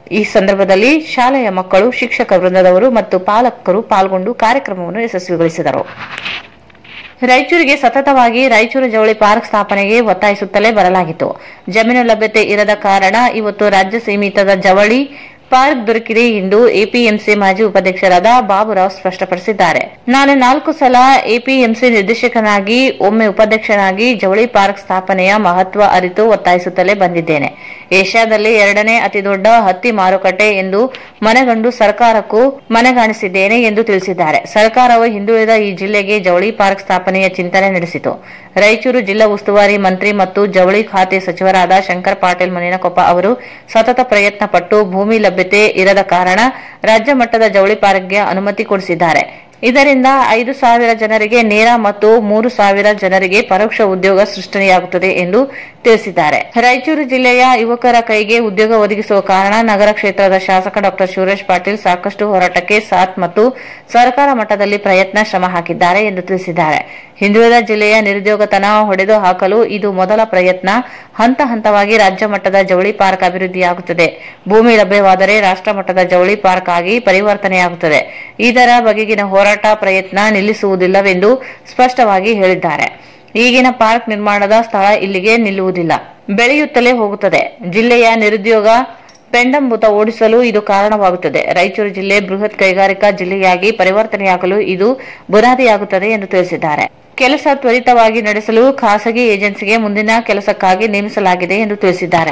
ಈ ಸಂದರ್ಭದಲ್ಲಿ ಶಾಲೆಯ ಮಕ್ಕಳು ಶಿಕ್ಷಕ ವೃಂದದವರು ಮತ್ತು ಪಾಲಕರು ಪಾಲ್ಗೊಂಡು ಕಾರ್ಯಕ್ರಮವನ್ನು ಯಶಸ್ವಿಗೊಳಿಸಿದರು ರಾಯಚೂರಿಗೆ ಸತತವಾಗಿ ರಾಯಚೂರು ಜವಳಿ ಪಾರ್ಕ್ ಸ್ಥಾಪನೆಗೆ ಒತ್ತಾಯಿಸುತ್ತಲೇ ಬರಲಾಗಿತ್ತು ಜಮೀನು ಲಭ್ಯತೆ ಇರದ ಕಾರಣ ಇವತ್ತು ರಾಜ್ಯ ಸೀಮಿತದ ಜವಳಿ ಪಾರ್ಕ್ ದೊರಕಿದೆ ಎಂದು ಎಪಿಎಂಸಿ ಮಾಜಿ ಉಪಾಧ್ಯಕ್ಷರಾದ ಬಾಬುರಾವ್ ಸ್ಪಷ್ಟಪಡಿಸಿದ್ದಾರೆ ನಾನು ನಾಲ್ಕು ಸಲ ಎಪಿಎಂಸಿ ನಿರ್ದೇಶಕನಾಗಿ ಒಮ್ಮೆ ಉಪಾಧ್ಯಕ್ಷನಾಗಿ ಜವಳಿ ಪಾರ್ಕ್ ಸ್ಥಾಪನೆಯ ಮಹತ್ವ ಅರಿತು ಒತ್ತಾಯಿಸುತ್ತಲೇ ಬಂದಿದ್ದೇನೆ ಏಷ್ಯಾದಲ್ಲಿ ಎರಡನೇ ಅತಿದೊಡ್ಡ ಹತ್ತಿ ಮಾರುಕಟ್ಟೆ ಎಂದು ಮನೆಗಂಡು ಸರ್ಕಾರಕ್ಕೂ ಮನೆಗಾಣಿಸಿದ್ದೇನೆ ಎಂದು ತಿಳಿಸಿದ್ದಾರೆ ಸರ್ಕಾರವು ಹಿಂದುಳಿದ ಈ ಜಿಲ್ಲೆಗೆ ಜವಳಿ ಪಾರ್ಕ್ ಸ್ಥಾಪನೆಯ ಚಿಂತನೆ ನಡೆಸಿತು ರಾಯಚೂರು ಜಿಲ್ಲಾ ಉಸ್ತುವಾರಿ ಮಂತ್ರಿ ಮತ್ತು ಜವಳಿ ಖಾತೆ ಸಚಿವರಾದ ಶಂಕರ್ ಪಾಟೀಲ್ ಮುನಿನಕೊಪ್ಪ ಅವರು ಸತತ ಪ್ರಯತ್ನ ಪಟ್ಟು ಭೂಮಿ ಲಭ್ಯತೆ ಇರದ ಕಾರಣ ರಾಜ್ಯ ಮಟ್ಟದ ಜವಳಿ ಪಾರ್ಕ್ಗೆ ಅನುಮತಿ ಕೊಡಿಸಿದ್ದಾರೆ ಇದರಿಂದ ಐದು ಸಾವಿರ ಜನರಿಗೆ ನೇರ ಮತ್ತು ಮೂರು ಸಾವಿರ ಜನರಿಗೆ ಪರೋಕ್ಷ ಉದ್ಯೋಗ ಸೃಷ್ಟಿಯಾಗುತ್ತದೆ ಎಂದು ತಿಳಿಸಿದ್ದಾರೆ ರಾಯಚೂರು ಜಿಲ್ಲೆಯ ಯುವಕರ ಕೈಗೆ ಉದ್ಯೋಗ ಒದಗಿಸುವ ಕಾರಣ ನಗರ ಕ್ಷೇತ್ರದ ಶಾಸಕ ಡಾ ಶಿವರಾಜ್ ಪಾಟೀಲ್ ಸಾಕಷ್ಟು ಹೋರಾಟಕ್ಕೆ ಸಾಥ್ ಮತ್ತು ಸರ್ಕಾರ ಮಟ್ಟದಲ್ಲಿ ಪ್ರಯತ್ನ ಶ್ರಮ ಹಾಕಿದ್ದಾರೆ ಎಂದು ತಿಳಿಸಿದ್ದಾರೆ ಹಿಂದುಳಿದ ಜಿಲ್ಲೆಯ ನಿರುದ್ಯೋಗತನ ಹೊಡೆದು ಹಾಕಲು ಇದು ಮೊದಲ ಪ್ರಯತ್ನ ಹಂತ ಹಂತವಾಗಿ ರಾಜ್ಯ ಮಟ್ಟದ ಜವಳಿ ಪಾರ್ಕ್ ಅಭಿವೃದ್ಧಿಯಾಗುತ್ತದೆ ಭೂಮಿ ಲಭ್ಯವಾದರೆ ರಾಷ್ಟ್ರ ಮಟ್ಟದ ಜವಳಿ ಪಾರ್ಕ್ ಆಗಿ ಪರಿವರ್ತನೆಯಾಗುತ್ತದೆ ಇದರ ಬಗೆಗಿನ ಹೋರಾಟ ಪ್ರಯತ್ನ ನಿಲ್ಲಿಸುವುದಿಲ್ಲವೆಂದು ಸ್ಪಷ್ಟವಾಗಿ ಹೇಳಿದ್ದಾರೆ ಈಗಿನ ಪಾರ್ಕ್ ನಿರ್ಮಾಣದ ಸ್ಥಳ ಇಲ್ಲಿಗೆ ನಿಲ್ಲುವುದಿಲ್ಲ ಬೆಳೆಯುತ್ತಲೇ ಹೋಗುತ್ತದೆ ಜಿಲ್ಲೆಯ ನಿರುದ್ಯೋಗ ಪೆಂಡಂಬೂತ ಓಡಿಸಲು ಇದು ಕಾರಣವಾಗುತ್ತದೆ ರಾಯಚೂರು ಜಿಲ್ಲೆ ಬೃಹತ್ ಕೈಗಾರಿಕಾ ಜಿಲ್ಲೆಯಾಗಿ ಪರಿವರ್ತನೆಯಾಗಲು ಇದು ಬುನಾದಿಯಾಗುತ್ತದೆ ಎಂದು ತಿಳಿಸಿದ್ದಾರೆ ಕೆಲಸ ತ್ವರಿತವಾಗಿ ನಡೆಸಲು ಖಾಸಗಿ ಏಜೆನ್ಸಿಗೆ ಮುಂದಿನ ಕೆಲಸಕ್ಕಾಗಿ ನೇಮಿಸಲಾಗಿದೆ ಎಂದು ತಿಳಿಸಿದ್ದಾರೆ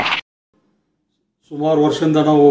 ಸುಮಾರು ವರ್ಷದಿಂದ ನಾವು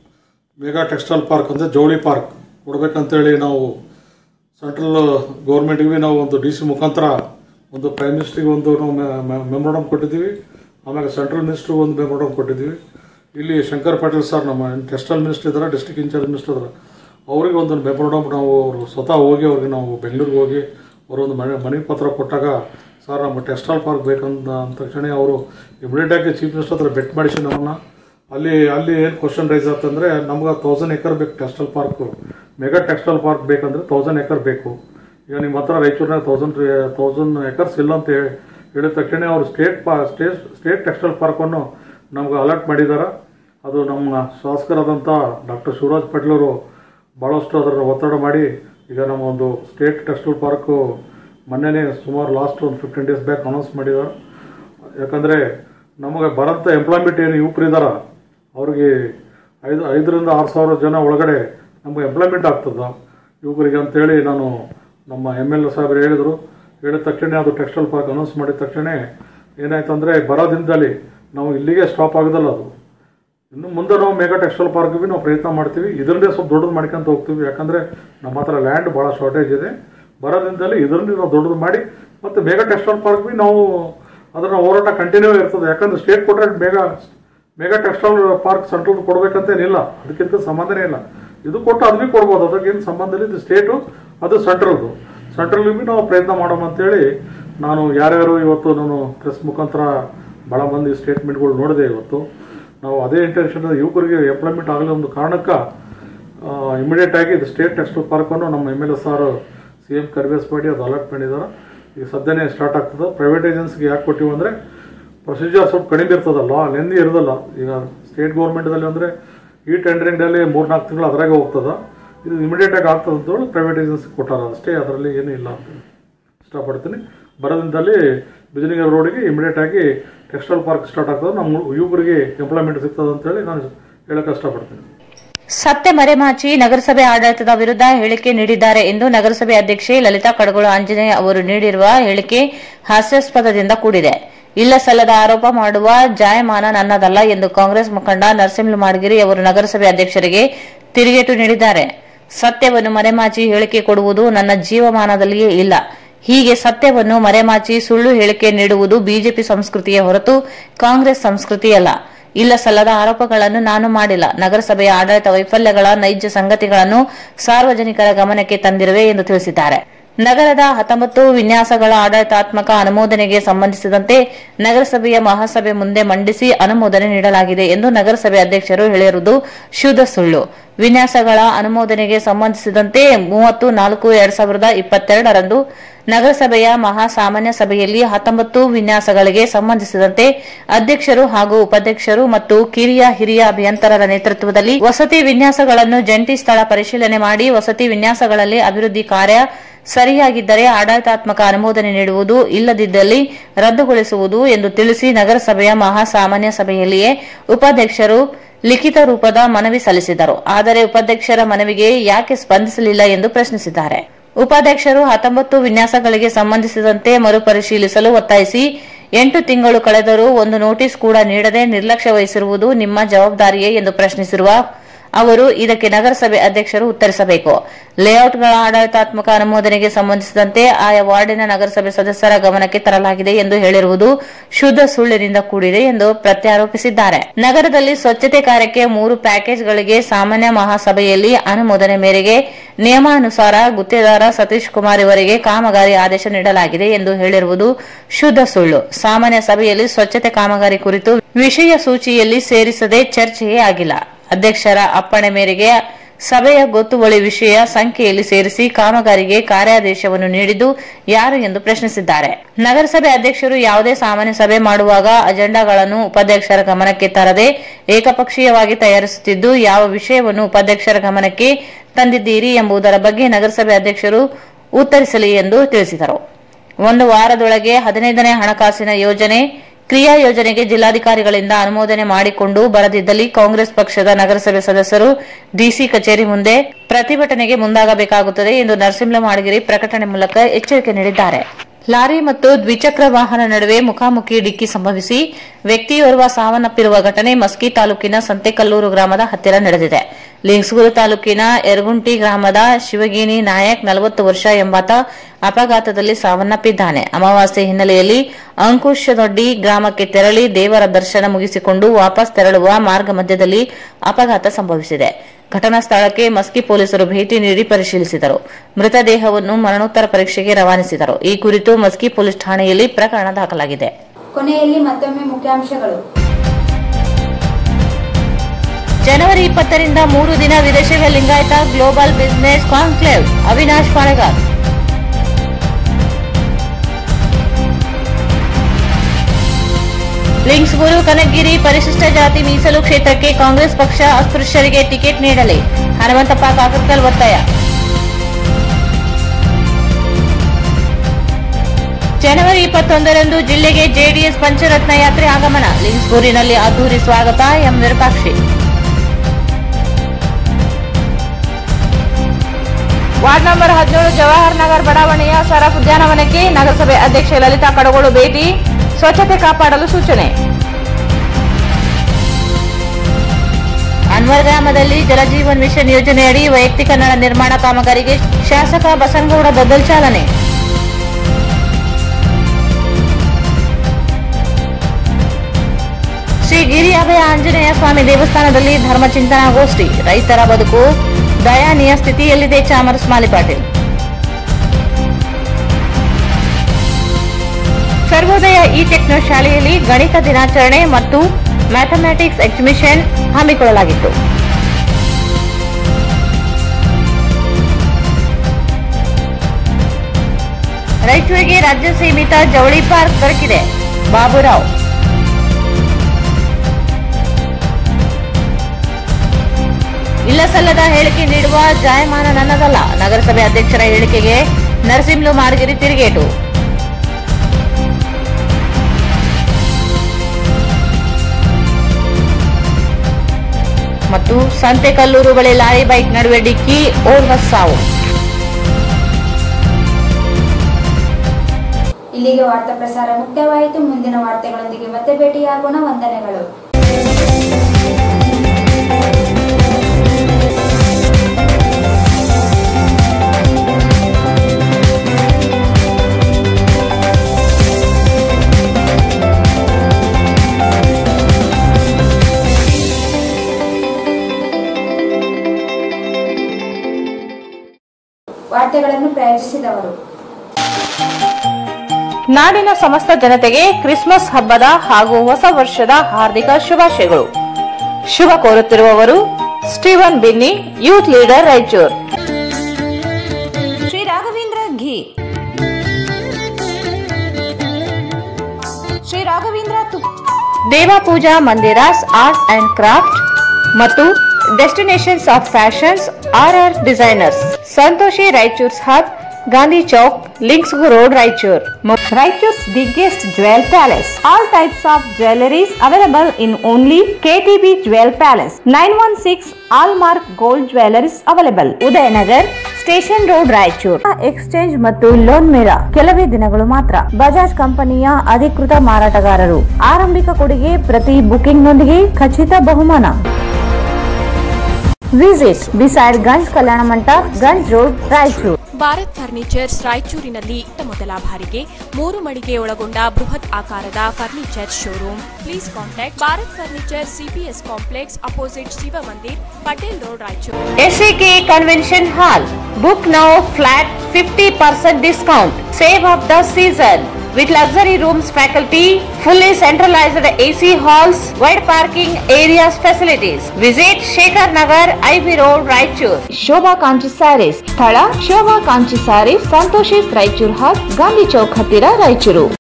ಮೆಗಾ ಟೆಕ್ಸ್ಟೈಲ್ ಪಾರ್ಕ್ ಅಂದರೆ ಜವಳಿ ಪಾರ್ಕ್ ಕೊಡಬೇಕಂತೇಳಿ ನಾವು ಸೆಂಟ್ರಲ್ ಗೌರ್ಮೆಂಟ್ಗೆ ನಾವು ಒಂದು ಡಿ ಸಿ ಮುಖಾಂತರ ಒಂದು ಪ್ರೈಮ್ ಮಿನಿಸ್ಟ್ರಿಗೆ ಒಂದು ನಾವು ಮೆಮೊರಡಮ್ ಕೊಟ್ಟಿದ್ದೀವಿ ಆಮೇಲೆ ಸೆಂಟ್ರಲ್ ಮಿನಿಸ್ಟ್ರಿಗೆ ಒಂದು ಮೆಮೊರಡಮ್ ಕೊಟ್ಟಿದ್ದೀವಿ ಇಲ್ಲಿ ಶಂಕರ್ ಪಾಟೀಲ್ ಸರ್ ನಮ್ಮ ಟೆಕ್ಸ್ಟೈಲ್ ಮಿನಿಸ್ಟರ್ ಇದ್ದಾರೆ ಡಿಸ್ಟ್ರಿಕ್ಟ್ ಇನ್ಚಾರ್ಜ್ ಮಿನಿಸ್ಟರ್ ಇದ್ದಾರೆ ಅವರಿಗೆ ಒಂದು ಮೆಮೊರಡಮ್ ನಾವು ಅವರು ಸ್ವತಃ ಹೋಗಿ ಅವ್ರಿಗೆ ನಾವು ಬೆಂಗಳೂರಿಗೆ ಹೋಗಿ ಅವರೊಂದು ಮನೆ ಮನೆ ಪತ್ರ ಕೊಟ್ಟಾಗ ಸರ್ ನಮ್ಮ ಟೆಕ್ಸ್ಟೈಲ್ ಪಾರ್ಕ್ ಬೇಕಂತ ಅಂದ ತಕ್ಷಣ ಅವರು ಇಮಿಡಿಯೇಟಾಗಿ ಚೀಫ್ ಮಿನಿಸ್ಟರ್ ಹತ್ರ ಬೆಟ್ ಮಾಡಿಸಿ ನಮ್ಮನ್ನು ಅಲ್ಲಿ ಅಲ್ಲಿ ಏನು ಕ್ವಶನ್ ರೈಸ್ ಆಗ್ತಂದ್ರೆ ನಮ್ಗೆ ತೌಸಂಡ್ ಎಕರ್ ಬೇಕು textile park mega textile park ಬೇಕಂದ್ರೆ ತೌಸಂಡ್ ಎಕರ್ ಬೇಕು ಈಗ ನಿಮ್ಮ ಹತ್ರ ರಾಯಚೂರಿನಾಗ ತೌಸಂಡ್ ತೌಸಂಡ್ ಎಕರ್ಸ್ ಇಲ್ಲ ಅಂತ ಹೇಳಿ ಹೇಳಿದ ತಕ್ಷಣ ಅವರು ಸ್ಟೇಟ್ ಪಾ ಸ್ಟೇಟ್ ಸ್ಟೇಟ್ ಟೆಕ್ಸ್ಟೈಲ್ ಪಾರ್ಕನ್ನು ನಮ್ಗೆ ಅಲರ್ಟ್ ಮಾಡಿದ್ದಾರೆ ಅದು ನಮ್ಮ ಶಾಸಕರಾದಂಥ ಡಾಕ್ಟರ್ ಶಿವರಾಜ್ ಪಾಟೀಲ್ ಅವರು ಭಾಳಷ್ಟು ಅದರ ಒತ್ತಡ ಮಾಡಿ ಈಗ ನಮ್ಮ ಒಂದು ಸ್ಟೇಟ್ ಟೆಕ್ಸ್ಟೈಲ್ ಪಾರ್ಕು ಮೊನ್ನೆನೇ ಸುಮಾರು ಲಾಸ್ಟ್ ಒಂದು ಫಿಫ್ಟೀನ್ ಡೇಸ್ ಬ್ಯಾಕ್ ಅನೌನ್ಸ್ ಮಾಡಿದ್ದಾರೆ ಯಾಕಂದರೆ ನಮಗೆ ಬರೋಂಥ ಎಂಪ್ಲಾಯ್ಮೆಂಟ್ ಏನು ಯುವಕರು ಇದ್ದಾರೆ ಅವ್ರಿಗೆ ಐದು ಐದರಿಂದ ಆರು ಸಾವಿರ ಜನ ಒಳಗಡೆ ನಮಗೆ ಎಂಪ್ಲಾಯ್ಮೆಂಟ್ ಆಗ್ತದ ಯುವಕರಿಗೆ ಅಂತೇಳಿ ನಾನು ನಮ್ಮ ಎಮ್ ಎಲ್ ಎ ಸಾಹೇಬರು ಹೇಳಿದರು ಹೇಳಿದ ತಕ್ಷಣ ಅದು ಟೆಕ್ಸ್ಟೈಲ್ ಪಾರ್ಕ್ ಅನೌನ್ಸ್ ಮಾಡಿದ ತಕ್ಷಣ ಏನಾಯ್ತು ಅಂದರೆ ಬರೋ ದಿನದಲ್ಲಿ ನಾವು ಇಲ್ಲಿಗೆ ಸ್ಟಾಪ್ ಆಗೋದಲ್ಲ ಅದು ಇನ್ನು ಮುಂದೆ ನಾವು ಮೆಗಾ ಟೆಕ್ಸ್ಟೈಲ್ ಪಾರ್ಕ್ ನಾವು ಪ್ರಯತ್ನ ಮಾಡ್ತೀವಿ ಇದರನ್ನೇ ಸ್ವಲ್ಪ ದೊಡ್ಡದು ಮಾಡ್ಕೊಂತ ಹೋಗ್ತೀವಿ ಯಾಕಂದರೆ ನಮ್ಮ ಹತ್ರ ಲ್ಯಾಂಡ್ ಭಾಳ ಶಾರ್ಟೇಜ್ ಇದೆ ಬರೋ ದಿನದಲ್ಲಿ ಇದರಲ್ಲಿ ನಾವು ದೊಡ್ಡದು ಮಾಡಿ ಮತ್ತು ಮೆಗಾ ಟೆಕ್ಸ್ಟೈಲ್ ಪಾರ್ಕ್ ಬಿ ನಾವು ಅದರ ಹೋರಾಟ ಕಂಟಿನ್ಯೂ ಇರ್ತದೆ ಯಾಕಂದ್ರೆ ಸ್ಟೇಟ್ ಕೊಟ್ಟರೆ mega mega textile park central ಕೊಡ್ಬೇಕಂತೇನಿಲ್ಲ ಅದಕ್ಕಿಂತ ಸಂಬಂಧನೇ ಇಲ್ಲ ಇದು ಕೊಟ್ಟು ಅದು ಭೀ ಕೊಡ್ಬೋದು ಅದಕ್ಕೇನು ಸಂಬಂಧ ಇಲ್ಲ ಇದು ಸ್ಟೇಟು ಅದು ಸೆಂಟ್ರಲ್ದು ಸೆಂಟ್ರಲ್ ಭೀ ನಾವು ಪ್ರಯತ್ನ ಮಾಡೋಣ ಅಂತೇಳಿ ನಾನು ಯಾರ್ಯಾರು ಇವತ್ತು ನಾನು ಪ್ರೆಸ್ ಮುಖಾಂತರ ಭಾಳ ಮಂದಿ ಸ್ಟೇಟ್ಮೆಂಟ್ಗಳು ನೋಡಿದೆ ಇವತ್ತು ನಾವು ಅದೇ ಇಂಟೆನ್ಷನ್ ಯುವಕರಿಗೆ ಎಂಪ್ಲಾಯ್ಮೆಂಟ್ ಆಗಲಿ ಒಂದು ಕಾರಣಕ್ಕೆ ಇಮಿಡಿಯೇಟ್ ಆಗಿ ಇದು ಸ್ಟೇಟ್ ಟೆಕ್ಸ್ಟೈಲ್ ಪಾರ್ಕನ್ನು ನಮ್ಮ M L S R C M ಕರ್ವೇಸ್ ಮಾಡಿ ಅದು ಅಲರ್ಟ್ ಮಾಡಿದ್ದಾರೆ ಈಗ ಸದ್ಯನೇ ಸ್ಟಾರ್ಟ್ ಆಗ್ತದೆ ಪ್ರೈವೇಟ್ ಏಜೆನ್ಸಿಗೆ ಯಾಕೆ ಕೊಟ್ಟಿವಿ ಅಂದರೆ ಪ್ರೊಸೀಜರ್ ಸ್ವಲ್ಪ ಕಡಿಮೆ ಇರ್ತದಲ್ಲ ಲೆಂದಿ ಇರೋದಲ್ಲ ಈಗ ಸ್ಟೇಟ್ ಗೌರ್ಮೆಂಟ್ದಲ್ಲಿ ಅಂದರೆ ಈ ಟೆಂಡರಿಂಗ್ನಲ್ಲಿ ಮೂರು ನಾಲ್ಕು ತಿಂಗಳು ಅದ್ರಾಗೆ ಹೋಗ್ತದ ಇದು ಇಮಿಡಿಯೇಟ್ ಆಗಿ ಆಗ್ತದೆ ಅಂತೇಳಿ ಪ್ರೈವೇಟ್ ಏಜೆನ್ಸಿ ಕೊಟ್ಟಾರ ಅಷ್ಟೇ ಅದರಲ್ಲಿ ಏನೂ ಇಲ್ಲ ಅಂತ ಇಷ್ಟಪಡ್ತೀನಿ ಬರೋದಿಂದಲ್ಲಿ ಬಿಜನಿಗರ್ ರೋಡಿಗೆ ಇಮಿಡಿಯೇಟ್ ಆಗಿ ಟೆಕ್ಸ್ಟೈಲ್ ಪಾರ್ಕ್ ಸ್ಟಾರ್ಟ್ ಆಗ್ತದೆ ನಮ್ಮ ಯುವಕರಿಗೆ ಎಂಪ್ಲಾಯ್ಮೆಂಟ್ ಸಿಗ್ತದೆ ಅಂತೇಳಿ ನಾನು ಹೇಳಕ್ಕೆ ಇಷ್ಟಪಡ್ತೀನಿ ಸತ್ಯ ಮರೆಮಾಚಿ ನಗರಸಭೆ ಆಡಳಿತದ ವಿರುದ್ಧ ಹೇಳಿಕೆ ನೀಡಿದ್ದಾರೆ ಎಂದು ನಗರಸಭೆ ಅಧ್ಯಕ್ಷೆ ಲಲಿತಾ ಕಡಗೋಳು ಆಂಜನೇಯ ಅವರು ನೀಡಿರುವ ಹೇಳಿಕೆ ಹಾಸ್ಯಾಸ್ಪದದಿಂದ ಕೂಡಿದೆ ಇಲ್ಲ ಸಲ್ಲದ ಆರೋಪ ಮಾಡುವ ಜಾಯಮಾನ ನನ್ನದಲ್ಲ ಎಂದು ಕಾಂಗ್ರೆಸ್ ಮುಖಂಡ ನರಸಿಂಹ ಮಾಡಗಿರಿ ಅವರು ನಗರಸಭೆ ಅಧ್ಯಕ್ಷರಿಗೆ ತಿರುಗೇಟು ನೀಡಿದ್ದಾರೆ ಸತ್ಯವನ್ನು ಮರೆಮಾಚಿ ಹೇಳಿಕೆ ಕೊಡುವುದು ನನ್ನ ಜೀವಮಾನದಲ್ಲಿಯೇ ಇಲ್ಲ ಹೀಗೆ ಸತ್ಯವನ್ನು ಮರೆಮಾಚಿ ಸುಳ್ಳು ಹೇಳಿಕೆ ನೀಡುವುದು ಬಿಜೆಪಿ ಸಂಸ್ಕೃತಿಯ ಹೊರತು ಕಾಂಗ್ರೆಸ್ ಸಂಸ್ಕೃತಿಯಲ್ಲ ಇಲ್ಲ ಸಲ್ಲದ ಆರೋಪಗಳನ್ನು ನಾನು ಮಾಡಿಲ್ಲ ನಗರಸಭೆಯ ಆಡಳಿತ ವೈಫಲ್ಯಗಳ ನೈಜ ಸಂಗತಿಗಳನ್ನು ಸಾರ್ವಜನಿಕರ ಗಮನಕ್ಕೆ ತಂದಿರುವೆ ಎಂದು ತಿಳಿಸಿದ್ದಾರೆ ನಗರದ ಹತ್ತೊಂಬತ್ತು ವಿನ್ಯಾಸಗಳ ಆಡಳಿತಾತ್ಮಕ ಅನುಮೋದನೆಗೆ ಸಂಬಂಧಿಸಿದಂತೆ ನಗರಸಭೆಯ ಮಹಾಸಭೆ ಮುಂದೆ ಮಂಡಿಸಿ ಅನುಮೋದನೆ ನೀಡಲಾಗಿದೆ ಎಂದು ನಗರಸಭೆ ಅಧ್ಯಕ್ಷರು ಹೇಳಿರುವುದು ಶುದ್ಧ ಸುಳ್ಳು ವಿನ್ಯಾಸಗಳ ಅನುಮೋದನೆಗೆ ಸಂಬಂಧಿಸಿದಂತೆ ಮೂವತ್ತು ನಾಲ್ಕು ಎರಡ್ ಸಾವಿರದ ಇಪ್ಪತ್ತೆರಡರಂದು ನಗರಸಭೆಯ ಮಹಾ ಸಾಮಾನ್ಯ ಸಭೆಯಲ್ಲಿ ಹತ್ತೊಂಬತ್ತು ವಿನ್ಯಾಸಗಳಿಗೆ ಸಂಬಂಧಿಸಿದಂತೆ ಅಧ್ಯಕ್ಷರು ಹಾಗೂ ಉಪಾಧ್ಯಕ್ಷರು ಮತ್ತು ಕಿರಿಯ ಹಿರಿಯ ಅಭಿಯಂತರರ ನೇತೃತ್ವದಲ್ಲಿ ವಸತಿ ವಿನ್ಯಾಸಗಳನ್ನು ಜಂಟಿ ಸ್ಥಳ ಪರಿಶೀಲನೆ ಮಾಡಿ ವಸತಿ ವಿನ್ಯಾಸಗಳಲ್ಲಿ ಅಭಿವೃದ್ಧಿ ಕಾರ್ಯ ಸರಿಯಾಗಿದ್ದರೆ ಆಡಳಿತಾತ್ಮಕ ಅನುಮೋದನೆ ನೀಡುವುದು ಇಲ್ಲದಿದ್ದಲ್ಲಿ ರದ್ದುಗೊಳಿಸುವುದು ಎಂದು ತಿಳಿಸಿ ನಗರಸಭೆಯ ಮಹಾ ಸಾಮಾನ್ಯ ಸಭೆಯಲ್ಲಿಯೇ ಉಪಾಧ್ಯಕ್ಷರು ಲಿಖಿತ ರೂಪದ ಮನವಿ ಸಲ್ಲಿಸಿದರು ಆದರೆ ಉಪಾಧ್ಯಕ್ಷರ ಮನವಿಗೆ ಯಾಕೆ ಸ್ಪಂದಿಸಲಿಲ್ಲ ಎಂದು ಪ್ರಶ್ನಿಸಿದ್ದಾರೆ ಉಪಾಧ್ಯಕ್ಷರು ಹತ್ತೊಂಬತ್ತು ವಿನ್ಯಾಸಗಳಿಗೆ ಸಂಬಂಧಿಸಿದಂತೆ ಮರುಪರಿಶೀಲಿಸಲು ಒತ್ತಾಯಿಸಿ ಎಂಟು ತಿಂಗಳು ಕಳೆದರೂ ಒಂದು ನೋಟಿಸ್ ಕೂಡ ನೀಡದೆ ನಿರ್ಲಕ್ಷ್ಯ ವಹಿಸಿರುವುದು ನಿಮ್ಮ ಜವಾಬ್ದಾರಿಯೇ ಎಂದು ಪ್ರಶ್ನಿಸಿರುವ ಅವರು ಇದಕ್ಕೆ ನಗರಸಭೆ ಅಧ್ಯಕ್ಷರು ಉತ್ತರಿಸಬೇಕು ಲೇಔಟ್ಗಳ ಆಡಳಿತಾತ್ಮಕ ಅನುಮೋದನೆಗೆ ಸಂಬಂಧಿಸಿದಂತೆ ಆಯಾ ವಾರ್ಡಿನ ನಗರಸಭೆ ಸದಸ್ಯರ ಗಮನಕ್ಕೆ ತರಲಾಗಿದೆ ಎಂದು ಹೇಳಿರುವುದು ಶುದ್ಧ ಸುಳ್ಳಿನಿಂದ ಕೂಡಿದೆ ಎಂದು ಪ್ರತ್ಯಾರೋಪಿಸಿದ್ದಾರೆ ನಗರದಲ್ಲಿ ಸ್ವಚ್ಛತೆ ಕಾರ್ಯಕ್ಕೆ ಮೂರು ಪ್ಯಾಕೇಜ್ಗಳಿಗೆ ಸಾಮಾನ್ಯ ಮಹಾಸಭೆಯಲ್ಲಿ ಅನುಮೋದನೆ ಮೇರೆಗೆ ನಿಯಮಾನುಸಾರ ಗುತ್ತೇದಾರ ಸತೀಶ್ ಕುಮಾರ್ ಇವರಿಗೆ ಕಾಮಗಾರಿ ಆದೇಶ ನೀಡಲಾಗಿದೆ ಎಂದು ಹೇಳಿರುವುದು ಶುದ್ಧ ಸುಳ್ಳು ಸಾಮಾನ್ಯ ಸಭೆಯಲ್ಲಿ ಸ್ವಚ್ಛತೆ ಕಾಮಗಾರಿ ಕುರಿತು ವಿಷಯ ಸೂಚಿಯಲ್ಲಿ ಸೇರಿಸದೆ ಚರ್ಚೆಯೇ ಆಗಿಲ್ಲ ಅಧ್ಯಕ್ಷರ ಅಪ್ಪಣೆ ಮೇರೆಗೆ ಸಭೆಯ ಗೊತ್ತುವಳಿ ವಿಷಯ ಸಂಖ್ಯೆಯಲ್ಲಿ ಸೇರಿಸಿ ಕಾಮಗಾರಿಗೆ ಕಾರ್ಯಾದೇಶವನ್ನು ನೀಡಿದ್ದು ಯಾರು ಎಂದು ಪ್ರಶ್ನಿಸಿದ್ದಾರೆ ನಗರಸಭೆ ಅಧ್ಯಕ್ಷರು ಯಾವುದೇ ಸಾಮಾನ್ಯ ಸಭೆ ಮಾಡುವಾಗ ಅಜೆಂಡಾಗಳನ್ನು ಉಪಾಧ್ಯಕ್ಷರ ಗಮನಕ್ಕೆ ತರದೆ ಏಕಪಕ್ಷೀಯವಾಗಿ ತಯಾರಿಸುತ್ತಿದ್ದು ಯಾವ ವಿಷಯವನ್ನು ಉಪಾಧ್ಯಕ್ಷರ ಗಮನಕ್ಕೆ ತಂದಿದ್ದೀರಿ ಎಂಬುದರ ಬಗ್ಗೆ ನಗರಸಭೆ ಅಧ್ಯಕ್ಷರು ಉತ್ತರಿಸಲಿ ಎಂದು ತಿಳಿಸಿದರು ಒಂದು ವಾರದೊಳಗೆ ಹದಿನೈದನೇ ಹಣಕಾಸಿನ ಯೋಜನೆ ಕ್ರಿಯಾ ಯೋಜನೆಗೆ ಜಿಲ್ಲಾಧಿಕಾರಿಗಳಿಂದ ಅನುಮೋದನೆ ಮಾಡಿಕೊಂಡು ಬರದಿದ್ದಲ್ಲಿ ಕಾಂಗ್ರೆಸ್ ಪಕ್ಷದ ನಗರಸಭೆ ಸದಸ್ಯರು ಡಿಸಿ ಕಚೇರಿ ಮುಂದೆ ಪ್ರತಿಭಟನೆಗೆ ಮುಂದಾಗಬೇಕಾಗುತ್ತದೆ ಎಂದು ನರಸಿಂಹ ಮಾಡಗಿರಿ ಪ್ರಕಟಣೆ ಮೂಲಕ ಎಚ್ಚರಿಕೆ ನೀಡಿದ್ದಾರೆ ಲಾರಿ ಮತ್ತು ದ್ವಿಚಕ್ರ ವಾಹನ ನಡುವೆ ಮುಖಾಮುಖಿ ಡಿಕ್ಕಿ ಸಂಭವಿಸಿ ವ್ಯಕ್ತಿಯೋರ್ವ ಸಾವನ್ನಪ್ಪಿರುವ ಘಟನೆ ಮಸ್ಕಿ ತಾಲೂಕಿನ ಸಂತೆಕಲ್ಲೂರು ಗ್ರಾಮದ ಹತ್ತಿರ ನಡೆದಿದೆ ಲಿಂಗ್ಸ್ಗೂರು ತಾಲೂಕಿನ ಯರಗುಂಟಿ ಗ್ರಾಮದ ಶಿವಗೇನಿ ನಾಯಕ್ ನಲವತ್ತು ವರ್ಷ ಎಂಬಾತ ಅಪಘಾತದಲ್ಲಿ ಸಾವನ್ನಪ್ಪಿದ್ದಾನೆ ಅಮಾವಾಸ್ಯೆ ಹಿನ್ನೆಲೆಯಲ್ಲಿ ಅಂಕುಶದೊಡ್ಡಿ ಗ್ರಾಮಕ್ಕೆ ತೆರಳಿ ದೇವರ ದರ್ಶನ ಮುಗಿಸಿಕೊಂಡು ವಾಪಸ್ ತೆರಳುವ ಮಾರ್ಗ ಮಧ್ಯದಲ್ಲಿ ಅಪಘಾತ ಸಂಭವಿಸಿದೆ ಘಟನಾ ಸ್ಥಳಕ್ಕೆ ಮಸ್ಕಿ ಪೊಲೀಸರು ಭೇಟಿ ನೀಡಿ ಪರಿಶೀಲಿಸಿದರು ಮೃತದೇಹವನ್ನು ಮರಣೋತ್ತರ ಪರೀಕ್ಷೆಗೆ ರವಾನಿಸಿದರು ಈ ಕುರಿತು ಮಸ್ಕಿ ಪೊಲೀಸ್ ಠಾಣೆಯಲ್ಲಿ ಪ್ರಕರಣ ದಾಖಲಾಗಿದೆ ಕೊನೆಯಲ್ಲಿ ಮತ್ತೊಮ್ಮೆ ಮುಖ್ಯಾಂಶಗಳು ಜನವರಿ ಇಪ್ಪತ್ತರಿಂದ ಮೂರು ದಿನ ವಿದೇಶಿಗ Lingayat global business conclave Avinash Palegar ಲಿಂಕ್ಸ್ಗೂರು ಕನಗಿರಿ ಪರಿಶಿಷ್ಟ ಜಾತಿ ಮೀಸಲು ಕ್ಷೇತ್ರಕ್ಕೆ ಕಾಂಗ್ರೆಸ್ ಪಕ್ಷ ಅಸ್ಪೃಶ್ಯರಿಗೆ ಟಿಕೆಟ್ ನೀಡಲಿ ಹನುಮಂತಪ್ಪ ಕಾಕರ್ಕಲ್ ಒತ್ತಾಯ ಜನವರಿ ಇಪ್ಪತ್ತೊಂದರಂದು ಜಿಲ್ಲೆಗೆ ಜೆಡಿಎಸ್ ಪಂಚರತ್ನ ಯಾತ್ರೆ ಆಗಮನ ಲಿಂಕ್ಸ್ಗೂರಿನಲ್ಲಿ ಅದ್ದೂರಿ ಸ್ವಾಗತ ಎಂ ವಿರೂಪಾಕ್ಷಿ ವಾರ್ಡ್ ನಂಬರ್ ಹದಿನೇಳು ಜವಾಹರ್ ನಗರ್ ಬಡಾವಣೆಯ ಸರಫ್ ಉದ್ಯಾನವನಕ್ಕೆ ನಗರಸಭೆ ಅಧ್ಯಕ್ಷೆ ಲಲಿತಾ ಕಡಗೋಳು ಭೇಟಿ ಸ್ವಚ್ಛತೆ ಕಾಪಾಡಲು ಸೂಚನೆ ಅನ್ವರ್ ಗ್ರಾಮದಲ್ಲಿ ಜಲಜೀವನ್ ಮಿಷನ್ ಯೋಜನೆಯಡಿ ವೈಯಕ್ತಿಕ ನಳ ನಿರ್ಮಾಣ ಕಾಮಗಾರಿಗೆ ಶಾಸಕ ಬಸನಗೌಡ ದದ್ದಲ್ ಚಾಲನೆ ಶ್ರೀ ಗಿರಿ ಅಭಯ ಆಂಜನೇಯ ಸ್ವಾಮಿ ದೇವಸ್ಥಾನದಲ್ಲಿ ಧರ್ಮ ಚಿಂತನಾಗೋಷ್ಠಿ ರೈತರ ಬದುಕು ದಯಾನೀಯ ಸ್ಥಿತಿಯಲ್ಲಿದೆ ಚಾಮರಸ್ ಮಾಲಿ ಪಾಟೀಲ್ ಸರ್ವೋದಯ ಇ ಟೆಕ್ನೋ ಶಾಲೆಯಲ್ಲಿ ಗಣಿತ ದಿನಾಚರಣೆ ಮತ್ತು ಮ್ಯಾಥಮ್ಯಾಟಿಕ್ಸ್ ಎಕ್ಸಿಬಿಷನ್ ಹಮ್ಮಿಕೊಳ್ಳಲಾಗಿತ್ತು ರಾಯಚೂರಿಗೆ ರಾಜ್ಯ ಸೀಮಿತ ಜವಳಿ ಪಾರ್ಕ್ ದೊರಕಿದೆ ಬಾಬುರಾವ್ ಇಲ್ಲಸಲ್ಲದ ಹೇಳಿಕೆ ನೀಡುವ ಜಾಯಮಾನ ನನ್ನದಲ್ಲ ನಗರಸಭೆ ಅಧ್ಯಕ್ಷರ ಹೇಳಿಕೆಗೆ ನರಸಿಂಹಲು ಮಾರ್ಗಿರಿ ತಿರುಗೇಟು ಮತ್ತು ಸಂತೆಕಲ್ಲೂರು ಬಳಿ ಲಾರಿ ಬೈಕ್ ನಡುವೆ ಡಿಕ್ಕಿ ಓರ್ವ ಸಾವು ಇಲ್ಲಿಗೆ ವಾರ್ತಾ ಪ್ರಸಾರ ಮುಕ್ತವಾಯಿತು ಮುಂದಿನ ವಾರ್ತೆಗಳೊಂದಿಗೆ ಮತ್ತೆ ಭೇಟಿಯಾಗೋಣ ವಂದನೆಗಳು ವಾರ್ತೆಗಳನ್ನು ಪ್ರಾಯೋಜಿಸಿ ರಚಿಸಿದವರು ನಾಡಿನ ಸಮಸ್ತ ಜನತೆಗೆ ಕ್ರಿಸ್ಮಸ್ ಹಬ್ಬದ ಹಾಗೂ ಹೊಸ ವರ್ಷದ ಹಾರ್ದಿಕ ಶುಭಾಶಯಗಳು ಶುಭ ಕೋರುತ್ತಿರುವವರು Steven Binny youth leader Raichur Shri Raghavendra ghee Shri Raghavendra ತುಪ್ಪ Deva Pooja Mandiras art and craft ಮತ್ತು destinations of fashions R R designers Santoshi Raichur's hub Gandhi Chowk links road Raichur Raichur's biggest jewel palace. All types of jewelries available in only KTB Jewel Palace. 916 Allmark Gold Jewelries available. Udayanagar station road Raichur exchange ಮತ್ತು loan ಮೇಳ ಕೆಲವೇ ದಿನಗಳು ಮಾತ್ರ ಬಜಾಜ್ ಕಂಪನಿಯ ಅಧಿಕೃತ ಮಾರಾಟಗಾರರು ಆರಂಭಿಕ ಕೊಡುಗೆ ಪ್ರತಿ ಬುಕಿಂಗ್ನೊಂದಿಗೆ ಖಚಿತ ಬಹುಮಾನ visit beside Ganj Kalyana Mantapa Ganj road Raichur Bharat furnitures ರಾಯಚೂರಿನಲ್ಲಿ ಇತ್ತ ಮೊದಲ ಬಾರಿಗೆ ಮೂರು ಮಳಿಗೆ ಒಳಗೊಂಡ ಬೃಹತ್ ಆಕಾರದ furniture showroom please contact Bharat furniture CPS complex opposite Shiva Mandir Patel road Raichur SAK Convention Hall. Book now flat 50% discount. Save of the season. With luxury rooms faculty, fully centralized AC halls, wide parking areas facilities. Visit Shekhar Nagar, IB Road, Raichur. Shobha Kanchi saris ಸ್ಥಳ Shobha Kanchi saris Santoshi's Raichur hub Gandhi Chowk ಹತ್ತಿರ ರಾಯಚೂರು